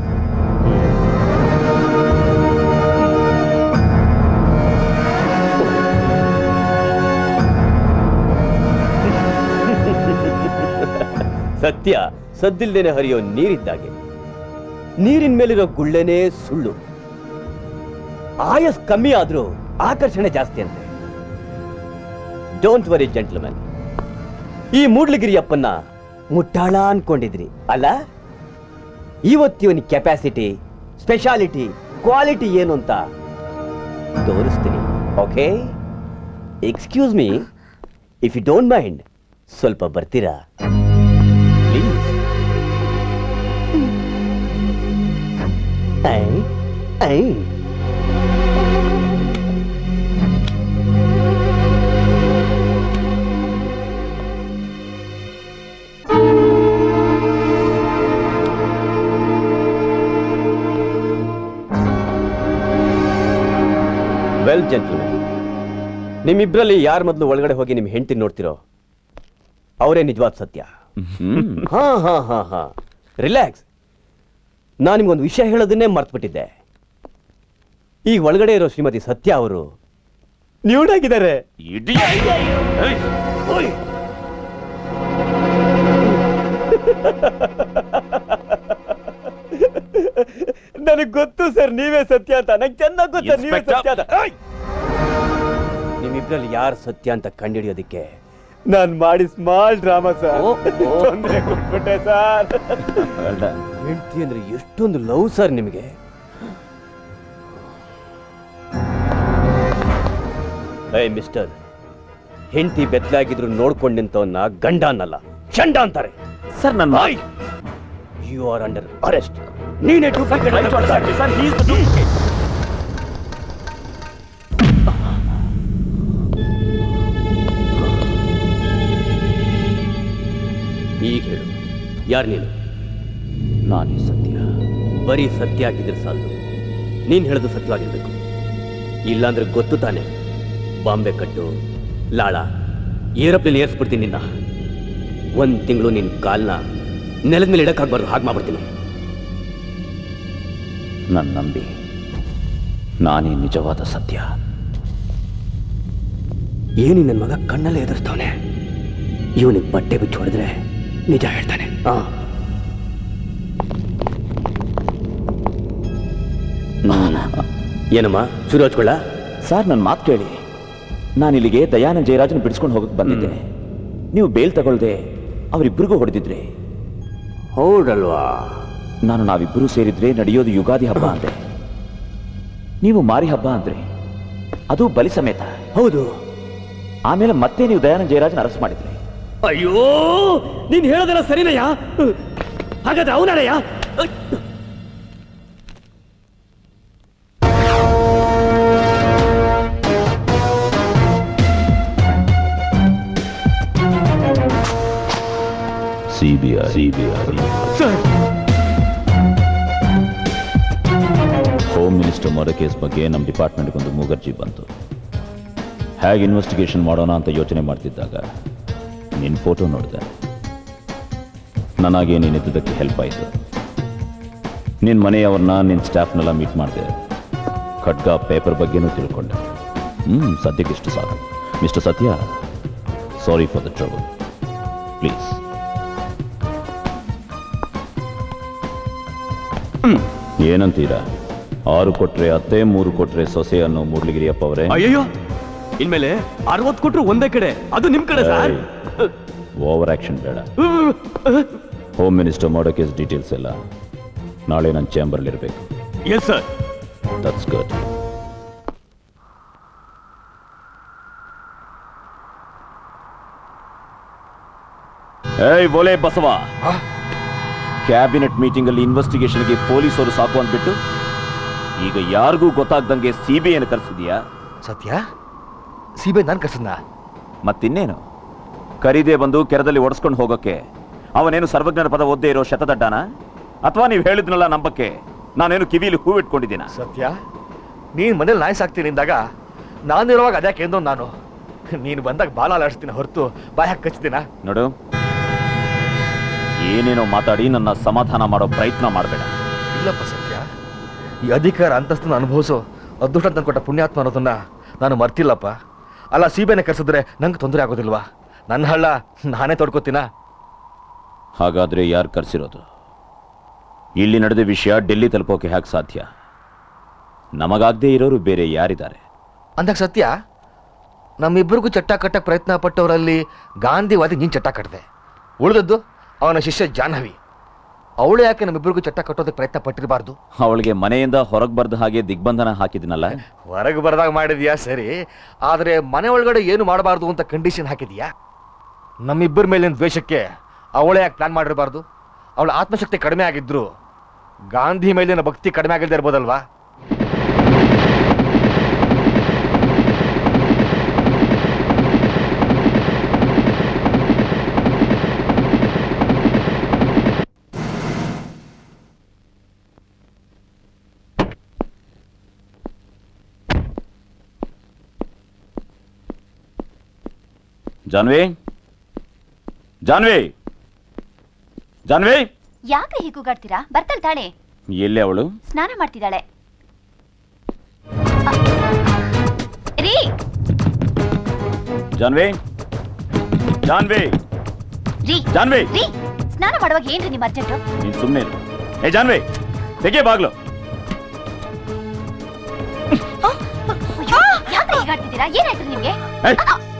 ಸತ್ಯ ಸದ್ದಿಲ್ದೇನೆ ಹರಿಯೋ ನೀರಿದ್ದಾಗೆ ನೀರಿನ ಮೇಲಿರೋ ಗುಳ್ಳೆನೇ ಸುಳ್ಳು ಆಯಸ್ ಕಮ್ಮಿ ಆದ್ರೂ ಆಕರ್ಷಣೆ ಜಾಸ್ತಿ ಅಂತೆ ಡೋಂಟ್ ವರಿ ಜೆಂಟ್ಲ್ಮನ್ ಈ ಮೂಡ್ಲಗಿರಿಯಪ್ಪನ್ನ ಮುಟ್ಟಾಳ ಅನ್ಕೊಂಡಿದ್ರಿ ಅಲ್ಲ ಇವತ್ತಿವನ ಕೆಪಾಸಿಟಿ ಸ್ಪೆಷಾಲಿಟಿ ಕ್ವಾಲಿಟಿ ಏನು ಅಂತ ತೋರಿಸ್ತೀನಿ okay excuse me if you don't mind ಸ್ವಲ್ಪ ಬರ್ತೀರಾ please I I well gentlemen ನಿಮ್ಮಿಬ್ರಲ್ಲಿ ಯಾರ ಮೊದಲು ಒಳಗಡೆ ಹೋಗಿ ನಿಮ್ ಹೆಂಡತಿ ನೋಡ್ತಿರೋ ಅವರೇ ನಿಜವಾದ ಸತ್ಯ ಹಾ ಹಾ ಹಾ ಹಾ ರಿಲ್ಯಾಕ್ಸ್ ನಾನು ನಿಮ್ಗೊಂದು ವಿಷಯ ಹೇಳೋದನ್ನೇ ಮರ್ತ್ಬಿಟ್ಟಿದ್ದೆ ಈಗ ಒಳಗಡೆ ಇರೋ ಶ್ರೀಮತಿ ಸತ್ಯ ಅವರು ನ್ಯೂಡಾಗಿದ್ದಾರೆ ನನಗೆ ಗೊತ್ತು ಸರ್ ನೀವೇ ಸತ್ಯ ಅಂತ ನಂಗೆ ಚೆನ್ನಾಗಿ ಗೊತ್ತು ನೀವೇ ಸತ್ಯ ಅಂತ ಏಯ್! ನಿಮ್ಮಿಬ್ರಲ್ಲಿ ಯಾರು ಸತ್ಯ ಅಂತ ಕಂಡುಹಿಡಿಯೋದಕ್ಕೆ ನಾನ್ ಮಾಡಿ ಸ್ಮಾಲ್ ಡ್ರಾಮಾ ಸರ್ ತೊಂದ್ರೆ ಕೊಟ್ಬಿಟ್ಟೆ ಸರ್ ಹೆಂಡತಿ ಅಂದ್ರೆ ಎಷ್ಟೊಂದು ಲವ್ ಸರ್ ನಿಮಗೆ ಏಯ್ ಮಿಸ್ಟರ್ ಹೆಂಡತಿ ಬೆತ್ತಲಾಗಿದ್ರು ನೋಡ್ಕೊಂಡು ನಿಂತವನ್ನ ಗಂಡ ಅನ್ನಲ್ಲ ಚಂಡ ಅಂತಾರೆ ಸರ್ ನನ್ನ ಯು ಆರ್ ಅಂಡರ್ ಅರೆಸ್ಟ್ ನೀನೇ ಈಗ ಹೇಳು ಯಾರು ನೀನು ನಾನೇ ಸತ್ಯ ಬರೀ ಸತ್ಯ ಆಗಿದ್ರೆ ಸಾಲದು ನೀನ್ ಹೇಳೋದು ಸತ್ಯವಾಗಿರ್ಬೇಕು ಇಲ್ಲಾಂದ್ರೆ ಗೊತ್ತು ತಾನೆ ಬಾಂಬೆ ಕಟ್ಟು ಲಾಳ ಏರೋಪ್ಲೇನ್ ಏರ್ಸ್ಬಿಡ್ತೀನಿ ನಿನ್ನ ಒಂದ್ ತಿಂಗಳು ನಿನ್ ಕಾಲ್ನ ನೆಲದ ಮೇಲೆ ಇಡಕ್ಕಾಗ್ಬಾರ್ದು ಹಾಗೆ ಮಾಡ್ಬಿಡ್ತೀನಿ ನನ್ನ ನಂಬಿ ನಾನೇ ನಿಜವಾದ ಸತ್ಯ ಏನು ನನ್ನ ಮಗ ಕಣ್ಣಲ್ಲೇ ಎದುರಿಸ್ತಾವನೆ ಇವನಿಗೆ ಬಟ್ಟೆ ಬಿಚ್ಚಿ ಹೊಡೆದ್ರೆ ನಿಜ ಹೇಳ್ತಾನೆ ಆ ಏನಮ್ಮ ಶುರು ಹಚ್ಕೊಳ್ಳ ಸರ್ ನನ್ನ ಮಾತು ಕೇಳಿ ನಾನು ಇಲ್ಲಿಗೆ ದಯಾನಂದ ಜಯರಾಜನ್ ಬಿಡಿಸ್ಕೊಂಡು ಹೋಗಕ್ಕೆ ಬಂದಿದ್ದೆ ನೀವು ಬೇಲ್ ತಗೊಳ್ದೆ ಅವರಿಬ್ಬರಿಗೂ ಹೊಡೆದಿದ್ರಿ ಹೌದಲ್ವಾ ನಾನು ನಾವಿಬ್ಬರೂ ಸೇರಿದ್ರೆ ನಡೆಯೋದು ಯುಗಾದಿ ಹಬ್ಬ ಅಂದೆ ನೀವು ಮಾರಿ ಹಬ್ಬ ಅಂದ್ರೆ ಅದು ಬಲಿ ಸಮೇತ ಹೌದು ಆಮೇಲೆ ಮತ್ತೆ ನೀವು ದಯಾನಂದ ಜಯರಾಜನ್ ಅರೆಸ್ಟ್ ಮಾಡಿದ್ರಿ ಅಯ್ಯೋ ನೀನ್ ಹೇಳೋದೆಲ್ಲ ಸರಿನಯ್ಯ ಹಾಗಾದ್ರೆ ಅವನಯ್ಯ CBI CBI home minister murder case ಬಗ್ಗೆ ನಮ್ಮ ಡಿಪಾರ್ಟ್ಮೆಂಟ್ಗೆ ಒಂದು ಮೂಗರ್ಜಿ ಬಂತು ಹೇಗೆ ಇನ್ವೆಸ್ಟಿಗೇಷನ್ ಮಾಡೋಣ ಅಂತ ಯೋಚನೆ ಮಾಡ್ತಿದ್ದಾಗ ನಿನ್ನ ಫೋಟೋ ನೋಡಿದೆ ನನಗೆ ನೀನಿದ್ದಕ್ಕೆ ಹೆಲ್ಪ್ ಆಯಿತು ನಿನ್ನ ಮನೆಯವ್ರನ್ನ ನಿನ್ನ ಸ್ಟಾಫ್ನೆಲ್ಲ ಮೀಟ್ ಮಾಡಿದೆ ಖಡ್ಗ ಪೇಪರ್ ಬಗ್ಗೆನೂ ತಿಳ್ಕೊಂಡೆ ಹ್ಞೂ ಸದ್ಯಕ್ಕೆ ಇಷ್ಟು ಸಾಕು mister Satya sorry for the trouble please ಏನಂತೀರಾ ಆರು ಕೊಟ್ರೆ ಅತ್ತೆ ಮೂರು ಕೊಟ್ರೆ ಸೊಸೆ ಅನ್ನೋ ಮೂಡ್ಲಿಗಿರಿಯಪ್ಪ ಅವರೇ ಅಯ್ಯಯ್ಯೋ ಇನ್ಮೇಲೆ ಅರವತ್ತು ಕೊಟ್ರು ಒಂದೇ ಕಡೆ ಅದು ನಿಮ್ ಕಡೆ ಸರ್ ಓವರ್ ಆಕ್ಷನ್ ಬೇಡ ಹೋಮ್ ಮಿನಿಸ್ಟರ್ ಮಾಡೋ ಕೇಸ್ ಡೀಟೇಲ್ಸ್ ಎಲ್ಲ ನಾಳೆ ನನ್ನ ಚೇಂಬರ್ಲಿರಬೇಕು ಎಸ್ ಸರ್ ದಟ್ಸ್ ಗುಡ್ ಏಯ್ ಬೋಲೆ ಬಸವ ಕ್ಯಾಬಿನೆಟ್ ಮೀಟಿಂಗ್ ಅಲ್ಲಿ ಇನ್ವೆಸ್ಟಿಗೇಷನ್ಗೆ ಪೊಲೀಸರು ಸಾಕು ಅಂದ್ಬಿಟ್ಟು ಈಗ ಯಾರಿಗೂ ಗೊತ್ತಾಗ್ದಂಗೆ ಸಿ ಬಿ ಐನ ಕರೆಸಿದ್ಯಾ ಸತ್ಯ ಸಿ ಬಿ ಐ ನಾನು ಕರ್ಸದ್ನ ಮತ್ತಿನ್ನೇನು ಕರೀದೆ ಬಂದು ಕೆರದಲ್ಲಿ ಒಡಿಸ್ಕೊಂಡು ಹೋಗೋಕೆ ಅವನೇನು ಸರ್ವಜ್ಞರ ಪದ ಓದ್ದೇ ಇರೋ ಶತದಡ್ಡನ ಅಥವಾ ನೀವು ಹೇಳಿದ್ನಲ್ಲ ನಂಬಕ್ಕೆ ನಾನೇನು ಕಿವಿಲಿ ಹೂವಿಟ್ಕೊಂಡಿದ್ದೀನ ಸತ್ಯ ನೀನು ಮನೇಲಿ ನಾಯಿ ಸಾಕ್ತೀನಿ ಅಂದಾಗ ನಾನಿರುವಾಗ ಅದ್ಯಾಕೆ ಎಂದೋ ನಾನು ನೀನು ಬಂದಾಗ ಬಾಲ ಅಲಾಡಿಸ್ತೀನಿ ಹೊರತು ಬಾಯ್ ಹಾಕಿ ಕಚ್ತೀನ ನೋಡು ಏನೇನೋ ಮಾತಾಡಿ ನನ್ನ ಸಮಾಧಾನ ಮಾಡೋ ಪ್ರಯತ್ನ ಮಾಡಬೇಡ ಇಲ್ಲಪ್ಪ ಸತ್ಯ ಈ ಅಧಿಕಾರ ಅಂತಸ್ತನ್ನು ಅನುಭವಿಸೋ ಅದೃಷ್ಟ ತಂದು ಕೊಟ್ಟ ಪುಣ್ಯಾತ್ಮ ಅನ್ನೋದನ್ನ ನಾನು ಮರ್ತಿಲ್ಲಪ್ಪ ಅಲ್ಲ ಸೀಬೆನೆ ಕರ್ಸಿದ್ರೆ ನಂಗೆ ತೊಂದರೆ ಆಗೋದಿಲ್ವಾ ನನ್ನ ಹಳ್ಳ ನಾನೇ ತೊಡ್ಕೋತೀನ ಹಾಗಾದ್ರೆ ಯಾರು ಕರೆಸಿರೋದು ಇಲ್ಲಿ ನಡೆದ ವಿಷಯ ಡೆಲ್ಲಿ ತಲುಪೋಕೆ ಹೇಗೆ ಸಾಧ್ಯ ನಮಗಾಗದೇ ಇರೋರು ಬೇರೆ ಯಾರಿದ್ದಾರೆ ಅಂದಾಗ ಸತ್ಯ ನಮ್ಮಿಬ್ಬರಿಗೂ ಚಟ್ಟ ಕಟ್ಟಕ್ಕೆ ಪ್ರಯತ್ನ ಪಟ್ಟವರಲ್ಲಿ ಗಾಂಧಿವಾದಿ ನೀನು ಚಟ್ಟ ಕಟ್ಟಿದೆ ಉಳಿದದ್ದು ಅವನ ಶಿಷ್ಯ ಜಾಹ್ನವಿ ಅವಳು ಯಾಕೆ ನಮ್ಮಿಬ್ಬರಿಗೂ ಚಟ್ಟ ಕಟ್ಟೋದಕ್ಕೆ ಪ್ರಯತ್ನ ಪಟ್ಟಿರಬಾರ್ದು ಅವಳಿಗೆ ಮನೆಯಿಂದ ಹೊರಗೆ ಬರ್ದ ಹಾಗೆ ದಿಗ್ಬಂಧನ ಹಾಕಿದ್ನಲ್ಲ ಹೊರಗೆ ಬರದಾಗ ಮಾಡಿದ್ಯಾ ಸರಿ ಆದರೆ ಮನೆ ಒಳಗಡೆ ಏನು ಮಾಡಬಾರ್ದು ಅಂತ ಕಂಡೀಷನ್ ಹಾಕಿದ್ಯಾ ನಮ್ಮಿಬ್ಬರ ಮೇಲಿನ ದ್ವೇಷಕ್ಕೆ ಅವಳೇ ಯಾಕೆ ಪ್ಲಾನ್ ಮಾಡಿರಬಾರ್ದು ಅವಳ ಆತ್ಮಶಕ್ತಿ ಕಡಿಮೆ ಆಗಿದ್ರು ಗಾಂಧಿ ಮೇಲಿನ ಭಕ್ತಿ ಕಡಿಮೆ ಆಗಿಲ್ಲದೆ ಇರ್ಬೋದಲ್ವಾ ಜಾನ್ವಿ ಜಾನ್ವಿ ಜಾನ್ವಿ ಯಾಕ್ರಿ ಹೀಗೆ ಕೂಗಾಡ್ತೀರಾ ಬರ್ತಾಳೆ ತಾಳೆ ಎಲ್ಲೇ ಅವಳು ಸ್ನಾನ ಮಾಡ್ತಿದ್ದಾಳೆ ಅ, ರೀ ಜಾನ್ವಿ ಜಾನ್ವಿ ರೀ ಜಾನ್ವಿ ರೀ ಸ್ನಾನ ಮಾಡುವಾಗ ಏನ್ರಿ ನಿಮ್ಮ ಅರ್ಜೆಂಟು ನೀನ್ ಸುಮ್ಮನೆ ಏ ಜಾನ್ವಿ ತೆಗೆ ಬಾಗ್ಲು ಯಾಕ್ರಿ ಹೀಗಾಡ್ತಿದ್ದೀರಾ ಏನಾಯ್ತು ನಿಮ್ಗೆ ಏಯ್!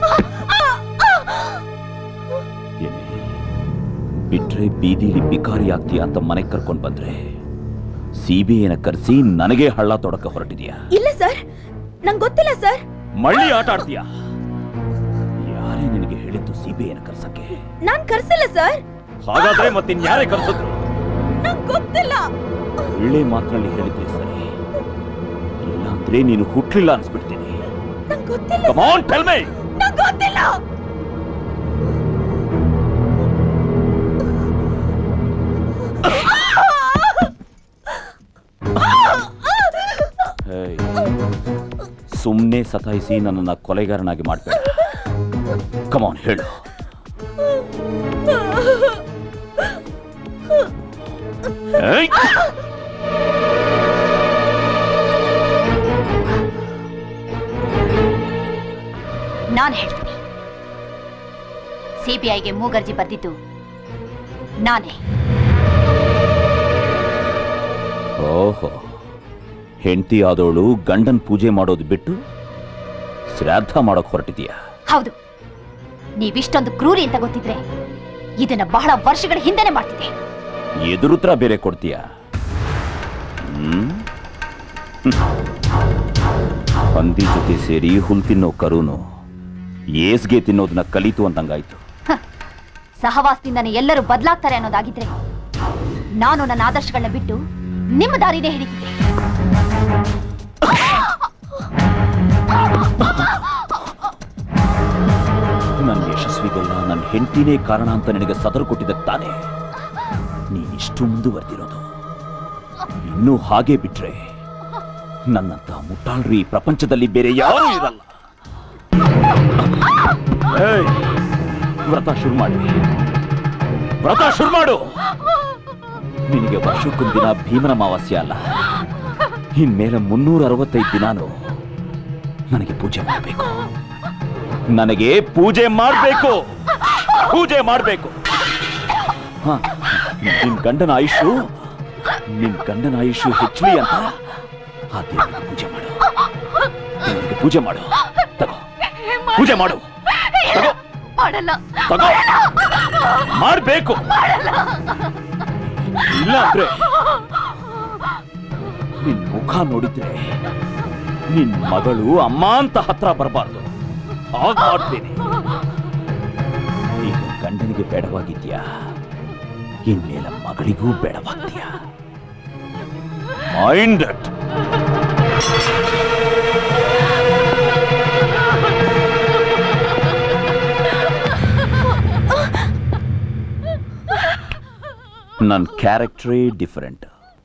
ಬಿಟ್ರೆ ಬೀದಿಲಿ ಬಿಕಾರಿ ಆಗ್ತೀಯ ಅಂತ ಮನೆಗೆ ಕರ್ಕೊಂಡ್ ಬಂದ್ರೆ ಸಿಬಿಐನ ಕರೆಸಿ ನನಗೆ ಹಳ್ಳ ತೊಡಕ ಹೊರಟಿದ್ಯಾ ಇಲ್ಲ ಸರ್ ನಂಗೆ ಗೊತ್ತಿಲ್ಲ ಸರ್ ಮಳ್ಳಿ ಆಟ ಆಡ್ತೀಯ ಯಾರೇ ನಿನಗೆ ಹೇಳಿದ್ದು ಸಿಬಿಐನ ಕರ್ಸಕ್ಕೆ ನಾನ್ ಕರ್ಸಿಲ್ಲ ಸರ್ ಹಾಗಾದ್ರೆ ಮತ್ತಿನ್ಯಾರೇ ಕರ್ಸಿದ್ರು ನಂಗೆ ಗೊತ್ತಿಲ್ಲ ಒಳ್ಳೆ ಮಾತಿನಲ್ಲಿ ಹೇಳಿದ್ರೆ ಸರಿ ಇಲ್ಲಾಂದ್ರೆ ನೀನು ಹುಟ್ಲಿಲ್ಲ ಅನ್ಸ್ಬಿಡ್ತೀನಿ ನಂಗೆ ಗೊತ್ತಿಲ್ಲ Come on, tell me. ನಂಗೆ ಗೊತ್ತಿಲ್ಲ ಸುಮ್ಮನೆ ಸತಾಯಿಸಿ ನನ್ನನ್ನ ಕೊಲೆಗಾರನಾಗಿ ಮಾಡ್ಬೇಡ ಕಮಾನ್ ಹೇಳು ಏಯ್! ನಾನು ಹೇಳ್ತೀನಿ ಸಿಬಿಐಗೆ ಮೂಗರ್ಜಿ ಬರ್ದಿದ್ದು ನಾನೇ ಓಹೋ ಹೆಂಡತಿ ಆದವಳು ಗಂಡನ್ ಪೂಜೆ ಮಾಡೋದು ಬಿಟ್ಟು ಶ್ರಾದ್ದ ಮಾಡೋಕ್ ಹೊರಟಿದೀಯ ಹೌದು ನೀವಿಷ್ಟೊಂದು ಕ್ರೂರಿ ಅಂತ ಗೊತ್ತಿದ್ರೆ ಇದನ್ನ ಬಹಳ ವರ್ಷಗಳ ಹಿಂದೆನೆ ಮಾಡ್ತಿದ್ದೆ ಎದುರುತ್ರ ಬೇರೆ ಕೊಡ್ತೀಯ ಹ್ಮ್ ಹ್ಮ್. ಹಂದಿ ಜೊತೆ ಸೇರಿ ಹುಲ್ ತಿನ್ನೋ ಕರುನು ಏಸ್ಗೆ ತಿನ್ನೋದನ್ನ ಕಲಿತು ಅಂದಂಗಾಯ್ತು ಸಹವಾಸದಿಂದನೇ ಎಲ್ಲರೂ ಬದಲಾಗ್ತಾರೆ ಅನ್ನೋದಾಗಿದ್ರೆ ನಾನು ನನ್ನ ಆದರ್ಶಗಳನ್ನ ಬಿಟ್ಟು ನಿಮ್ಮ ದಾರಿನೇ ಹಿಡಿತಿದ್ದೆ ನನ್ನ ಯಶಸ್ವಿಗೆಲ್ಲ ನನ್ನ ಹೆಂಡತಿನೇ ಕಾರಣ ಅಂತ ನಿನಗೆ ಸದರು ಕೊಟ್ಟಿದ್ದಕ್ಕೆ ತಾನೆ ನೀನಿಷ್ಟು ಮುಂದುವರೆದಿರೋದು ಇನ್ನೂ ಹಾಗೆ ಬಿಟ್ರೆ ನನ್ನಂತ ಮುಟ್ಟಾಳ್ರು ಈ ಪ್ರಪಂಚದಲ್ಲಿ ಬೇರೆ ಯಾರೂ ಇರಲ್ಲ ಏಯ್, ವ್ರತ ಶುರು ಮಾಡಿ ವ್ರತ ಶುರು ಮಾಡು ನಿನಗೆ ವರ್ಷಕ್ಕೊಂದಿನ ಭೀಮನ ಅಮಾವಾಸ್ಯ ಅಲ್ಲ ಇನ್ಮೇಲೆ ಮುನ್ನೂರ ಅರವತ್ತೈದು ದಿನಾನು ನನಗೆ ಪೂಜೆ ಮಾಡಬೇಕು ನನಗೆ ಪೂಜೆ ಮಾಡಬೇಕು ಪೂಜೆ ಮಾಡಬೇಕು ನಿನ್ ಗಂಡನ ಆಯುಷು ನಿನ್ ಗಂಡನ ಆಯುಷು ಹೆಚ್ಚಲಿ ಅಂತ ಆ ದೇವರಿಗೆ ಪೂಜೆ ಮಾಡು ದೇವರಿಗೆ ಪೂಜೆ ಮಾಡು ತಗೋ ಪೂಜೆ ಮಾಡು ತಗೋ ಮಾಡಲ್ಲ ತಗೋ ಮಾಡಬೇಕು ಇಲ್ಲ ಅಂದ್ರೆ ನಿನ್ ಮುಖ ನೋಡಿದ್ರೆ ನಿನ್ ಮಗಳು ಅಮ್ಮ ಅಂತ ಹತ್ರ ಬರಬಾರ್ದು ಹಾಗ್ ಮಾಡ್ತೀನಿ ಈಗ ಗಂಡನಿಗೆ ಬೇಡವಾಗಿದ್ಯಾ ಇನ್ಮೇಲೆ ಮಗಳಿಗೂ ಬೇಡವಾಗ್ತೀಯಾ ಮೈಂಡ್ ಇಟ್ ನನ್ನ ಕ್ಯಾರೆಕ್ಟರೇ ಡಿಫರೆಂಟ್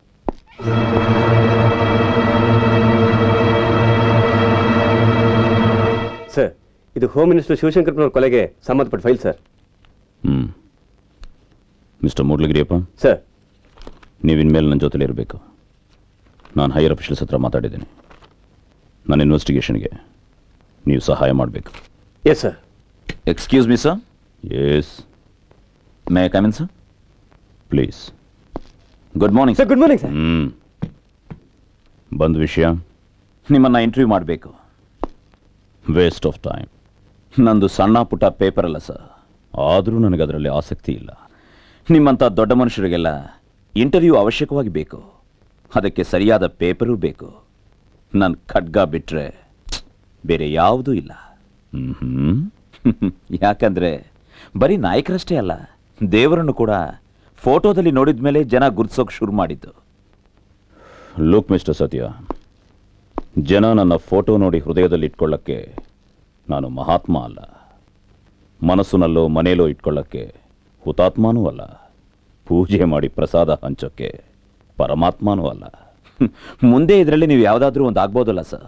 ಸರ್ ಇದು ಹೋಮ್ ಮಿನಿಸ್ಟರ್ ಶಿವಶಂಕರ್ನವ್ರ ಕೊಲೆಗೆ ಸಂಬಂಧಪಟ್ಟ file sir hmm mister Moodalagiriyappa sir ನೀವು ಇನ್ಮೇಲೆ ನನ್ನ ಜೊತೆಲಿ ಇರಬೇಕು ನಾನು ಹೈಯರ್ ಅಫಿಷಿಯಲ್ಸ್ ಹತ್ರ ಮಾತಾಡಿದ್ದೀನಿ ನನ್ನ ಇನ್ವೆಸ್ಟಿಗೇಷನ್ಗೆ ನೀವು ಸಹಾಯ ಮಾಡಬೇಕು yes sir excuse me sir yes may come in sir please good morning sir good morning sir hmm ಬಂದ ವಿಷಯ ನಿಮ್ಮನ್ನ ಇಂಟರ್ವ್ಯೂ ಮಾಡಬೇಕು ವೇಸ್ಟ್ ಆಫ್ ಟೈಮ್ ನಂದು ಸಣ್ಣ ಪುಟ್ಟ ಪೇಪರ್ ಅಲ್ಲ ಸರ್ ಆದರೂ ನನಗೆ ಅದರಲ್ಲಿ ಆಸಕ್ತಿ ಇಲ್ಲ ನಿಮ್ಮಂಥ ದೊಡ್ಡ ಮನುಷ್ಯರಿಗೆಲ್ಲ ಇಂಟರ್ವ್ಯೂ ಅವಶ್ಯಕವಾಗಿ ಬೇಕು ಅದಕ್ಕೆ ಸರಿಯಾದ ಪೇಪರೂ ಬೇಕು ನನ್ನ ಖಡ್ಗ ಬಿಟ್ಟರೆ ಬೇರೆ ಯಾವುದೂ ಇಲ್ಲ ಹ್ಮ್ ಯಾಕಂದ್ರೆ ಬರೀ ನಾಯಕರಷ್ಟೇ ಅಲ್ಲ ದೇವರನ್ನು ಕೂಡ ಫೋಟೋದಲ್ಲಿ ನೋಡಿದ ಮೇಲೆ ಜನ ಗುರ್ತಿಸೋಕೆ ಶುರು ಮಾಡಿದ್ದು ಲುಕ್ ಮಿಸ್ಟರ್ ಸತ್ಯ ಜನ ನನ್ನ ಫೋಟೋ ನೋಡಿ ಹೃದಯದಲ್ಲಿ ಇಟ್ಕೊಳ್ಳೋಕ್ಕೆ ನಾನು ಮಹಾತ್ಮ ಅಲ್ಲ ಮನಸ್ಸಿನಲ್ಲೋ ಮನೆಯಲ್ಲೋ ಇಟ್ಕೊಳ್ಳೋಕ್ಕೆ ಹುತಾತ್ಮನೂ ಅಲ್ಲ ಪೂಜೆ ಮಾಡಿ ಪ್ರಸಾದ ಹಂಚೋಕ್ಕೆ ಪರಮಾತ್ಮನೂ ಅಲ್ಲ ಮುಂದೆ ಇದರಲ್ಲಿ ನೀವು ಯಾವುದಾದ್ರೂ ಒಂದು ಆಗ್ಬೋದಲ್ಲ ಸರ್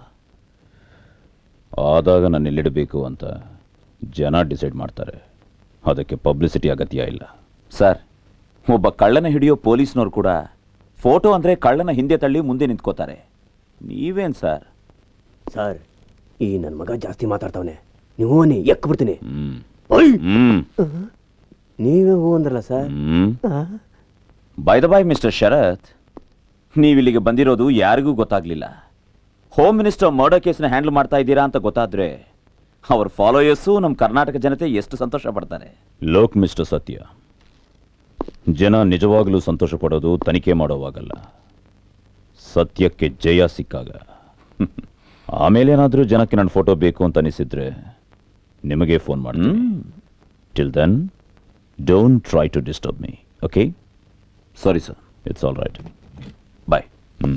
ಆದಾಗ ನಾನು ಎಲ್ಲಿಡಬೇಕು ಅಂತ ಜನ ಡಿಸೈಡ್ ಮಾಡ್ತಾರೆ ಅದಕ್ಕೆ ಪಬ್ಲಿಸಿಟಿ ಅಗತ್ಯ ಇಲ್ಲ ಸರ್ ಒಬ್ಬ ಕಳ್ಳನ ಹಿಡಿಯೋ ಪೊಲೀಸ್ನವ್ರು ಕೂಡ ಫೋಟೋ ಅಂದರೆ ಕಳ್ಳನ ಹಿಂದೆ ತಳ್ಳಿ ಮುಂದೆ ನಿಂತ್ಕೋತಾರೆ ನೀವೇನು ಸರ್ ಸರ್ ಈ ನನ್ನ ಮಗ ಜಾಸ್ತಿ ಮಾತಾಡ್ತಾವನೆ ನೀವು ನೀ ಎಕ್ ಬಿಡ್ತೀನಿ ಹ್ಮ್ ನೀವೇ ಹೂ ಅಂದ್ರಲ್ಲ sir hmm by the bye mister Sharath ನೀವಿಲ್ಲಿಗೆ ಬಂದಿರೋದು ಯಾರಿಗೂ ಗೊತ್ತಾಗ್ಲಿಲ್ಲ ಹೋಮ್ ಮಿನಿಸ್ಟರ್ ಮರ್ಡರ್ ಕೇಸ್ನ ಹ್ಯಾಂಡಲ್ ಮಾಡ್ತಾ ಇದ್ದೀರಾ ಅಂತ ಗೊತ್ತಾದ್ರೆ ಅವ್ರ ಫಾಲೋಯರ್ಸು ನಮ್ಮ ಕರ್ನಾಟಕ ಜನತೆ ಎಷ್ಟು ಸಂತೋಷ ಪಡ್ತಾರೆ ಲೋಕ್ ಮಿಸ್ಟರ್ ಸತ್ಯ ಜನ ನಿಜವಾಗ್ಲೂ ಸಂತೋಷ ಪಡೋದು ತನಿಖೆ ಮಾಡೋವಾಗಲ್ಲ ಸತ್ಯಕ್ಕೆ ಜಯ ಸಿಕ್ಕಾಗ ಆಮೇಲೆ ಏನಾದರೂ ಜನಕ್ಕೆ ನನ್ನ ಫೋಟೋ ಬೇಕು ಅಂತ ಅನಿಸಿದ್ರೆ ನಿಮಗೆ ಫೋನ್ ಮಾಡ್ತೀನಿ till then don't try to disturb me okay sorry sir it's all right bye hmm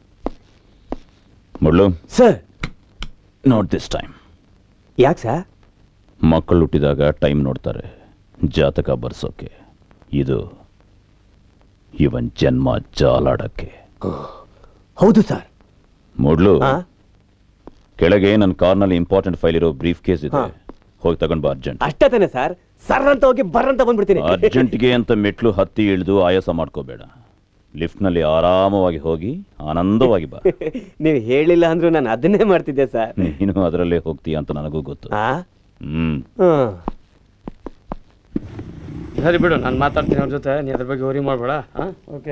ಮುಳ್ಳು ಸರ್ ನೋಟ್ ದಿಸ್ ಟೈಮ್ ಯಾಕೆ ಸರ್ ಮಕ್ಕಳು ಹುಟ್ಟಿದಾಗ ಟೈಮ್ ನೋಡ್ತಾರೆ ಜಾತಕ ಬರ್ಸೋಕೆ ಇದು ಇವನ್ ಜನ್ಮ ಜಾಲಾಡಕ್ಕೆ ಹೌದು ಸರ್ ಮುಡ್ಲು ಕೆಳಗೆ ನನ್ನ ಕಾರ್ನಲ್ಲಿ ಇಂಪಾರ್ಟೆಂಟ್ ಫೈಲ್ ಇರೋ ಬ್ರೀಫ್ ಕೇಸ್ ಇದೆ ಹೋಗಿ ತಗೊಂಡ್ ಬಾ ಅರ್ಜೆಂಟ್ ಅಷ್ಟೇ ತಾನೆ ಸರ್ ಸರ್ ಅಂತ ಹೋಗಿ ಬರ್ರಂತ ಬಂದ್ಬಿಡ್ತೀನಿ ಅರ್ಜೆಂಟ್ಗೆ ಅಂತ ಮೆಟ್ಲು ಹತ್ತಿ ಇಳಿದು ಆಯಾಸ ಮಾಡ್ಕೋಬೇಡ ಲಿಫ್ಟ್ನಲ್ಲಿ ಆರಾಮವಾಗಿ ಹೋಗಿ ಆನಂದವಾಗಿ ಬಾ ನೀವು ಹೇಳಿಲ್ಲ ಅಂದ್ರೂ ನಾನು ಅದನ್ನೇ ಮಾಡ್ತಿದ್ದೆ ಸರ್ ನೀನು ಅದರಲ್ಲೇ ಹೋಗ್ತೀಯ ಅಂತ ನನಗೂ ಗೊತ್ತು ಆ ಹ್ಮ್ ಹ್ಮ್ ಸರಿ ಬಿಡು ನಾನು ಮಾತಾಡ್ತೀನಿ ಅವ್ರ ಜೊತೆ ನೀ ಅದ್ರ ಬಗ್ಗೆ ವರಿ ಮಾಡಬೇಡ ಹಾಂ okay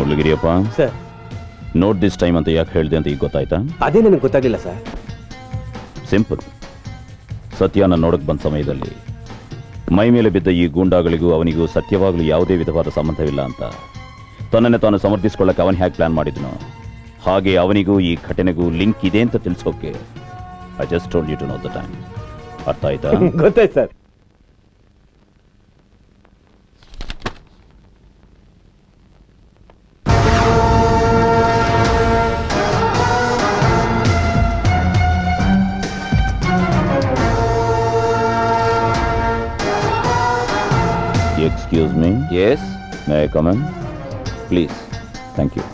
Muralagiriyappa sir note this time ಅಂತ ಯಾಕೆ ಹೇಳಿದೆ ಅಂತ ಈಗ ಗೊತ್ತಾಯ್ತಾ ಅದೇ ನನಗೆ ಗೊತ್ತಾಗಲಿಲ್ಲ ಸರ್ ಸಿಂಪಲ್ ಸತ್ಯನ ನೋಡಕ್ ಬಂದ ಸಮಯದಲ್ಲಿ ಮೈ ಮೇಲೆ ಬಿದ್ದ ಈ ಗೂಂಡಾಗಳಿಗೂ ಅವನಿಗೂ ಸತ್ಯವಾಗಲೂ ಯಾವುದೇ ವಿಧವಾದ ಸಂಬಂಧವಿಲ್ಲ ಅಂತ ತನ್ನನ್ನೇ ತಾನು ಸಮರ್ಥಿಸ್ಕೊಳ್ಳಕ್ಕೆ ಅವನು ಹೇಗೆ ಪ್ಲಾನ್ ಮಾಡಿದ್ನೋ ಹಾಗೆ ಅವನಿಗೂ ಈ ಘಟನೆಗೂ ಲಿಂಕ್ ಇದೆ ಅಂತ ತಿಳಿಸೋಕೆ I just told you to know the time ಅರ್ಥ ಆಯ್ತಾ ಗೊತ್ತಾಯ್ತು sir excuse me yes may I come in please thank you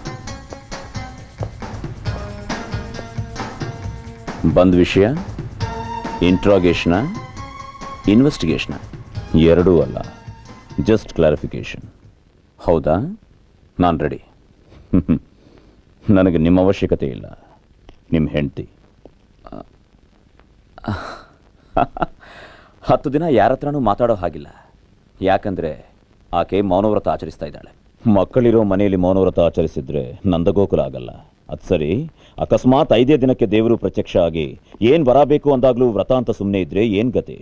ಬಂದ ವಿಷಯ ಇಂಟ್ರಾಗೇಷನ ಇನ್ವೆಸ್ಟಿಗೇಷನ ಎರಡೂ ಅಲ್ಲ ಜಸ್ಟ್ ಕ್ಲಾರಿಫಿಕೇಶನ್ ಹೌದಾ ನಾನು ರೆಡಿ ನನಗೆ ನಿಮ್ಮ ಅವಶ್ಯಕತೆ ಇಲ್ಲ ನಿಮ್ಮ ಹೆಂಡತಿ ಹತ್ತು ದಿನ ಯಾರ ಹತ್ರನೂ ಮಾತಾಡೋ ಹಾಗಿಲ್ಲ ಯಾಕಂದ್ರೆ ಆಕೆ ಮೌನವ್ರತ ಆಚರಿಸ್ತಾ ಇದ್ದಾಳೆ ಮಕ್ಕಳಿರೋ ಮನೆಯಲ್ಲಿ ಮೌನವ್ರತ ಆಚರಿಸಿದ್ರೆ ನಂದಗೋಕುಲ ಆಗಲ್ಲ ಅದು ಸರಿ ಅಕಸ್ಮಾತ್ ಐದೇ ದಿನಕ್ಕೆ ದೇವರು ಪ್ರತ್ಯಕ್ಷ ಆಗಿ ಏನ್ ಬರಬೇಕು ಅಂದಾಗ್ಲೂ ವ್ರತ ಅಂತ ಸುಮ್ಮನೆ ಇದ್ರೆ ಏನ್ ಗತಿ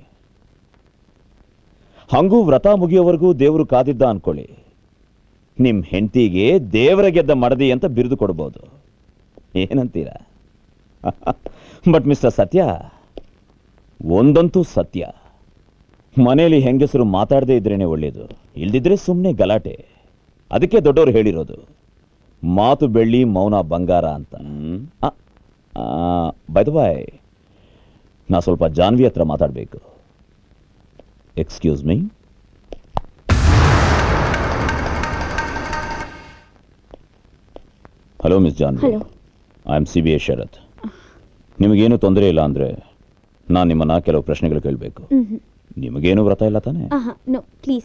ಹಂಗೂ ವ್ರತ ಮುಗಿಯೋವರೆಗೂ ದೇವರು ಕಾದಿದ್ದ ಅನ್ಕೊಳ್ಳಿ ನಿಮ್ ಹೆಂಡತಿಗೆ ದೇವರ ಗೆದ್ದ ಮಡದಿ ಅಂತ ಬಿರುದು ಕೊಡ್ಬೋದು ಏನಂತೀರಾ ಬಟ್ ಮಿಸ್ಟರ್ ಸತ್ಯ ಒಂದಂತೂ ಸತ್ಯ ಮನೆಯಲ್ಲಿ ಹೆಂಗಸರು ಮಾತಾಡದೇ ಇದ್ರೇನೆ ಒಳ್ಳೇದು ಇಲ್ದಿದ್ರೆ ಸುಮ್ಮನೆ ಗಲಾಟೆ ಅದಕ್ಕೆ ದೊಡ್ಡವರು ಹೇಳಿರೋದು ಮಾತು ಬೆಳ್ಳಿ ಮೌನ ಬಂಗಾರ ಅಂತ ಬೈ ಬಾಯ್ ನಾ ಸ್ವಲ್ಪ ಜಾನ್ವಿ ಹತ್ರ ಮಾತಾಡಬೇಕು excuse me hello miss Janvi hello I am C B I Sharath ನಿಮಗೇನು ತೊಂದರೆ ಇಲ್ಲ ಅಂದರೆ ನಾನು ನಿಮ್ಮನ್ನ ಕೆಲವು ಪ್ರಶ್ನೆಗಳು ಕೇಳಬೇಕು ಹ್ಮ್ ನಿಮಗೇನು ವ್ರತ ಇಲ್ಲ ತಾನೆ ಆಹಾ ನೋ ಪ್ಲೀಸ್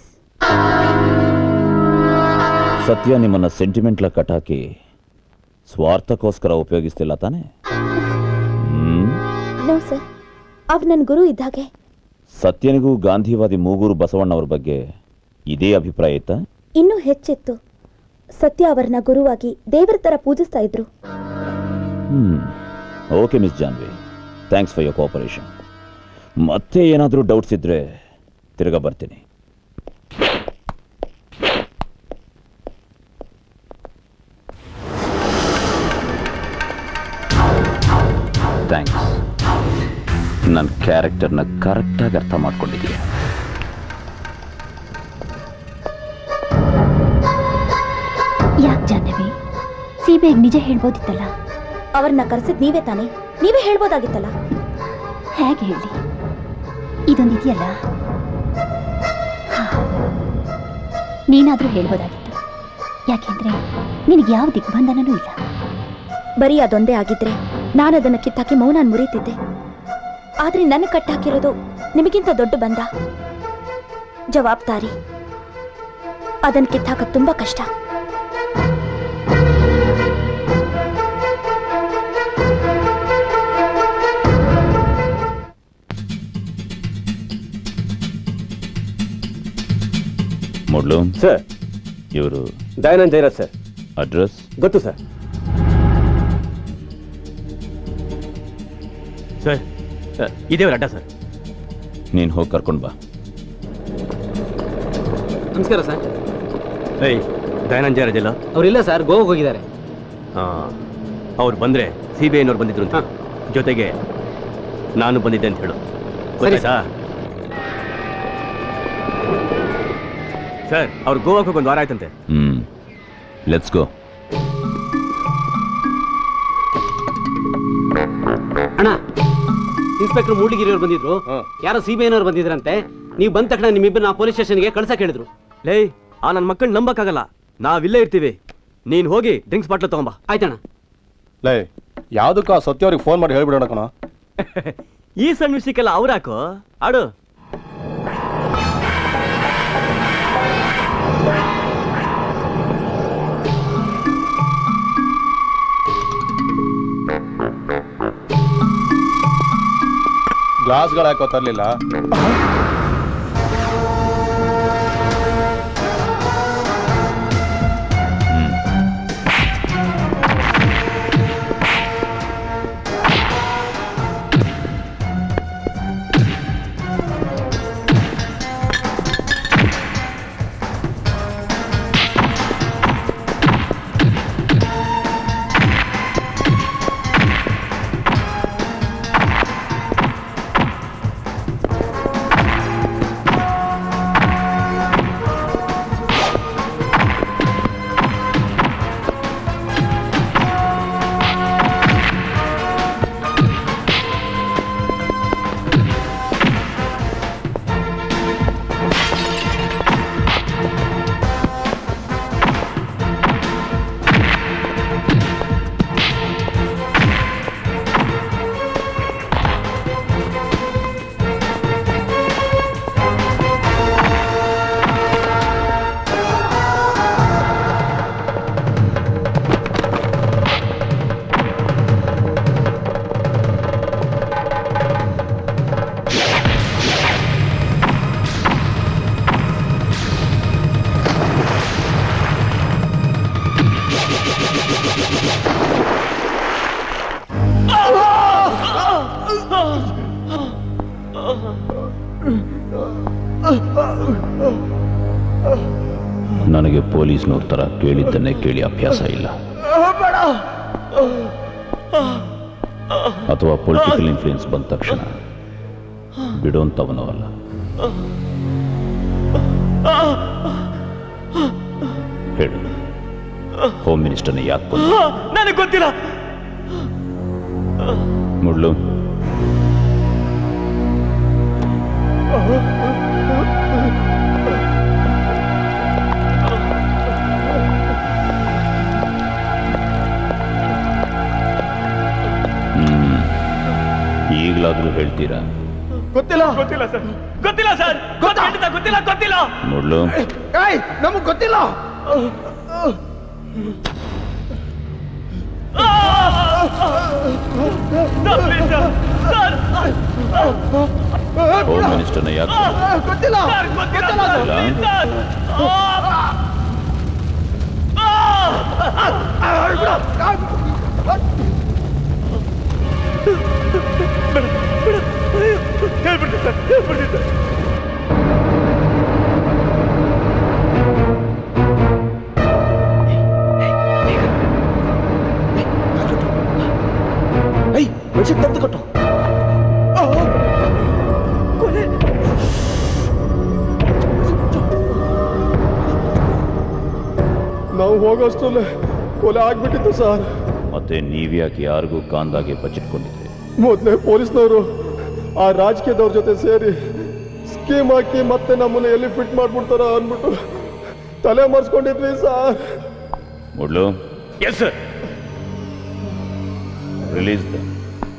ಸತ್ಯ ನಿಮ್ಮನ್ನ ಸೆಂಟಿಮೆಂಟ್ಲ ಕಟ್ಟಾಕಿ ಸ್ವಾರ್ಥಕ್ಕೋಸ್ಕರ ಉಪಯೋಗಿಸ್ತಿಲ್ಲ ತಾನೆ ಹ್ಮ್ ನೋ ಸರ್ ಅವ್ ನನ್ನ ಗುರು ಇದ್ದಾಗೆ ಸತ್ಯನಿಗೂ ಗಾಂಧಿವಾದಿ ಮೂಗೂರು ಬಸವಣ್ಣವ್ರ ಬಗ್ಗೆ ಇದೇ ಅಭಿಪ್ರಾಯ ಇತ್ತಾ ಇನ್ನೂ ಹೆಚ್ಚಿತ್ತು ಸತ್ಯ ಅವರನ್ನ ಗುರುವಾಗಿ ದೇವರ ತರ ಪೂಜಿಸ್ತಾ ಇದ್ರು ಹ್ಮ್ okay miss Janvi thanks for your cooperation ಮತ್ತೆ ಏನಾದರೂ ಡೌಟ್ಸ್ ಇದ್ರೆ ತಿರ್ಗಾ ಬರ್ತೀನಿ ಥ್ಯಾಂಕ್ಸ್ ನನ್ನ ಕ್ಯಾರೆಕ್ಟರ್ನ ಕರೆಕ್ಟಾಗಿ ಅರ್ಥ ಮಾಡ್ಕೊಂಡಿದ್ದೀಯ ಯಾಕೆ ಜಾಹ್ನವಿ ಸಿಬಿಐಗೆ ನಿಜ ಹೇಳ್ಬೋದಿತ್ತಲ್ಲ ಅವ್ರನ್ನ ಕರೆಸಿದ್ ನೀವೇ ತಾನೇ ನೀವೇ ಹೇಳ್ಬೋದಾಗಿತ್ತಲ್ಲ ಹೇಗೆ ಹೇಳಿ ಇದೊಂದಿದೆಯಲ್ಲ ಹಾ. ನೀನಾದ್ರೂ ಹೇಳ್ಬೋದಾಗಿತ್ತು ಯಾಕೆಂದ್ರೆ ನಿನಗೆ ಯಾವ ದಿಗ್ಬಂಧನನೂ ಇಲ್ಲ ಬರೀ ಅದೊಂದೇ ಆಗಿದ್ರೆ ನಾನು ಅದನ್ನ ಕಿತ್ತಾಕಿ ಮೌನ ಮುರಿತಿದ್ದೆ ಆದ್ರೆ ನನ್ನ ಕಟ್ಟಾಕಿರೋದು ನಿಮಗಿಂತ ದೊಡ್ಡ ಬಂಧ ಜವಾಬ್ದಾರಿ ಅದನ್ನ ಕಿತ್ತಾಕ ತುಂಬಾ ಕಷ್ಟ ಮೊಡ್ಲು ಸರ್ ಇವರು ದಯಾನಂದ್ ಜೈರಾಜ್ ಸರ್ ಅಡ್ರೆಸ್ ಗೊತ್ತು ಸರ್ ಸರ್ ಇದೇ ಅವ್ರ ಅಡ್ಡ ಸರ್ ನೀನು ಹೋಗಿ ಕರ್ಕೊಂಡು ಬಾ ನಮಸ್ಕಾರ ಸರ್ ಏಯ್ ದಯಾನಂದ್ ಜೈರಾಜ್ ಎಲ್ಲ ಅವರಿಲ್ಲ ಸರ್ ಗೋವಾಗೆ ಹೋಗಿದ್ದಾರೆ ಹಾಂ ಅವ್ರು ಬಂದ್ರೆ ಸಿ ಬಿ ಐನವ್ರು ಬಂದಿದ್ರು ಅಂತ ಜೊತೆಗೆ ನಾನು ಬಂದಿದ್ದೆ ಅಂತ ಹೇಳು ಸರಿ, ಗೊತ್ತಾಯ್ತಾ ಸರ್ ಅವ್ರು ಗೋವಾಕ್ಕೆ ಹೋಗಿ ಒಂದು ವಾರ ಆಯ್ತಂತೆ ಹ್ಮ್ ಲೆಟ್ಸ್ ಗೋ ಅಣ್ಣ ಇನ್ಸ್ಪೆಕ್ಟರ್ ಮೂಡಿಗಿರಿಯವ್ರು ಬಂದಿದ್ರು ಯಾರೋ ಸಿ ಬಿ ಐನವ್ರು ಬಂದಿದ್ರಂತೆ ನೀವು ಬಂದ ತಕ್ಷಣ ನಿಮ್ಮಿಬ್ಬರನ್ನ ಪೊಲೀಸ್ ಸ್ಟೇಷನ್ಗೆ ಕಳ್ಸಕ್ ಹೇಳಿದ್ರು ಲೇ ಆ ನನ್ನ ಮಕ್ಕಳು ನಂಬಕ್ಕಾಗಲ್ಲ ನಾವಿಲ್ಲೇ ಇರ್ತೀವಿ ನೀನ್ ಹೋಗಿ ಡ್ರಿಂಕ್ಸ್ ಬಾಟ್ಲು ತಗೊಂಬ ಆಯ್ತಣ್ಣ ಲೇ ಯಾವುದಕ್ಕ ಸತ್ಯ ಅವ್ರಿಗೆ ಫೋನ್ ಮಾಡಿ ಹೇಳ್ಬಿಡೋಣ ಕಣ ಈ ಸಣ್ಣ ವಿಷಯಕ್ಕೆಲ್ಲ ಅವ್ರಾಕೋ ಆಡು ಗ್ಲಾಸ್ಗಳು ಯಾಕೋ ತರಲಿಲ್ಲ ನನಗೆ ಪೊಲೀಸ್ನವ್ರ ಥರ ಕೇಳಿದ್ದನ್ನೇ ಕೇಳಿ ಅಭ್ಯಾಸ ಇಲ್ಲ ಬೇಡ ಅಥವಾ ಪೊಲಿಟಿಕಲ್ ಇನ್ಫ್ಲೂಯೆನ್ಸ್ ಬಂದ ತಕ್ಷಣ ಬಿಡೋಂಥವನೂ ಅಲ್ಲ ಹೇಳು ಹೋಮ್ ಮಿನಿಸ್ಟರ್ನ ಯಾಕೆ ಕೊಂದ ನನಗೆ ಗೊತ್ತಿಲ್ಲ ಮುಳ್ಳು ಹ್ಮ್. ಈಗಲಾದ್ರೂ ಹೇಳ್ತೀರಾ ಗೊತ್ತಿಲ್ಲ ಗೊತ್ತಿಲ್ಲ ಸರ್ ಗೊತ್ತಿಲ್ಲ ಸರ್ ಗೊತ್ತಿಲ್ಲ ಗೊತ್ತಿಲ್ಲ ಗೊತ್ತಿಲ್ಲ ಮುಳ್ಳು ಏಯ್ ನಮಗ್ ಗೊತ್ತಿಲ್ಲ ಹೋಮ್ ಮಿನಿಸ್ಟರ್ನ ಯಾಕೆ ಗೊತ್ತಿಲ್ಲ ಗೊತ್ತಿಲ್ಲ ಇಲ್ಲ? ಹೇಳ್ಬಿಡ್ತೀನಿ ಸರ್ ಹೇಳ್ಬಿಡ್ತೀನಿ ಸರ್ ಐ ಬೆಡ್ಶೀಟ್ ತೆಗೆದು ಕೊಟ್ಟು ನಾವು ಹೋಗೋಷ್ಟರಲ್ಲೇ ಕೊಲೆ ಆಗ್ಬಿಟ್ಟಿತ್ತು ಸರ್ ಮತ್ತೆ ನೀವ್ಯಾಕೆ ಯಾರಿಗೂ ಕಾಂದಾಗೆ ಬಚ್ಚಿಟ್ಕೊಂಡಿದ್ರಿ ಮೊದಲೇ ಪೊಲೀಸ್ನವರು ಆ ರಾಜಕೀಯದವ್ರ ಜೊತೆ ಸೇರಿ ಸ್ಕೀಮ್ ಹಾಕಿ ಮತ್ತೆ ನಮ್ಮನ್ನ ಎಲ್ಲಿ ಫಿಟ್ ಮಾಡ್ಬಿಡ್ತಾರ ಅಂದ್ಬಿಟ್ಟು ತಲೆ ಮರ್ಸ್ಕೊಂಡಿದ್ವಿ ಸರ್ ಮುಳ್ಳು yes sir release the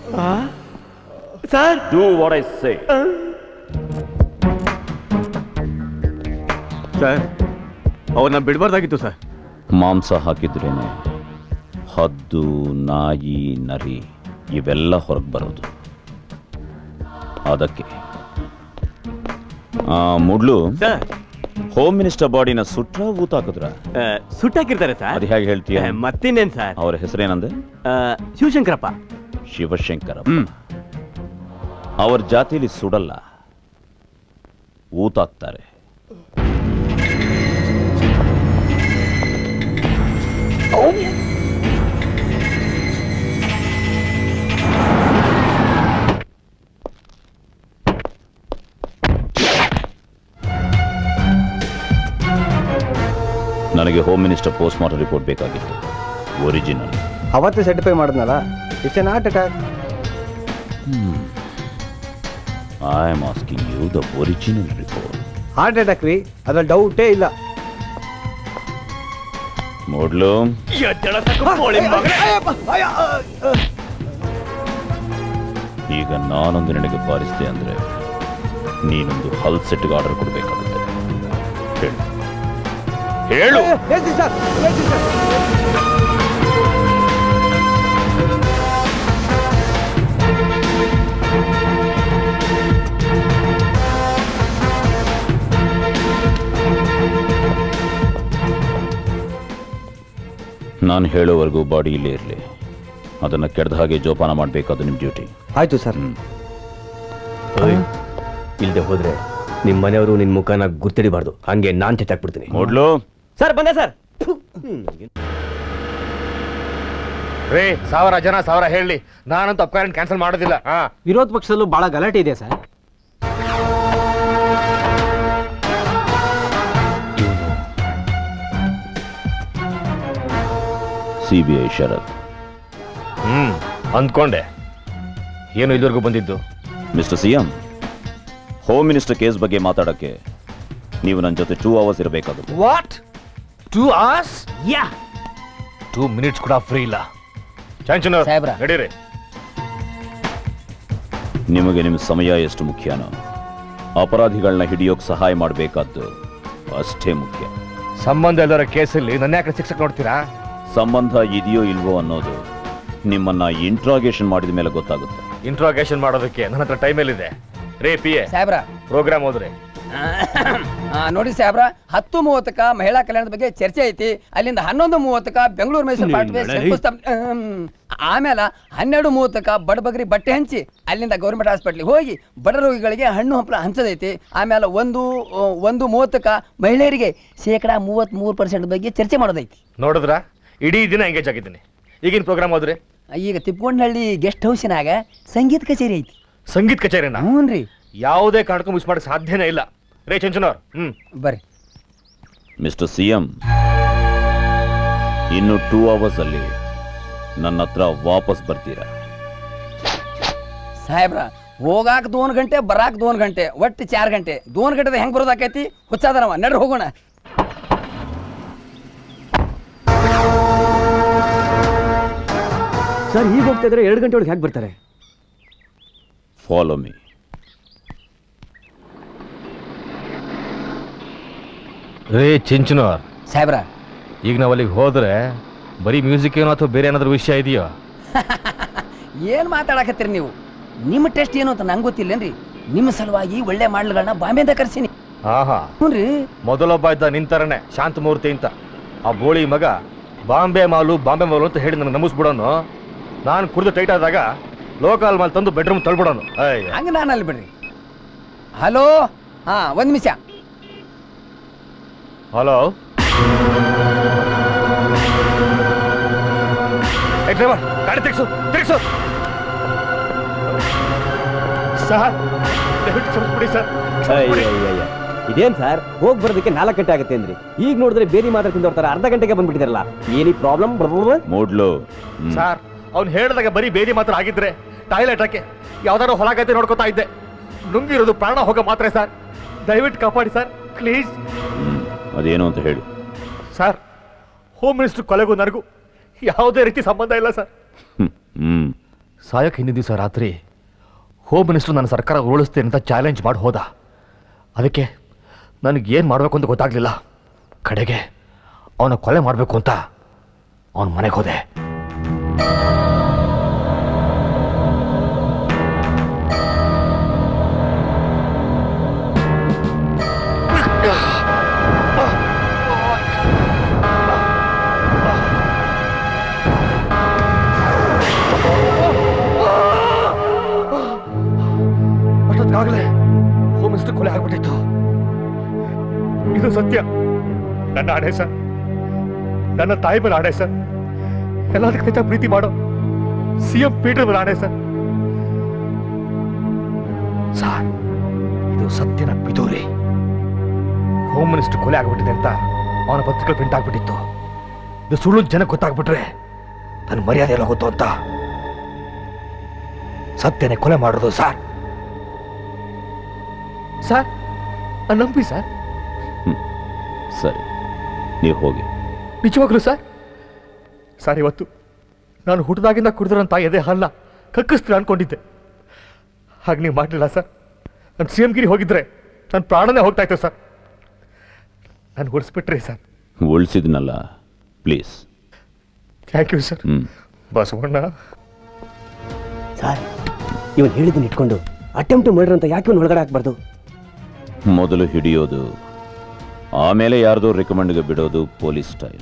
sir do what I say sir ಅವ್ರನ್ನ ಬಿಡಬಾರ್ದಾಗಿತ್ತು ಸರ್ ಮಾಂಸ ಹಾಕಿದ್ರೇನೆ ಹದ್ದು ನಾಯಿ ನರಿ ಇವೆಲ್ಲ ಹೊರಗೆ ಬರೋದು ಅದಕ್ಕೆ ಆ, ಮುಡ್ಲು ಹೋಮ್ ಮಿನಿಸ್ಟರ್ ಬಾಡಿನ ಸುಟ್ರ ಊತ ಹಾಕಿದ್ರ ಸುಟ್ಟಾಕಿರ್ತಾರೆ ಸರ್ ಅದು ಹೇಗೆ ಹೇಳ್ತೀಯ ಆ, ಮತ್ತಿನ್ನೇನ್ ಸರ್ ಅವ್ರ ಹೆಸರೇನಂದೆ ಶಿವಶಂಕರಪ್ಪ ಶಿವಶಂಕರ ಅವ್ರ ಜಾತಿಲಿ ಸುಡಲ್ಲ ಊತಾಕ್ತಾರೆ ನನಗೆ home minister post mortem report ಬೇಕಾಗಿತ್ತು ಒರಿಜಿನಲ್ ಅವತ್ತೇ ಸರ್ಟಿಫೈ ಮಾಡಿದ್ನಲ್ಲ it's an heart attack I am asking you the original report heart attack ರೀ ಅದ್ರಲ್ಲಿ ಡೌಟೇ ಇಲ್ಲ ನೋಡ್ಲು ಎದ್ದಳ ಸಾಕು ಕೋಳಿ ಮಗನೇ. ಈಗ ನಾನೊಂದು ನಿನಗೆ ಬಾರಿಸಿದೆ ಅಂದ್ರೆ ನೀನೊಂದು ಹಲ್ ಸೆಟ್ಗೆ ಆರ್ಡರ್ ಕೊಡಬೇಕಾಗುತ್ತೆ ಹೇಳು ಹೇಳು ಸರ್ ನಾನು ಹೇಳೋವರೆಗೂ ಬಾಡಿ ಇಲ್ಲೇ ಇರಲಿ ಅದನ್ನು ಕೆಡ್ದ ಹಾಗೆ ಜೋಪಾನ ಮಾಡಬೇಕಾದ ನಿಮ್ಮ ಡ್ಯೂಟಿ ಆಯ್ತು ಸರ್ ಇಲ್ದೆ ಹೋದ್ರೆ ನಿಮ್ ಮನೆಯವರು ನಿನ್ ಮುಖನ ಗುರ್ತಿಡಿಬಾರ್ದು ಹಂಗೆ ನಾನ್ ಚಚ್ಚಾಕ್ಬಿಡ್ತೀನಿ ನೋಡ್ಲು ಸರ್ ಬಂದೆ ಸರ್ ರೇ ಸಾವಿರ ಜನ ಸಾವಿರ ಹೇಳಿ ನಾನಂತೂ ಅಪ್ಕಾರೆಂಟ್ ಕ್ಯಾನ್ಸಲ್ ಮಾಡೋದಿಲ್ಲ ಹಾ ವಿರೋಧ ಪಕ್ಷದಲ್ಲೂ ಬಹಳ ಗಲಾಟೆ ಇದೆ sir C B I Sharath hmm ಅಂದ್ಕೊಂಡೆ ಏನು ಇದುವರೆಗೂ ಬಂದಿದ್ದು mister C M home minister case ಬಗ್ಗೆ ಮಾತಾಡಕ್ಕೆ ನೀವು ನನ್ನ ಜೊತೆ ಟೂ ಅವರ್ಸ್ ಇರಬೇಕಾಗುತ್ತೆ what two hours yeah two minutes ಕೂಡ ಫ್ರೀ ಇಲ್ಲ ಚಾಂಚನರ್ ಸಾಹೇಬ್ರ. ನಡೀರಿ ನಿಮಗೆ ನಿಮ್ಮ ಸಮಯ ಎಷ್ಟು ಮುಖ್ಯನೋ ಅಪರಾಧಿಗಳನ್ನ ಹಿಡಿಯೋಕ್ ಸಹಾಯ ಮಾಡಬೇಕಾದ್ದು ಅಷ್ಟೇ ಮುಖ್ಯ ಸಂಬಂಧ ಇಲ್ಲದರ ಕೇಸಲ್ಲಿ ನನ್ನ ಯಾಕೆ ಶಿಕ್ಷಕ ನೋಡ್ತೀರಾ ಸಂಬಂಧ ಇದೆಯೋ ಇಲ್ವೋ ಅನ್ನೋದು ನಿಮ್ಮನ್ನ ಇಂಟ್ರಾಗೇಷನ್ ಮಾಡಿದ ಮೇಲೆ ಗೊತ್ತಾಗುತ್ತೆ ಇಂಟ್ರಾಗೇಷನ್ ಮಾಡೋದಕ್ಕೆ ನನ್ನ ಹತ್ರ ಟೈಮ್ ಎಲ್ಲಿದೆ ರೇ ಪಿ ಎ ಸಾಹೇಬ್ರ ಪ್ರೋಗ್ರಾಮ್ ಹೋದ್ರೆ ಆ, ನೋಡಿ ಸಾಹೇಬ್ರ ಹತ್ತು ಮೂವತ್ತಕ್ಕ ಮಹಿಳಾ ಕಲ್ಯಾಣದ ಬಗ್ಗೆ ಚರ್ಚೆ ಐತಿ ಅಲ್ಲಿಂದ ಹನ್ನೊಂದು ಮೂವತ್ತಕ್ಕ ಬೆಂಗಳೂರು ಮೈಸೂರು ಪಾರ್ಟಿ ನಿನ್ನಳೆ. ಶಂಕುಸ್ಥಾಪನೆ ಹ್ಮ್. ಆಮೇಲೆ ಹನ್ನೆರಡು ಮೂವತ್ತಕ್ಕೆ ಬಡಬಗ್ರಿ ಬಟ್ಟೆ ಹಂಚಿ ಅಲ್ಲಿಂದ ಗೌರ್ಮೆಂಟ್ ಹಾಸ್ಪಿಟ್ಲಿಗೆ ಹೋಗಿ ಬಡ ರೋಗಿಗಳಿಗೆ ಹಣ್ಣು ಹಂಪಲ ಹಂಚದೈತಿ ಆಮೇಲೆ ಒಂದು ಆ, ಒಂದು ಮೂವತ್ತಕ್ಕೆ ಮಹಿಳೆಯರಿಗೆ ಶೇಕಡ ಮೂವತ್ತ್ಮೂರು ಪರ್ಸೆಂಟ್ ಬಗ್ಗೆ ಚರ್ಚೆ ಮಾಡೋದೈತಿ ನೋಡಿದ್ರ ಇಡೀ ದಿನ ಎಂಗೇಜ್ ಆಗಿದ್ದೀನಿ ಈಗಿನ ಪ್ರೋಗ್ರಾಮ್ ಹೋದ್ರೆ ಈಗ ತಿಪ್ಕೊಂಡಹಳ್ಳಿ ಗೆಸ್ಟ್ ಹೌಸಿನಾಗ ಸಂಗೀತ ಕಚೇರಿ ಐತಿ ಸಂಗೀತ ಕಚೇರಿನ ಹ್ಞೂ ರೀ ಯಾವುದೇ ಕಾರಣಕ್ಕೂ ಮಿಸ್ ಮಾಡಕ್ ಸಾಧ್ಯನೇ ಇಲ್ಲ ರೇ ಚಂಚನವ್ರು ಹ್ಮ್ ಬರ್ರಿ ಮಿಸ್ಟರ್ ಸಿ ಎಂ ಇನ್ನು ಟೂ ಅವರ್ಸ್ ಅಲ್ಲಿ ನನ್ನ ಹತ್ರ ವಾಪಸ್ ಬರ್ತೀರಾ ಸಾಹೇಬ್ರ ಹೋಗಾಕ ದೋನ್ ಗಂಟೆ ಬರಾಕ ದೋನ್ ಗಂಟೆ ಒಟ್ಟು ಚಾರ್ ಗಂಟೆ ದೋನ್ ಗಂಟೆ ಹೆಂಗ್ ಬರೋದಾಕೈತಿ ಹುಚ್ಚಾದನವ ನಡ್ರಿ ಹೋಗೋಣ ಸರ್ ಈಗ ಹೋಗ್ತಾ ಇದ್ರೆ ಎರಡು ಗಂಟೆ ಒಳಗೆ ಹೇಗೆ ಬರ್ತಾರೆ ಫಾಲೋ ಮೀ ರೇ ಚಿಂಚನೋರ್ ಸಾಹೇಬ್ರ ಈಗ ನಾವು ಅಲ್ಲಿಗೆ ಹೋದ್ರೆ ಬರೀ ಮ್ಯೂಸಿಕ್ ಏನೋ ಅಥವಾ ಬೇರೆ ಏನಾದ್ರೂ ವಿಷಯ ಇದೆಯೋ ಏನ್ ಮಾತಾಡಕತ್ತೀರಿ ನೀವು ನಿಮ್ಮ ಟೆಸ್ಟ್ ಏನು ಅಂತ ನಂಗೆ ಗೊತ್ತಿಲ್ಲೇನ್ರಿ ನಿಮ್ಮ ಸಲುವಾಗಿ ಒಳ್ಳೆ ಮಾಡ್ಲುಗಳನ್ನ ಬಾಂಬೆಯಿಂದ ಕರ್ಸೀನಿ ಆಹಾ ಹ್ಞೂನ್ರಿ ಮೊದಲೊಬ್ಬ ಇದ್ದ ನಿಂತರನೆ ಶಾಂತಮೂರ್ತಿ ಅಂತ ಆ ಬೋಳಿ ಮಗ ಬಾಂಬೆ ಮಾಲು ಬಾಂಬೆ ಮಾಲು ಅಂತ ಹೇಳಿ ನನಗೆ ನಮಿಸ್ಬಿಡೋನು ನಾನು ಕುಡಿದು ಟೈಟ್ ಆದಾಗ ಲೋಕಲ್ ಮಾಲ್ ತಂದು ಬೆಡ್ರೂಮ್ ತಳ್ಬಿಡೋನು ಅಯ್ಯ ಹಂಗ ನಾನು ಅಲ್ಲಿ ಬಿಡ್ರಿ ಹಲೋ ಹಾ ಒಂದ್ ನಿಮಿಷ ಹಲೋ ಏ ಡ್ರೈವರ್ ಗಾಡಿ ತಿರ್ಸು ತಿರ್ಸು ಸರ್ ದಯವಿಟ್ಟು ಕ್ಷಮಿಸ್ಬಿಡಿ ಸರ್ ಕ್ಷಮಿಸ್ಬಿಡಿ. ಇದೇನ್ ಸರ್ ಹೋಗ್ ಬರೋದಕ್ಕೆ ನಾಲ್ಕು ಗಂಟೆ ಆಗುತ್ತೆ ಅಂದ್ರಿ ಈಗ ನೋಡಿದ್ರೆ ಬೇರೆ ಮಾತ್ರ ತಿಂದೋರ್ತಾರೆ ಅರ್ಧ ಗಂಟೆಗೆ ಬಂದ್ಬಿಟ್ಟಿದಾರಲ್ಲ ಏನಿ ಪ್ರಾಬ್ಲಮ್ ಮೂಡ್ಲು ಸರ್ ಅವ್ನು ಹೇಳಿದಾಗ ಬರೀ ಬೇದಿ ಮಾತ್ರ ಆಗಿದ್ರೆ ಟಾಯ್ಲೆಟ್ ಹಾಕಿ ಯಾವ್ದಾದ್ರು ಹೊಲಗೈತೆ ನೋಡ್ಕೊತಾ ಇದ್ದೆ ನುಂಗಿರೋದು ಪ್ರಾಣ ಹೋಗೋ ಮಾತ್ರ ಸರ್ ದಯವಿಟ್ಟು ಕಾಪಾಡಿ ಸರ್ ಪ್ಲೀಸ್ ಅದೇನು ಅಂತ ಹೇಳಿ ಸರ್ ಹೋಮ್ ಮಿನಿಸ್ಟರ್ ಕೊಲೆಗೂ ನನಗೂ ಯಾವುದೇ ರೀತಿ ಸಂಬಂಧ ಇಲ್ಲ ಸರ್ ಹ್ಮ್ ಸಾಯಕ್ಕೆ ಹಿಂದಿನ ದಿವಸ ರಾತ್ರಿ ಹೋಮ್ ಮಿನಿಸ್ಟರ್ ನನ್ನ ಸರ್ಕಾರ ಉರುಳಿಸ್ತೇನೆ ಅಂತ ಚಾಲೆಂಜ್ ಮಾಡಿ ಹೋದ ಅದಕ್ಕೆ ನನಗೆ ಏನು ಮಾಡಬೇಕು ಅಂತ ಗೊತ್ತಾಗ್ಲಿಲ್ಲ ಕಡೆಗೆ ಅವನ ಕೊಲೆ ಮಾಡಬೇಕು ಅಂತ ಅವನ ಮನೆಗೆ ಹೋದೆ ಅಷ್ಟೊತ್ತಿಗಾಗಲೇ ಹೋಮ್ ಮಿನಿಸ್ಟರ್ ಕೊಲೆ ಆಗ್ಬಿಟ್ಟಿತ್ತು ಇದು ಸತ್ಯ ನನ್ನ ಆಣೆ ಸರ್ ನನ್ನ ತಾಯಿ ಮೇಲೆ ಆಣೆ ಸರ್ ಎಲ್ಲದಕ್ಕಿಂತ ಪ್ರೀತಿ ಮಾಡೋ ಸಿ ಎಂ ಪೀಟರ್ ಮೇಲೆ ಆಣೆ ಸರ್ ಸರ್ ಇದು ಸತ್ಯನ ಪಿತೂರಿ ಹೋಮ್ ಮಿನಿಸ್ಟರ್ ಕೊಲೆ ಆಗ್ಬಿಟ್ಟಿದೆ ಅಂತ ಅವನ ಪತ್ರಿಕೆ ಪ್ರಿಂಟ್ ಆಗ್ಬಿಟ್ಟಿತ್ತು ಇದು ಸುಳ್ಳು ಜನಕ್ಕೆ ಗೊತ್ತಾಗ್ಬಿಟ್ರೆ ನನ್ನ ಮರ್ಯಾದೆ ಎಲ್ಲ ಹೋಗುತ್ತೋ ಅಂತ ಸತ್ಯನೇ ಕೊಲೆ ಮಾಡೋದು ಸರ್ ಸರ್ ನಾನ್ ನಂಬಿ ಸರ್ ಸರಿ ನೀವು ಹೋಗಿ ನಿಜವಾಗ್ಲು ಸರ್ ಸರ್ ಇವತ್ತು ನಾನು ಹುಟ್ಟಿದಾಗಿಂದ ಕುಡಿದ್ರೆ ನನ್ನ ತಾಯಿ ಎದೆ ಹಾಲ ಕಕ್ಕಿಸ್ತೀರ ಅನ್ಕೊಂಡಿದ್ದೆ ಹಾಗೆ ನೀವು ಮಾಡಲಿಲ್ಲ ಸರ್ ನಾನು ಸಿ ಎಂ ಗಿರಿ ಹೋಗಿದ್ರೆ ನನ್ನ ಪ್ರಾಣನೇ ಹೋಗ್ತಾ ಇತ್ತು ಸರ್ ನಾನು ಉಳಿಸ್ಬಿಟ್ರಿ ಸರ್ ಉಳಿಸಿದ್ನಲ್ಲ please thank you sir hmm Basavanna sir ಇವನ್ ಹೇಳಿದ್ದನ್ನ ಇಟ್ಕೊಂಡು ಅಟೆಂಪ್ಟ್ ಮರ್ಡರ್ ಅಂತ ಯಾಕೆ ಇವ್ನು ಒಳಗಡೆ ಹಾಕ್ಬಾರ್ದು ಮೊದಲು ಹಿಡಿಯೋದು ಆಮೇಲೆ ಯಾರ್ದೋ ರೆಕಮೆಂಡ್ಗೆ ಬಿಡೋದು ಪೊಲೀಸ್ ಸ್ಟೈಲ್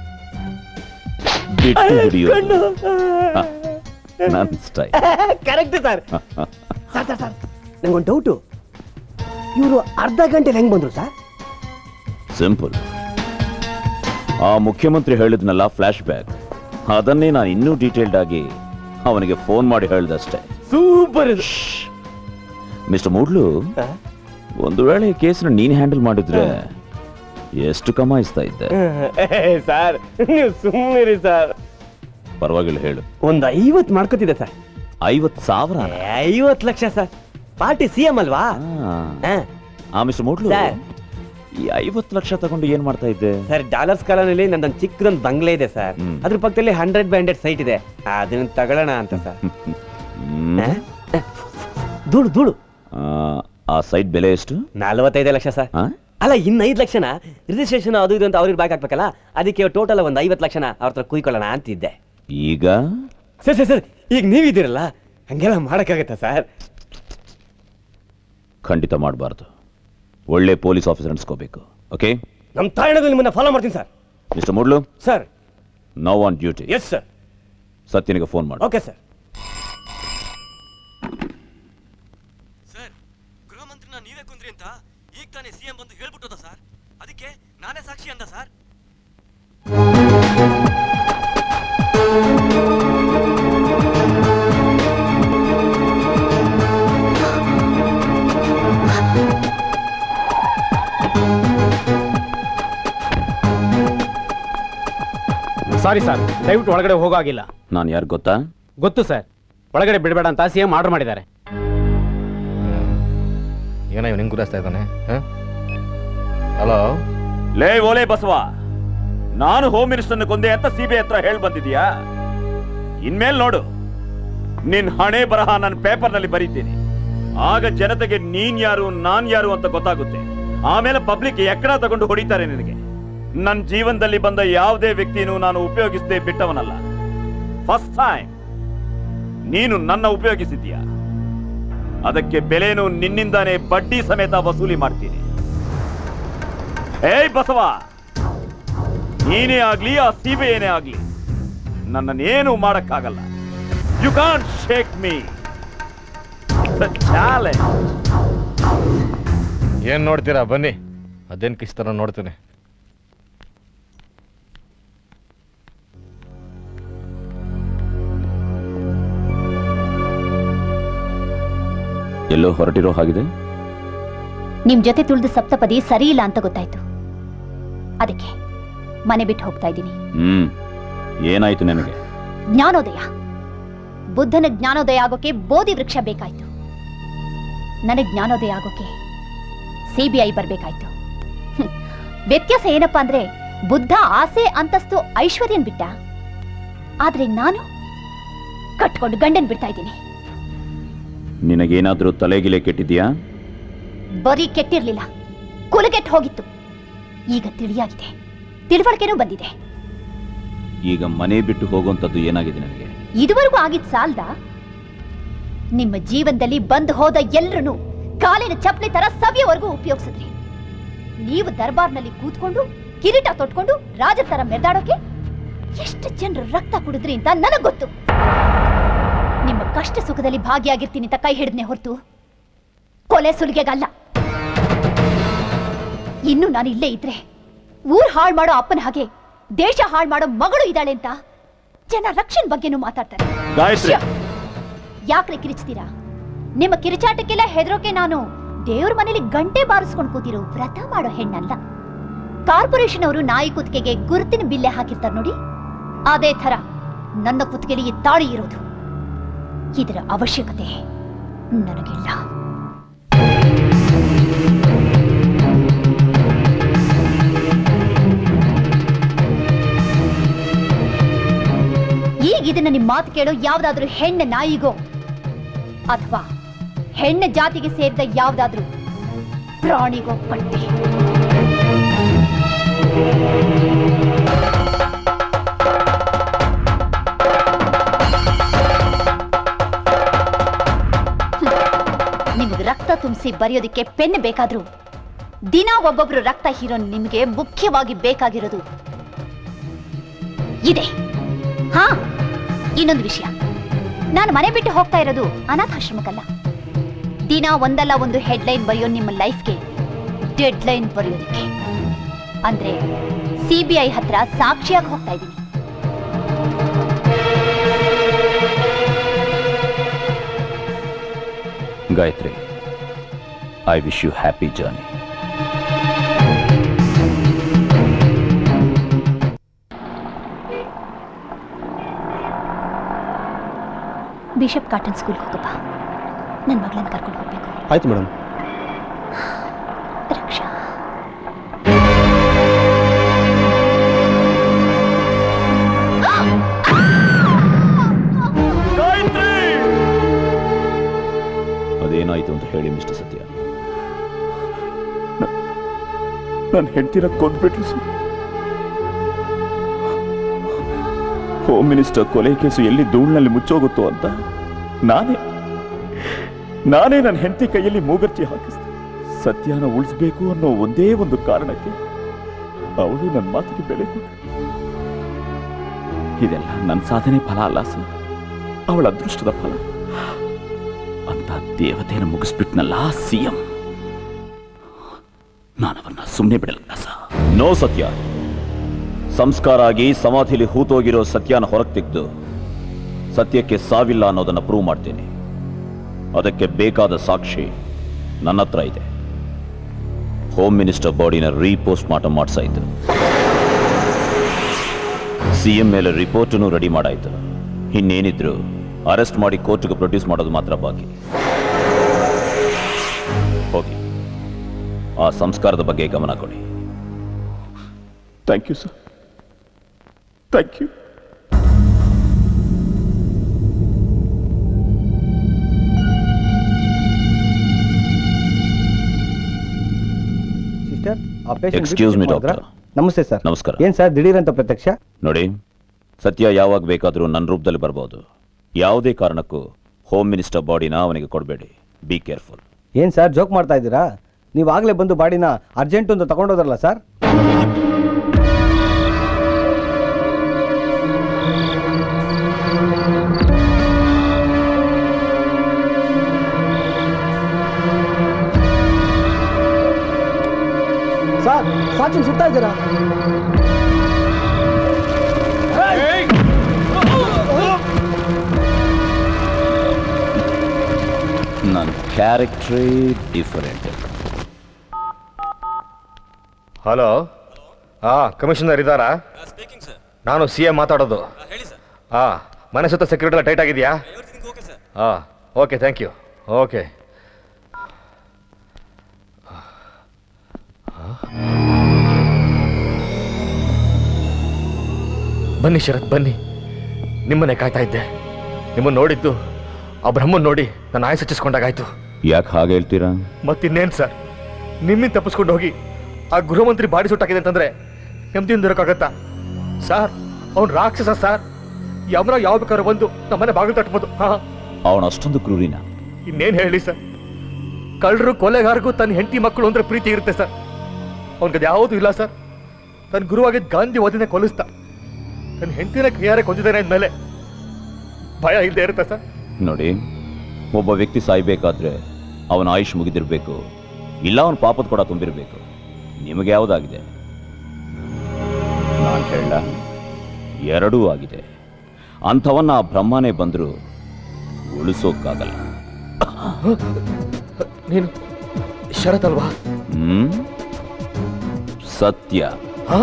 ಬಿಟ್ಟು ಹಿಡಿಯೋದು ಹ, ನನ್ನ style correct sir sir sir sir ನಂಗೊಂದು ಡೌಟು ಇವರು ಅರ್ಧ ಗಂಟೆಲಿ ಹೆಂಗ್ ಬಂದ್ರು ಸರ್ ಸಿಂಪಲ್ ಆ ಮುಖ್ಯಮಂತ್ರಿ ಹೇಳಿದ್ನಲ್ಲ ಫ್ಲಾಶ್ ಬ್ಯಾಕ್ ಅದನ್ನೇ ನಾನು ಇನ್ನೂ ಡೀಟೇಲ್ಡ್ ಆಗಿ ಅವನಿಗೆ ಫೋನ್ ಮಾಡಿ ಹೇಳ್ದಷ್ಟೇ ಸೂಪರ್ ಮಿಸ್ಟರ್ ಮೂಡ್ಲು ಒಂದು ವೇಳೆ ಈ ಕೇಸ್ನ ನೀನ್ ಹ್ಯಾಂಡಲ್ ಮಾಡಿದ್ರೆ ಎಷ್ಟು ಕಮಾಯಿಸ್ತಾ ಇದ್ದೆ ಸರ್ ನೀವು ಸುಮ್ಮನೆ ಸರ್ ಪರವಾಗಿಲ್ಲ ಹೇಳು ಒಂದು ಐವತ್ತು ಮಾಡ್ಕೋತಿದ್ದೆ ಸರ್ ಐವತ್ ಸಾವಿರ ಐವತ್ತು lakh sir party C M ಅಲ್ವಾ ಆ ಮಿಸ್ಟರ್ ಮೂಡ್ಲು ಸರ್. ಈ ಐವತ್ತು ಲಕ್ಷ ತಗೊಂಡು ಏನ್ ಮಾಡ್ತಾ ಇದ್ದೆ ಸರ್ ಡಾಲರ್ಸ್ ಕಾಲೋನಿಲಿ ನಂದೊಂದು ಚಿಕ್ಕದೊಂದು ಬಂಗ್ಲೆ ಇದೆ ಸರ್ ಹ್ಮ್. ಅದ್ರ ಪಕ್ಕದಲ್ಲಿ ಹಂಡ್ರೆಡ್ ಬೈ ಹಂಡ್ರೆಡ್ ಸೈಟ್ ಇದೆ ಅದನ್ನ ತಗೊಳ್ಳೋಣ ಅಂತ ಸರ್ ಹ್ಮ್. ಧೂಳು ಧೂಳು ಆ, ಆ ಸೈಟ್ ಬೆಲೆ ಎಷ್ಟು ನಲವತ್ತೈದು ಲಕ್ಷ ಸರ್ ಆ? ಅಲ್ಲ ಇನ್ನು ಐದು ಲಕ್ಷನ ರಿಜಿಸ್ಟ್ರೇಷನ್ ಅದು ಇದು ಅಂತ ಅವ್ರಿಗೆ ಬ್ಯಾಕ್ ಹಾಕ್ಬೇಕಲ್ಲ ಅದಕ್ಕೆ ಟೋಟಲ್ ಒಂದು ಐವತ್ತು ಲಕ್ಷನ ಅವ್ರ ಹತ್ರ ಕುಯ್ಕೊಳ್ಳೋಣ ಅಂತಿದ್ದೆ ಈಗ ಸರ್ ಸರ್ ಸರ್ ಈಗ ನೀವಿದ್ದೀರಲ್ಲ ಹಂಗೆಲ್ಲ ಮಾಡೋಕ್ಕಾಗತ್ತಾ ಸರ್ ಖಂಡಿತ ಮಾಡಬಾರ್ದು ಒಳ್ಳೆ ಪೊಲೀಸ್ ಆಫೀಸರ್ ಅನ್ಸ್ಕೋಬೇಕು ಓಕೆ ನಮ್ಮ ತಾಯಣದಲ್ಲಿ ನಿಮ್ಮನ್ನ ಫಾಲೋ ಮಾಡ್ತೀನಿ sir mister Moodlu sir now on duty yes sir ಸತ್ಯನಿಗೆ ಫೋನ್ ಮಾಡು ಓಕೆ ಸರ್ ಸರ್ ಗೃಹ ಮಂತ್ರಿನ ನೀವೇ ಕೊಂದ್ರಿ ಅಂತ ಈಗ ತಾನೇ ಸಿಎಂ ಬಂದು ಹೇಳ್ಬಿಟ್ಟದ ಸರ್ ಅದಕ್ಕೆ ನಾನೇ ಸಾಕ್ಷಿ ಅಂದ ಸರ್ ಸಾರಿ ಸರ್ ದಯವಿಟ್ಟು ಒಳಗಡೆ ಹೋಗಾಗಿಲ್ಲ ನಾನು ಯಾರು ಗೊತ್ತಾ ಗೊತ್ತು ಸರ್ ಒಳಗಡೆ ಬಿಡಬೇಡ ಅಂತ ಸಿ ಎಂ ಆರ್ಡರ್ ಮಾಡಿದ್ದಾರೆ ಏನೋ ಇವ್ ನಿಂಗೆ ಗುರಾಯಿಸ್ತಾ ಇದ್ದಾನೆ ಹಲೋ ಲೇ ಓಲೆ ಬಸವ ನಾನು ಹೋಮ್ ಮಿನಿಸ್ಟರ್ನ ಕೊಂದೆ ಅಂತ ಸಿಬಿಐ ಹತ್ರ ಹೇಳಿ ಬಂದಿದ್ಯಾ ಇನ್ಮೇಲ್ ನೋಡು ನಿನ್ ಹಣೆ ಬರಹ ನನ್ನ ಪೇಪರ್ನಲ್ಲಿ ಬರೀತೀನಿ ಆಗ ಜನತೆಗೆ ನೀನ್ ಯಾರು ನಾನ್ ಯಾರು ಅಂತ ಗೊತ್ತಾಗುತ್ತೆ ಆಮೇಲೆ ಪಬ್ಲಿಕ್ ಎಕ್ಕಡ ತಗೊಂಡು ಹೊಡಿತಾರೆ ನಿನಗೆ ನನ್ನ ಜೀವನದಲ್ಲಿ ಬಂದ ಯಾವುದೇ ವ್ಯಕ್ತಿನೂ ನಾನು ಉಪಯೋಗಿಸದೆ ಬಿಟ್ಟವನಲ್ಲ ಫಸ್ಟ್ ಟೈಮ್ ನೀನು ನನ್ನ ಉಪಯೋಗಿಸಿದ್ಯಾ ಅದಕ್ಕೆ ಬೆಲೆನು ನಿನ್ನಿಂದಾನೇ ಬಡ್ಡಿ ಸಮೇತ ವಸೂಲಿ ಮಾಡ್ತೀನಿ ಏಯ್ ಬಸವ ನೀನೇ ಆಗ್ಲಿ ಆ ಏನೇ ಆಗ್ಲಿ ನನ್ನನ್ನೇನು ಮಾಡಕ್ಕಾಗಲ್ಲ you can't shake me challenge ಏನ್ ನೋಡ್ತೀರಾ ಬನ್ನಿ ಅದೇನ್ ಕಿಸ್ತಾರ ನೋಡ್ತೀನಿ ಎಲ್ಲೋ ಹೊರಟಿರೋ ಹಾಗಿದೆ ನಿಮ್ ಜೊತೆ ತುಳಿದ ಸಪ್ತಪದಿ ಸರಿ ಇಲ್ಲ ಅಂತ ಗೊತ್ತಾಯ್ತು ಅದಕ್ಕೆ ಮನೆ ಬಿಟ್ಟು ಹೋಗ್ತಾ ಇದ್ದೀನಿ ಹ್ಮ್ ಏನಾಯ್ತು ನಿನಗೆ ಜ್ಞಾನೋದಯ ಬುದ್ಧನ ಜ್ಞಾನೋದಯ ಆಗೋಕೆ ಬೋಧಿ ವೃಕ್ಷ ಬೇಕಾಯ್ತು ನನಗೆ ಜ್ಞಾನೋದಯ ಆಗೋಕೆ ಸಿಬಿಐ ಬರ್ಬೇಕಾಯ್ತು ಹ್ಮ್. ವ್ಯತ್ಯಾಸ ಏನಪ್ಪಾ ಅಂದ್ರೆ ಬುದ್ಧ ಆಸೆ ಅಂತಸ್ತು ಐಶ್ವರ್ಯನ್ ಬಿಟ್ಟ ಆದ್ರೆ ನಾನು ಕಟ್ಕೊಂಡು ಗಂಡನ್ ಬಿಡ್ತಾ ಇದ್ದೀನಿ ನಿನಗೇನಾದ್ರೂ ತಲೆಗಿಲೆ ಕೆಟ್ಟಿದ್ಯಾ ಬರೀ ಕೆಟ್ಟಿರ್ಲಿಲ್ಲ ಕುಲಗೆಟ್ಟು ಹೋಗಿತ್ತು ಈಗ ತಿಳಿಯಾಗಿದೆ ತಿಳುವಳಿಕೆನೂ ಬಂದಿದೆ ಈಗ ಮನೆ ಬಿಟ್ಟು ಹೋಗುವಂಥದ್ದು ಏನಾಗಿದೆ ನನಗೆ ಇದುವರೆಗೂ ಆಗಿದ್ ಸಾಲ್ದ ನಿಮ್ಮ ಜೀವನದಲ್ಲಿ ಬಂದು ಹೋದ ಎಲ್ರನ್ನೂ ಕಾಲಿನ ಚಪ್ಪಲಿ ತರ ಸವಿಯವರೆಗೂ ಉಪಯೋಗಿಸಿದ್ರಿ ನೀವು ದರ್ಬಾರ್ನಲ್ಲಿ ಕೂತ್ಕೊಂಡು ಕಿರೀಟ ತೊಟ್ಕೊಂಡು ರಾಜರ ತರ ಮೆರೆದಾಡೋಕೆ ಎಷ್ಟು ಜನರು ರಕ್ತ ಕುಡಿದ್ರಿ ಅಂತ ನನಗ್ ಗೊತ್ತು ನಿಮ್ಮ ಕಷ್ಟ ಸುಖದಲ್ಲಿ ಭಾಗಿಯಾಗಿರ್ತೀನಿ ಅಂತ ಕೈ ಹಿಡಿದ್ನೆ ಹೊರತು ಕೊಲೆ ಸುಲಿಗೆಗಲ್ಲ ಇನ್ನು ನಾನು ಇಲ್ಲೇ ಇದ್ರೆ ಊರ್ ಹಾಳು ಮಾಡೋ ಅಪ್ಪನ ಹಾಗೆ ದೇಶ ಹಾಳು ಮಾಡೋ ಮಗಳು ಇದ್ದಾಳೆ ಅಂತ ಜನ ರಕ್ಷಣೆ ಬಗ್ಗೆನೂ ಮಾತಾಡ್ತಾರೆ ಗಾಯತ್ರಿ. ಶ್ಯ! ಯಾಕ್ರೆ ಕಿರಿಚ್ತೀರಾ ನಿಮ್ಮ ಕಿರಿಚಾಟಕ್ಕೆಲ್ಲ ಹೆದರೋಕೆ ನಾನು ದೇವ್ರ ಮನೇಲಿ ಗಂಟೆ ಬಾರಿಸ್ಕೊಂಡು ಕೂತಿರೋ ವ್ರತ ಮಾಡೋ ಹೆಣ್ಣಲ್ಲ ಕಾರ್ಪೊರೇಷನ್ ಅವರು ನಾಯಿ ಕುತ್ತಿಗೆಗೆ ಗುರುತಿನ ಬಿಲ್ಲೆ ಹಾಕಿರ್ತಾರೆ ನೋಡಿ ಅದೇ ತರ ನನ್ನ ಕುತ್ತಿಗೆಲಿ ಈ ತಾಳಿ ಇರೋದು ಇದರ ಅವಶ್ಯಕತೆ ನನಗಿಲ್ಲ ಈಗ ಇದನ್ನ ನಿಮ್ ಮಾತು ಕೇಳೋ ಯಾವ್ದಾದ್ರೂ ಹೆಣ್ಣ ನಾಯಿಗೋ ಅಥವಾ ಹೆಣ್ಣ ಜಾತಿಗೆ ಸೇರಿದ ಯಾವ್ದಾದ್ರೂ ಪ್ರಾಣಿಗೋ ಪಟ್ಟಿ ನಿಮ್ಗೆ ರಕ್ತ ತುಂಬಿಸಿ ಬರೆಯೋದಕ್ಕೆ ಪೆನ್ ಬೇಕಾದ್ರೂ ದಿನ ಒಬ್ಬೊಬ್ರು ರಕ್ತ ಹೀರೋ ನಿಮ್ಗೆ ಮುಖ್ಯವಾಗಿ ಬೇಕಾಗಿರೋದು ಇದೆ ಹಾ ಇನ್ನೊಂದು ವಿಷಯ ನಾನು ಮನೆ ಬಿಟ್ಟು ಹೋಗ್ತಾ ಇರೋದು ಅನಾಥಾಶ್ರಮಕ್ಕಲ್ಲ ದಿನ ಒಂದಲ್ಲ ಒಂದು ಹೆಡ್ಲೈನ್ ಬರೆಯೋ ನಿಮ್ಮ ಲೈಫ್ಗೆ ಡೆಡ್ಲೈನ್ ಬರೆಯೋದಕ್ಕೆ ಅಂದ್ರೆ ಸಿಬಿಐ ಹತ್ರ ಸಾಕ್ಷಿಯಾಗಿ ಹೋಗ್ತಾ ಇದ್ದೀನಿ Gayathri I wish you happy journey Bishop Cotton ಸ್ಕೂಲ್ಗೆ ಹೋಗಪ್ಪ ನನ್ನ ಮಗಳನ್ನ ಕರ್ಕೊಂಡು ಹೋಗ್ಬೇಕು ಆಯ್ತು ಮೇಡಮ್ ರಕ್ಷಾ ಅದೇನಾಯ್ತು ಅಂತ ಹೇಳಿ ಮಿಸ್ಟರ್ ಸತ್ಯ ನನ್ನ ಹೆಂಡತಿನ ಕೊಂದ್ಬಿಟ್ರು ಸರ್ ಹೋಮ್ ಮಿನಿಸ್ಟರ್ ಕೊಲೆ ಕೇಸು ಎಲ್ಲಿ ಧೂಳ್ನಲ್ಲಿ ಮುಚ್ಚೋಗುತ್ತೋ ಅಂತ ನಾನೇ ನಾನೇ ನನ್ನ ಹೆಂಡತಿ ಕೈಯಲ್ಲಿ ಮೂಗರ್ಚಿ ಹಾಕಿಸ್ದೆ ಸತ್ಯನ ಉಳಿಸ್ಬೇಕು ಅನ್ನೋ ಒಂದೇ ಒಂದು ಕಾರಣಕ್ಕೆ ಅವಳು ನನ್ನ ಮಾತಿಗೆ ಬೆಲೆ ಕೊಟ್ಟು ಇದೆಲ್ಲ ನನ್ನ ಸಾಧನೆ ಫಲ ಅಲ್ಲ ಸರ್ ಅವಳ ಅದೃಷ್ಟದ ಫಲ ಅಂತ ದೇವತೆಯನ್ನು ಮುಗಿಸ್ಬಿಟ್ನಲ್ಲ ಸಿ ಎಂ ನಾನವನ್ನ ಸುಮ್ಮನೆ ಬಿಡಲ್ಲ ಸರ್ ನೋ ಸತ್ಯ ಸಂಸ್ಕಾರ ಆಗಿ ಸಮಾಧಿಲಿ ಹೂತೋಗಿರೋ ಸತ್ಯನ ಹೊರಗೆ ತೆಗೆದು ಸತ್ಯಕ್ಕೆ ಸಾವಿಲ್ಲ ಅನ್ನೋದನ್ನ ಪ್ರೂವ್ ಮಾಡ್ತೀನಿ ಅದಕ್ಕೆ ಬೇಕಾದ ಸಾಕ್ಷಿ ನನ್ನ ಹತ್ರ ಇದೆ ಹೋಮ್ ಮಿನಿಸ್ಟರ್ ಬಾಡಿನ ರೀಪೋಸ್ಟ್ ಮಾರ್ಟಮ್ ಮಾಡ್ಸಾಯ್ತು ಸಿಎಂ ಮೇಲೆ ರಿಪೋರ್ಟನ್ನು ರೆಡಿ ಮಾಡಾಯ್ತು ಇನ್ನೇನಿದ್ರು ಅರೆಸ್ಟ್ ಮಾಡಿ ಕೋರ್ಟ್ಗೆ ಪ್ರೊಡ್ಯೂಸ್ ಮಾಡೋದು ಮಾತ್ರ ಬಾಕಿ ಹೋಗಿ ಆ ಸಂಸ್ಕಾರದ ಬಗ್ಗೆ ಗಮನ ಕೊಡಿ thank you sir thank you sister ಆ patient Excuse me, check ಮಾಡಿದ್ರಾ? doctor. ನಮಸ್ತೆ ಸರ್ ನಮಸ್ಕಾರ ಏನ್ ಸರ್ ದಿಢೀರ್ ಅಂತ ಪ್ರತ್ಯಕ್ಷ ನೋಡಿ ಸತ್ಯ ಯಾವಾಗ ಬೇಕಾದರೂ ನನ್ನ ರೂಪದಲ್ಲಿ ಬರ್ಬೋದು ಯಾವುದೇ ಕಾರಣಕ್ಕೂ ಹೋಮ್ ಮಿನಿಸ್ಟರ್ ಬಾಡಿನ ಅವನಿಗೆ ಕೊಡಬೇಡಿ ಬಿ ಕೇರ್ಫುಲ್ ಏನ್ ಸರ್ ಜೋಕ್ ಮಾಡ್ತಾ ಇದ್ದೀರಾ ನೀವು ಆಗ್ಲೇ ಬಂದು ಬಾಡಿನ ಅರ್ಜೆಂಟ್ ಅಂತ ತಗೊಂಡೋದ್ರಲ್ಲ ಸರ್ ಸರ್ ಸಾಚಿನ್ ಸುತ್ತಾ ಇದ್ದೀರಾ ನನ್ನ ಕ್ಯಾರೆಕ್ಟ್ರೇ ಡಿಫರೆಂಟ್ ಹಲೋ ಹಾ ಕಮಿಷನರ್ ಇದ್ದಾರಾ ನಾನು ಸಿ ಎಂ ಮಾತಾಡೋದು ಹಾ ಮನೆ ಸುತ್ತ ಸೆಕ್ಯೂರಿಟಿ ಎಲ್ಲ ಟೈಟ್ ಆಗಿದೆಯಾ ಹಾ ಓಕೆ ಥ್ಯಾಂಕ್ ಯು ಓಕೆ ಬನ್ನಿ ಶರತ್ ಬನ್ನಿ ನಿಮ್ಮನ್ನೇ ಕಾಯ್ತಾ ಇದ್ದೆ ನಿಮ್ಮನ್ನು ನೋಡಿದ್ದು ಆ ಬ್ರಹ್ಮನ್ ನೋಡಿ ನನ್ನ ಆಯಸ್ ಹಚ್ಚಿಸ್ಕೊಂಡಾಗಾಯ್ತು ಯಾಕೆ ಹಾಗೆ ಹೇಳ್ತೀರಾ ಮತ್ತಿನ್ನೇನು ಸರ್ ನಿಮ್ಮಿಂದ ತಪ್ಪಿಸ್ಕೊಂಡು ಹೋಗಿ ಆ ಗೃಹಮಂತ್ರಿ ಬಾಡಿ ಸುಟ್ಟಾಕಿದೆ ಅಂತಂದ್ರೆ ನೆಮ್ಮದಿಯಿಂದ ಇರೋಕ್ಕಾಗತ್ತಾ ಸರ್ ಅವ್ನು ರಾಕ್ಷಸ ಸರ್ ಯಮರ ಯಾವ ಬೇಕಾದ್ರೂ ಬಂದು ನಮ್ಮನೆ ಬಾಗಿಲು ತಟ್ಬೋದು ಹಾ ಅವನ ಅಷ್ಟೊಂದು ಕ್ರೂರಿನ ಇನ್ನೇನು ಹೇಳಿ ಸರ್ ಕಳ್ಳರು ಕೊಲೆಗಾರಗೂ ತನ್ನ ಹೆಂಡತಿ ಮಕ್ಕಳು ಅಂದ್ರೆ ಪ್ರೀತಿ ಇರುತ್ತೆ ಸರ್ ಅವ್ನಿಗೆ ಯಾವುದು ಇಲ್ಲ ಸರ್ ತನ್ನ ಗುರುವಾಗಿದ್ದ ಗಾಂಧಿ ಓದಿನ ಕೊಲಿಸ್ತಾ ತನ್ನ ಹೆಂಡತಿನ ಕೈಯಾರೆ ಕೊಂದಿದ್ದಾನೆ ಅಂದಮೇಲೆ ಭಯ ಇಲ್ಲದೆ ಇರುತ್ತೆ ಸರ್ ನೋಡಿ ಒಬ್ಬ ವ್ಯಕ್ತಿ ಸಾಯ್ಬೇಕಾದ್ರೆ ಅವನ ಆಯುಷ್ ಮುಗಿದಿರ್ಬೇಕು ಇಲ್ಲ ಅವನ ಪಾಪದ ಕೂಡ ತುಂಬಿರ್ಬೇಕು ನಿಮಗೆ ಯಾವುದಾಗಿದೆ ನಾನು ಹೇಳ ಎರಡೂ ಆಗಿದೆ ಅಂಥವನ್ನ ಆ ಬ್ರಹ್ಮನೇ ಬಂದರೂ ಉಳಿಸೋಕ್ಕಾಗಲ್ಲ ನೀನು ಶರತ್ ಅಲ್ವಾ ಹ್ಮ್ ಸತ್ಯ ಹಾ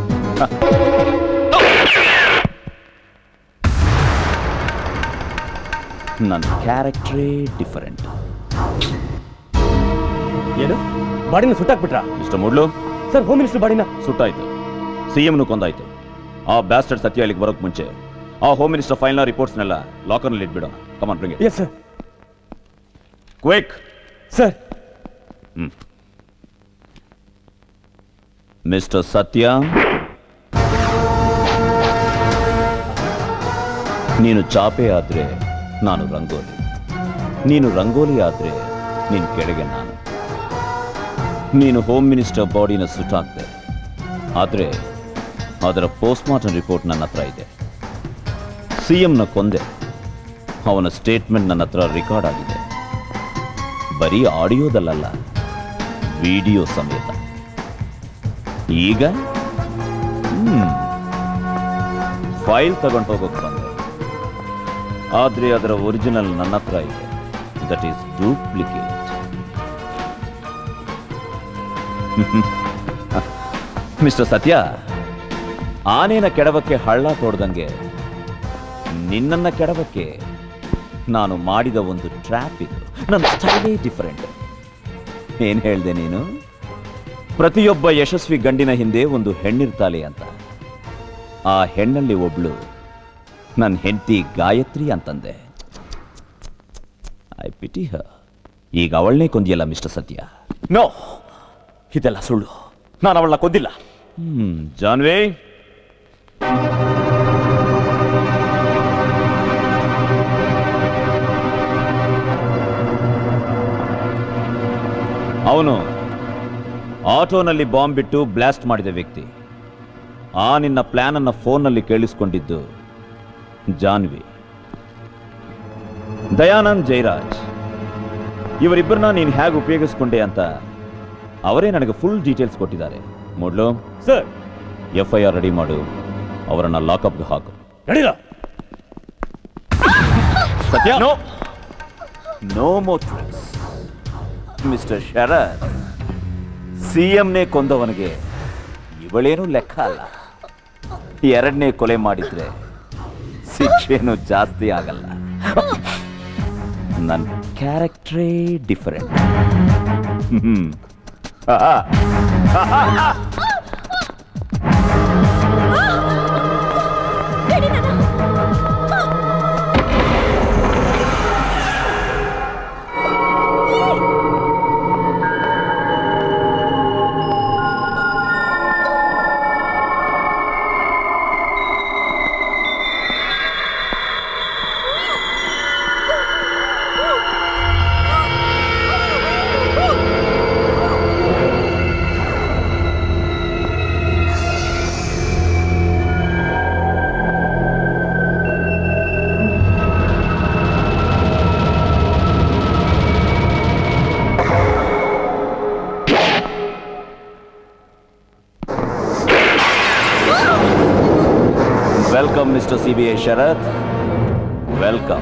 ನನ್ನ ಕ್ಯಾರೆಕ್ಟ್ರೇ ಡಿಫರೆಂಟ್ ಏನು ಬಾಡಿನ ಸುಟ್ಟಾಕ್ಬಿಟ್ರಾ mister Mudlu sir home minister ಬಾಡಿನ ಸುಟ್ಟಾಯ್ತು ಸಿಎಂನು ಕೊಂದಾಯ್ತು ಆ ಬ್ಯಾಸ್ಟರ್ಡ್ ಸತ್ಯ ಇಲ್ಲಿಗೆ ಬರೋಕ್ ಮುಂಚೆ ಆ ಹೋಮ್ ಮಿನಿಸ್ಟರ್ ಫೈಲ್ನ ರಿಪೋರ್ಟ್ಸ್ನೆಲ್ಲ ಲಾಕರ್ನಲ್ಲಿ ಇಟ್ಬಿಡೋಣ come on bring yes sir quick sir hmm mister Satya ನೀನು ಚಾಪೆ ಆದ್ರೆ ನಾನು ರಂಗೋಲಿ ನೀನು ರಂಗೋಲಿ ಆದ್ರೆ ನಿನ್ ಕೆಳಗೆ ನಾನು ನೀನು ಹೋಮ್ ಮಿನಿಸ್ಟರ್ ಬಾಡಿನ ಸುಟ್ಟಾಕ್ದೆ ಆದ್ರೆ ಅದರ ಪೋಸ್ಟ್ಮಾರ್ಟಮ್ ರಿಪೋರ್ಟ್ ನನ್ನ ಹತ್ರ ಇದೆ ಸಿಎಂನ ಕೊಂದೆ ಅವನ ಸ್ಟೇಟ್ಮೆಂಟ್ ನನ್ನ ಹತ್ರ ರೆಕಾರ್ಡ್ ಆಗಿದೆ ಬರೀ ಆಡಿಯೋದಲ್ಲ ವಿಡಿಯೋ ಸಮೇತ ಈಗ ಹ್ಮ್ ಫೈಲ್ ತಗೊಂಡು ಹೋಗೋಕೆ ಬಂದೆ ಆದ್ರೆ ಅದರ ಒರಿಜಿನಲ್ ನನ್ನ ಹತ್ರ ಇದೆ ದಟ್ ಈಸ್ ಡೂಪ್ಲಿಕೇಟ್ ಮಿಸ್ಟರ್ ಸತ್ಯ ಆನೆನ ಕೆಡವಕ್ಕೆ ಹಳ್ಳ ತೋಡ್ದಂಗೆ ನಿನ್ನನ್ನ ಕೆಡವಕ್ಕೆ ನಾನು ಮಾಡಿದ ಒಂದು ಟ್ರ್ಯಾಪ್ ಇದು ನನ್ನ ಸ್ಟೈಲೇ ಡಿಫರೆಂಟ್ ಏನ್ ಹೇಳ್ದೆ ನೀನು ಪ್ರತಿಯೊಬ್ಬ ಯಶಸ್ವಿ ಗಂಡಿನ ಹಿಂದೆ ಒಂದು ಹೆಣ್ಣಿರ್ತಾಳೆ ಅಂತ ಆ ಹೆಣ್ಣಲ್ಲಿ ಒಬ್ಳು ನನ್ನ ಹೆಂಡತಿ ಗಾಯತ್ರಿ ಅಂತಂದೆ ಐ ಪಿಟಿ ಹ ಈಗ ಅವಳನ್ನೇ ಕೊಂದಿಯಲ್ಲ ಮಿಸ್ಟರ್ ಸತ್ಯ ನೋ ಇದೆಲ್ಲ ಸುಳ್ಳು ನಾನು ಅವಳನ್ನ ಕೊಂದಿಲ್ಲ ಹ್ಮ್ ಜಾನ್ವಿ ಅವನು ಆಟೋನಲ್ಲಿ ಬಾಂಬ್ ಬಿಟ್ಟು ಬ್ಲಾಸ್ಟ್ ಮಾಡಿದ ವ್ಯಕ್ತಿ ಆ ನಿನ್ನ ಪ್ಲಾನ್ ಅನ್ನ ಫೋನ್ನಲ್ಲಿ ಕೇಳಿಸ್ಕೊಂಡಿದ್ದು ಜಾನ್ವಿ ದಯಾನಂದ್ ಜಯರಾಜ್ ಇವರಿಬ್ಬರನ್ನ ನೀನು ಹೇಗೆ ಉಪಯೋಗಿಸ್ಕೊಂಡೆ ಅಂತ ಅವರೇ ನನಗೆ ಫುಲ್ ಡೀಟೇಲ್ಸ್ ಕೊಟ್ಟಿದ್ದಾರೆ Modlu sir F I R ready ಮಾಡು ಅವರನ್ನ ಲಾಕಪ್ಗೆ ಹಾಕು ನಡೀಲ Satya no no more mister Sharath ಸಿಎಂನೇ ಕೊಂದವನಿಗೆ ಇವಳೇನು ಲೆಕ್ಕ ಅಲ್ಲ ಎರಡನೇ ಕೊಲೆ ಮಾಡಿದ್ರೆ ಶಿಕ್ಷೆನೂ ಜಾಸ್ತಿ ಆಗಲ್ಲ ನನ್ನ ಕ್ಯಾರೆಕ್ಟ್ರೇ different hmm welcome mister C B I Sharath welcome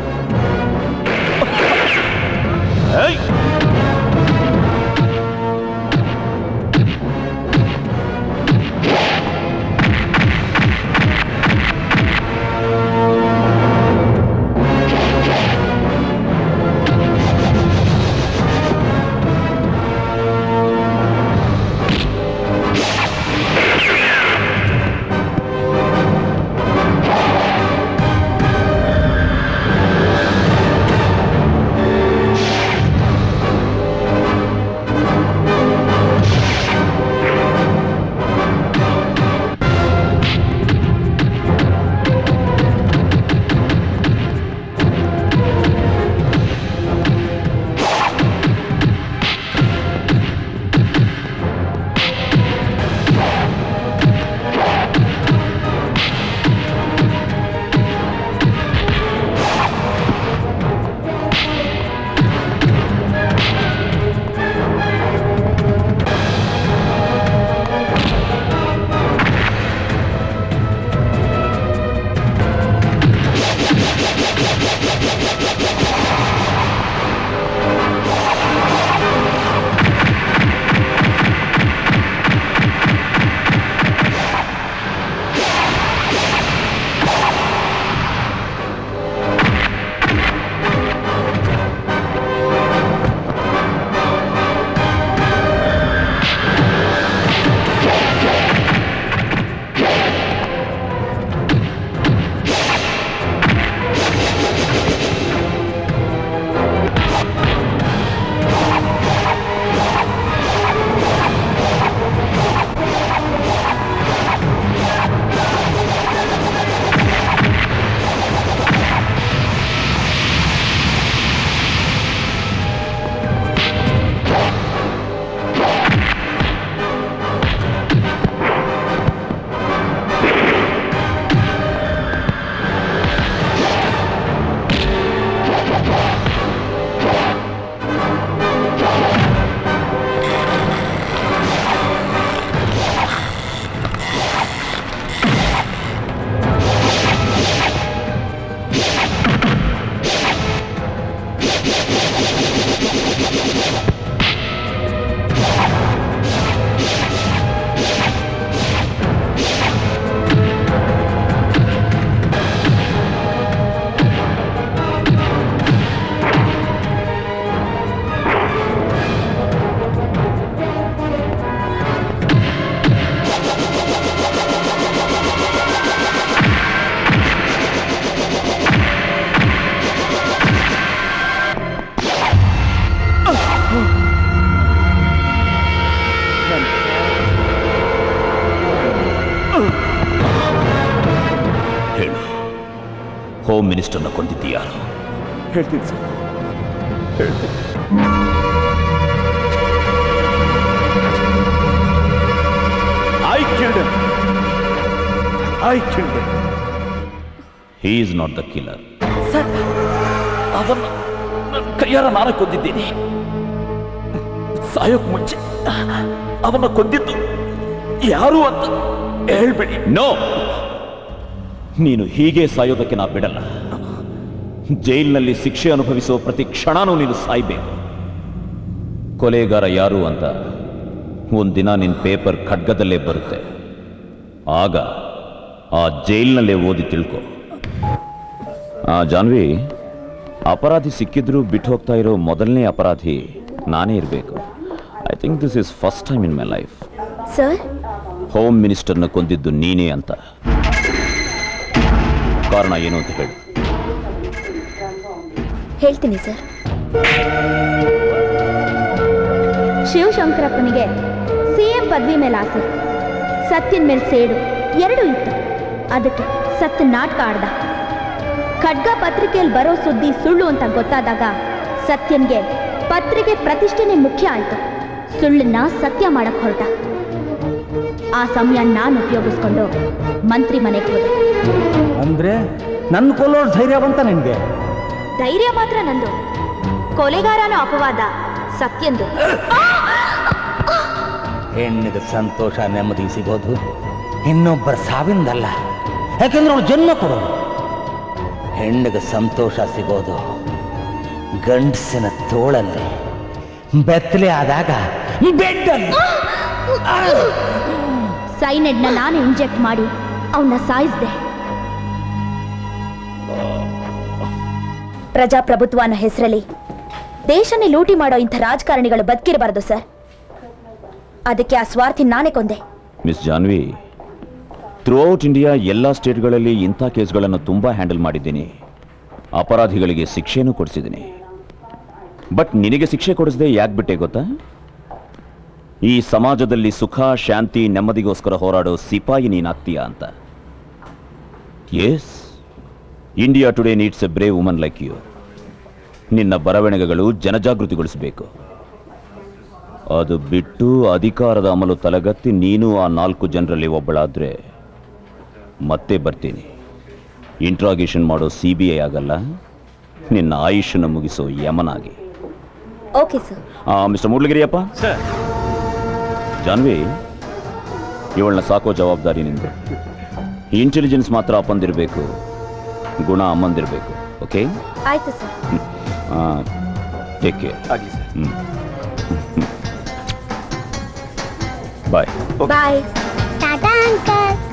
ಹೇಳು ಹೋಮ್ ಮಿನಿಸ್ಟರ್ನ ಕೊಂದಿದ್ದೀಯಾ ಹೇಳ್ತೀನಿ ಸರ್ ಹೇಳ್ತೀನಿ I killed I killed he is not the killer ಅದನ್ನು ನನ್ನ ಕೈಯಾರ ನಾನೇ ಕೊಂದಿದ್ದೀನಿ ಸಾಯೋಕ್ ಮುಂಚೆ ಅವನ್ನ ಕೊಂದಿದ್ದು ಯಾರು ಅಂತ ಹೇಳ್ಬೇಡಿ ನೋ ನೀನು ಹೀಗೆ ಸಾಯೋದಕ್ಕೆ ನಾ ಬಿಡಲ್ಲ ಜೈಲಿನಲ್ಲಿ ಶಿಕ್ಷೆ ಅನುಭವಿಸೋ ಪ್ರತಿ ಕ್ಷಣನೂ ನೀನು ಸಾಯ್ಬೇಕು ಕೊಲೆಗಾರ ಯಾರು ಅಂತ ಒಂದಿನ ನಿನ್ನ ಪೇಪರ್ ಖಡ್ಗದಲ್ಲೇ ಬರುತ್ತೆ ಆಗ ಆ ಜೈಲಿನಲ್ಲೇ ಓದಿ ತಿಳ್ಕೊ ಆ ಜಾನ್ವಿ ಅಪರಾಧಿ ಸಿಕ್ಕಿದ್ರು ಬಿಟ್ಟು ಹೋಗ್ತಾ ಇರೋ ಮೊದಲನೇ ಅಪರಾಧಿ ನಾನೇ ಇರಬೇಕು I think this is first time in my life sir home ಮಿನಿಸ್ಟರ್ನ ಕೊಂದಿದ್ದು ನೀನೇ ಅಂತ ಕಾರಣ ಏನು ಅಂತ ಹೇಳು ಹೇಳ್ತೀನಿ ಸರ್ ಶಿವಶಂಕರಪ್ಪನಿಗೆ ಸಿಎಂ ಪದವಿ ಮೇಲೆ ಆಸೆ ಸತ್ಯನ್ ಮೇಲೆ ಸೇಡು ಎರಡೂ ಇತ್ತು ಅದಕ್ಕೆ ಸತ್ ನಾಟಕ ಆಡ್ದ ಖಡ್ಗ ಪತ್ರಿಕೆಯಲ್ಲಿ ಬರೋ ಸುದ್ದಿ ಸುಳ್ಳು ಅಂತ ಗೊತ್ತಾದಾಗ ಸತ್ಯನ್ಗೆ ಪತ್ರಿಕೆ ಪ್ರತಿಷ್ಠೆನೇ ಮುಖ್ಯ ಆಯ್ತು ಸುಳ್ಳನ್ನ ಸತ್ಯ ಮಾಡಕ್ ಹೊರಟ ಆ ಸಮಯ ನಾನು ಉಪಯೋಗಿಸ್ಕೊಂಡು ಮಂತ್ರಿ ಮನೆಗೆ ಹೋದೆ ಅಂದ್ರೆ ನನ್ನ ಕೊಲ್ಲೋರ್ ಧೈರ್ಯ ಬಂತ ನಿನ್ಗೆ ಧೈರ್ಯ ಮಾತ್ರ ನಂದು ಕೊಲೆಗಾರನ ಅಪವಾದ ಸತ್ಯಂದು ಹೆಣ್ಣಿಗೆ ಸಂತೋಷ ನೆಮ್ಮದಿ ಸಿಗೋದು ಇನ್ನೊಬ್ಬರ ಸಾವಿಂದಲ್ಲ ಯಾಕೆಂದ್ರೆ ಅವಳು ಜನ್ಮ ಕೊಡೋದು ಹೆಣ್ಣಿಗೆ ಸಂತೋಷ ಸಿಗೋದು ಗಂಡಸಿನ ತೋಳಲ್ಲಿ ಬೆತ್ತಲೆ ಆದಾಗ ಬೆಡ್ಡಲ್ಲಿ ಸೈನೆಡ್ನ ನಾನು ಇಂಜೆಕ್ಟ್ ಮಾಡಿ ಅವನ್ನ ಸಾಯಿಸ್ದೆ ಪ್ರಜಾಪ್ರಭುತ್ವನ ಹೆಸರಲ್ಲಿ ದೇಶನೇ ಲೂಟಿ ಮಾಡೋ ಇಂಥ ರಾಜಕಾರಣಿಗಳು ಬದುಕಿರಬಾರದು ಸರ್ ಅದಕ್ಕೆ ಆ ಸ್ವಾರ್ಥಿ ನಾನೇ ಕೊಂದೆ ಮಿಸ್ ಜಾನ್ವಿ ಥ್ರೂಔಟ್ ಇಂಡಿಯಾ ಎಲ್ಲ ಸ್ಟೇಟ್ಗಳಲ್ಲಿ ಇಂಥ ಕೇಸ್ಗಳನ್ನು ತುಂಬ ಹ್ಯಾಂಡಲ್ ಮಾಡಿದ್ದೀನಿ ಅಪರಾಧಿಗಳಿಗೆ ಶಿಕ್ಷೆನೂ ಕೊಡಿಸಿದ್ದೀನಿ ಬಟ್ ನಿನಗೆ ಶಿಕ್ಷೆ ಕೊಡಿಸದೆ ಯಾಕೆ ಬಿಟ್ಟೆ ಗೊತ್ತಾ ಈ ಸಮಾಜದಲ್ಲಿ ಸುಖ ಶಾಂತಿ ನೆಮ್ಮದಿಗೋಸ್ಕರ ಹೋರಾಡೋ ಸಿಪಾಯಿ ನೀನಾಗ್ತೀಯಾ ಅಂತ yes India today needs a brave woman like you ನಿನ್ನ ಬರವಣಿಗೆಗಳು ಜನಜಾಗೃತಿಗೊಳಿಸಬೇಕು ಅದು ಬಿಟ್ಟು ಅಧಿಕಾರದ ಅಮಲು ತಲೆಗತ್ತಿ ನೀನು ಆ ನಾಲ್ಕು ಜನರಲ್ಲಿ ಒಬ್ಬಳಾದ್ರೆ ಮತ್ತೆ ಬರ್ತೀನಿ ಇಂಟ್ರಾಗೇಷನ್ ಮಾಡೋ ಸಿ ಬಿ ಐ ಆಗಲ್ಲ ನಿನ್ನ ಆಯುಷ್ಯನ ಮುಗಿಸೋ ಯಮನಾಗಿ okay sir mister Moodalagiriyappa sir Janvi ಇವಳನ್ನ ಸಾಕೋ ಜವಾಬ್ದಾರಿ ನಿಂದು ಇಂಟೆಲಿಜೆನ್ಸ್ ಮಾತ್ರ ಅಪ್ಪಂದಿರಬೇಕು ಗುಣ ಅಮ್ಮಂದಿರಬೇಕು ಓಕೆ ಆಯ್ತು ಸರ್ ಟೇಕ್ ಕೇರ್ ಆಗಲಿ sir bye bye tata uncle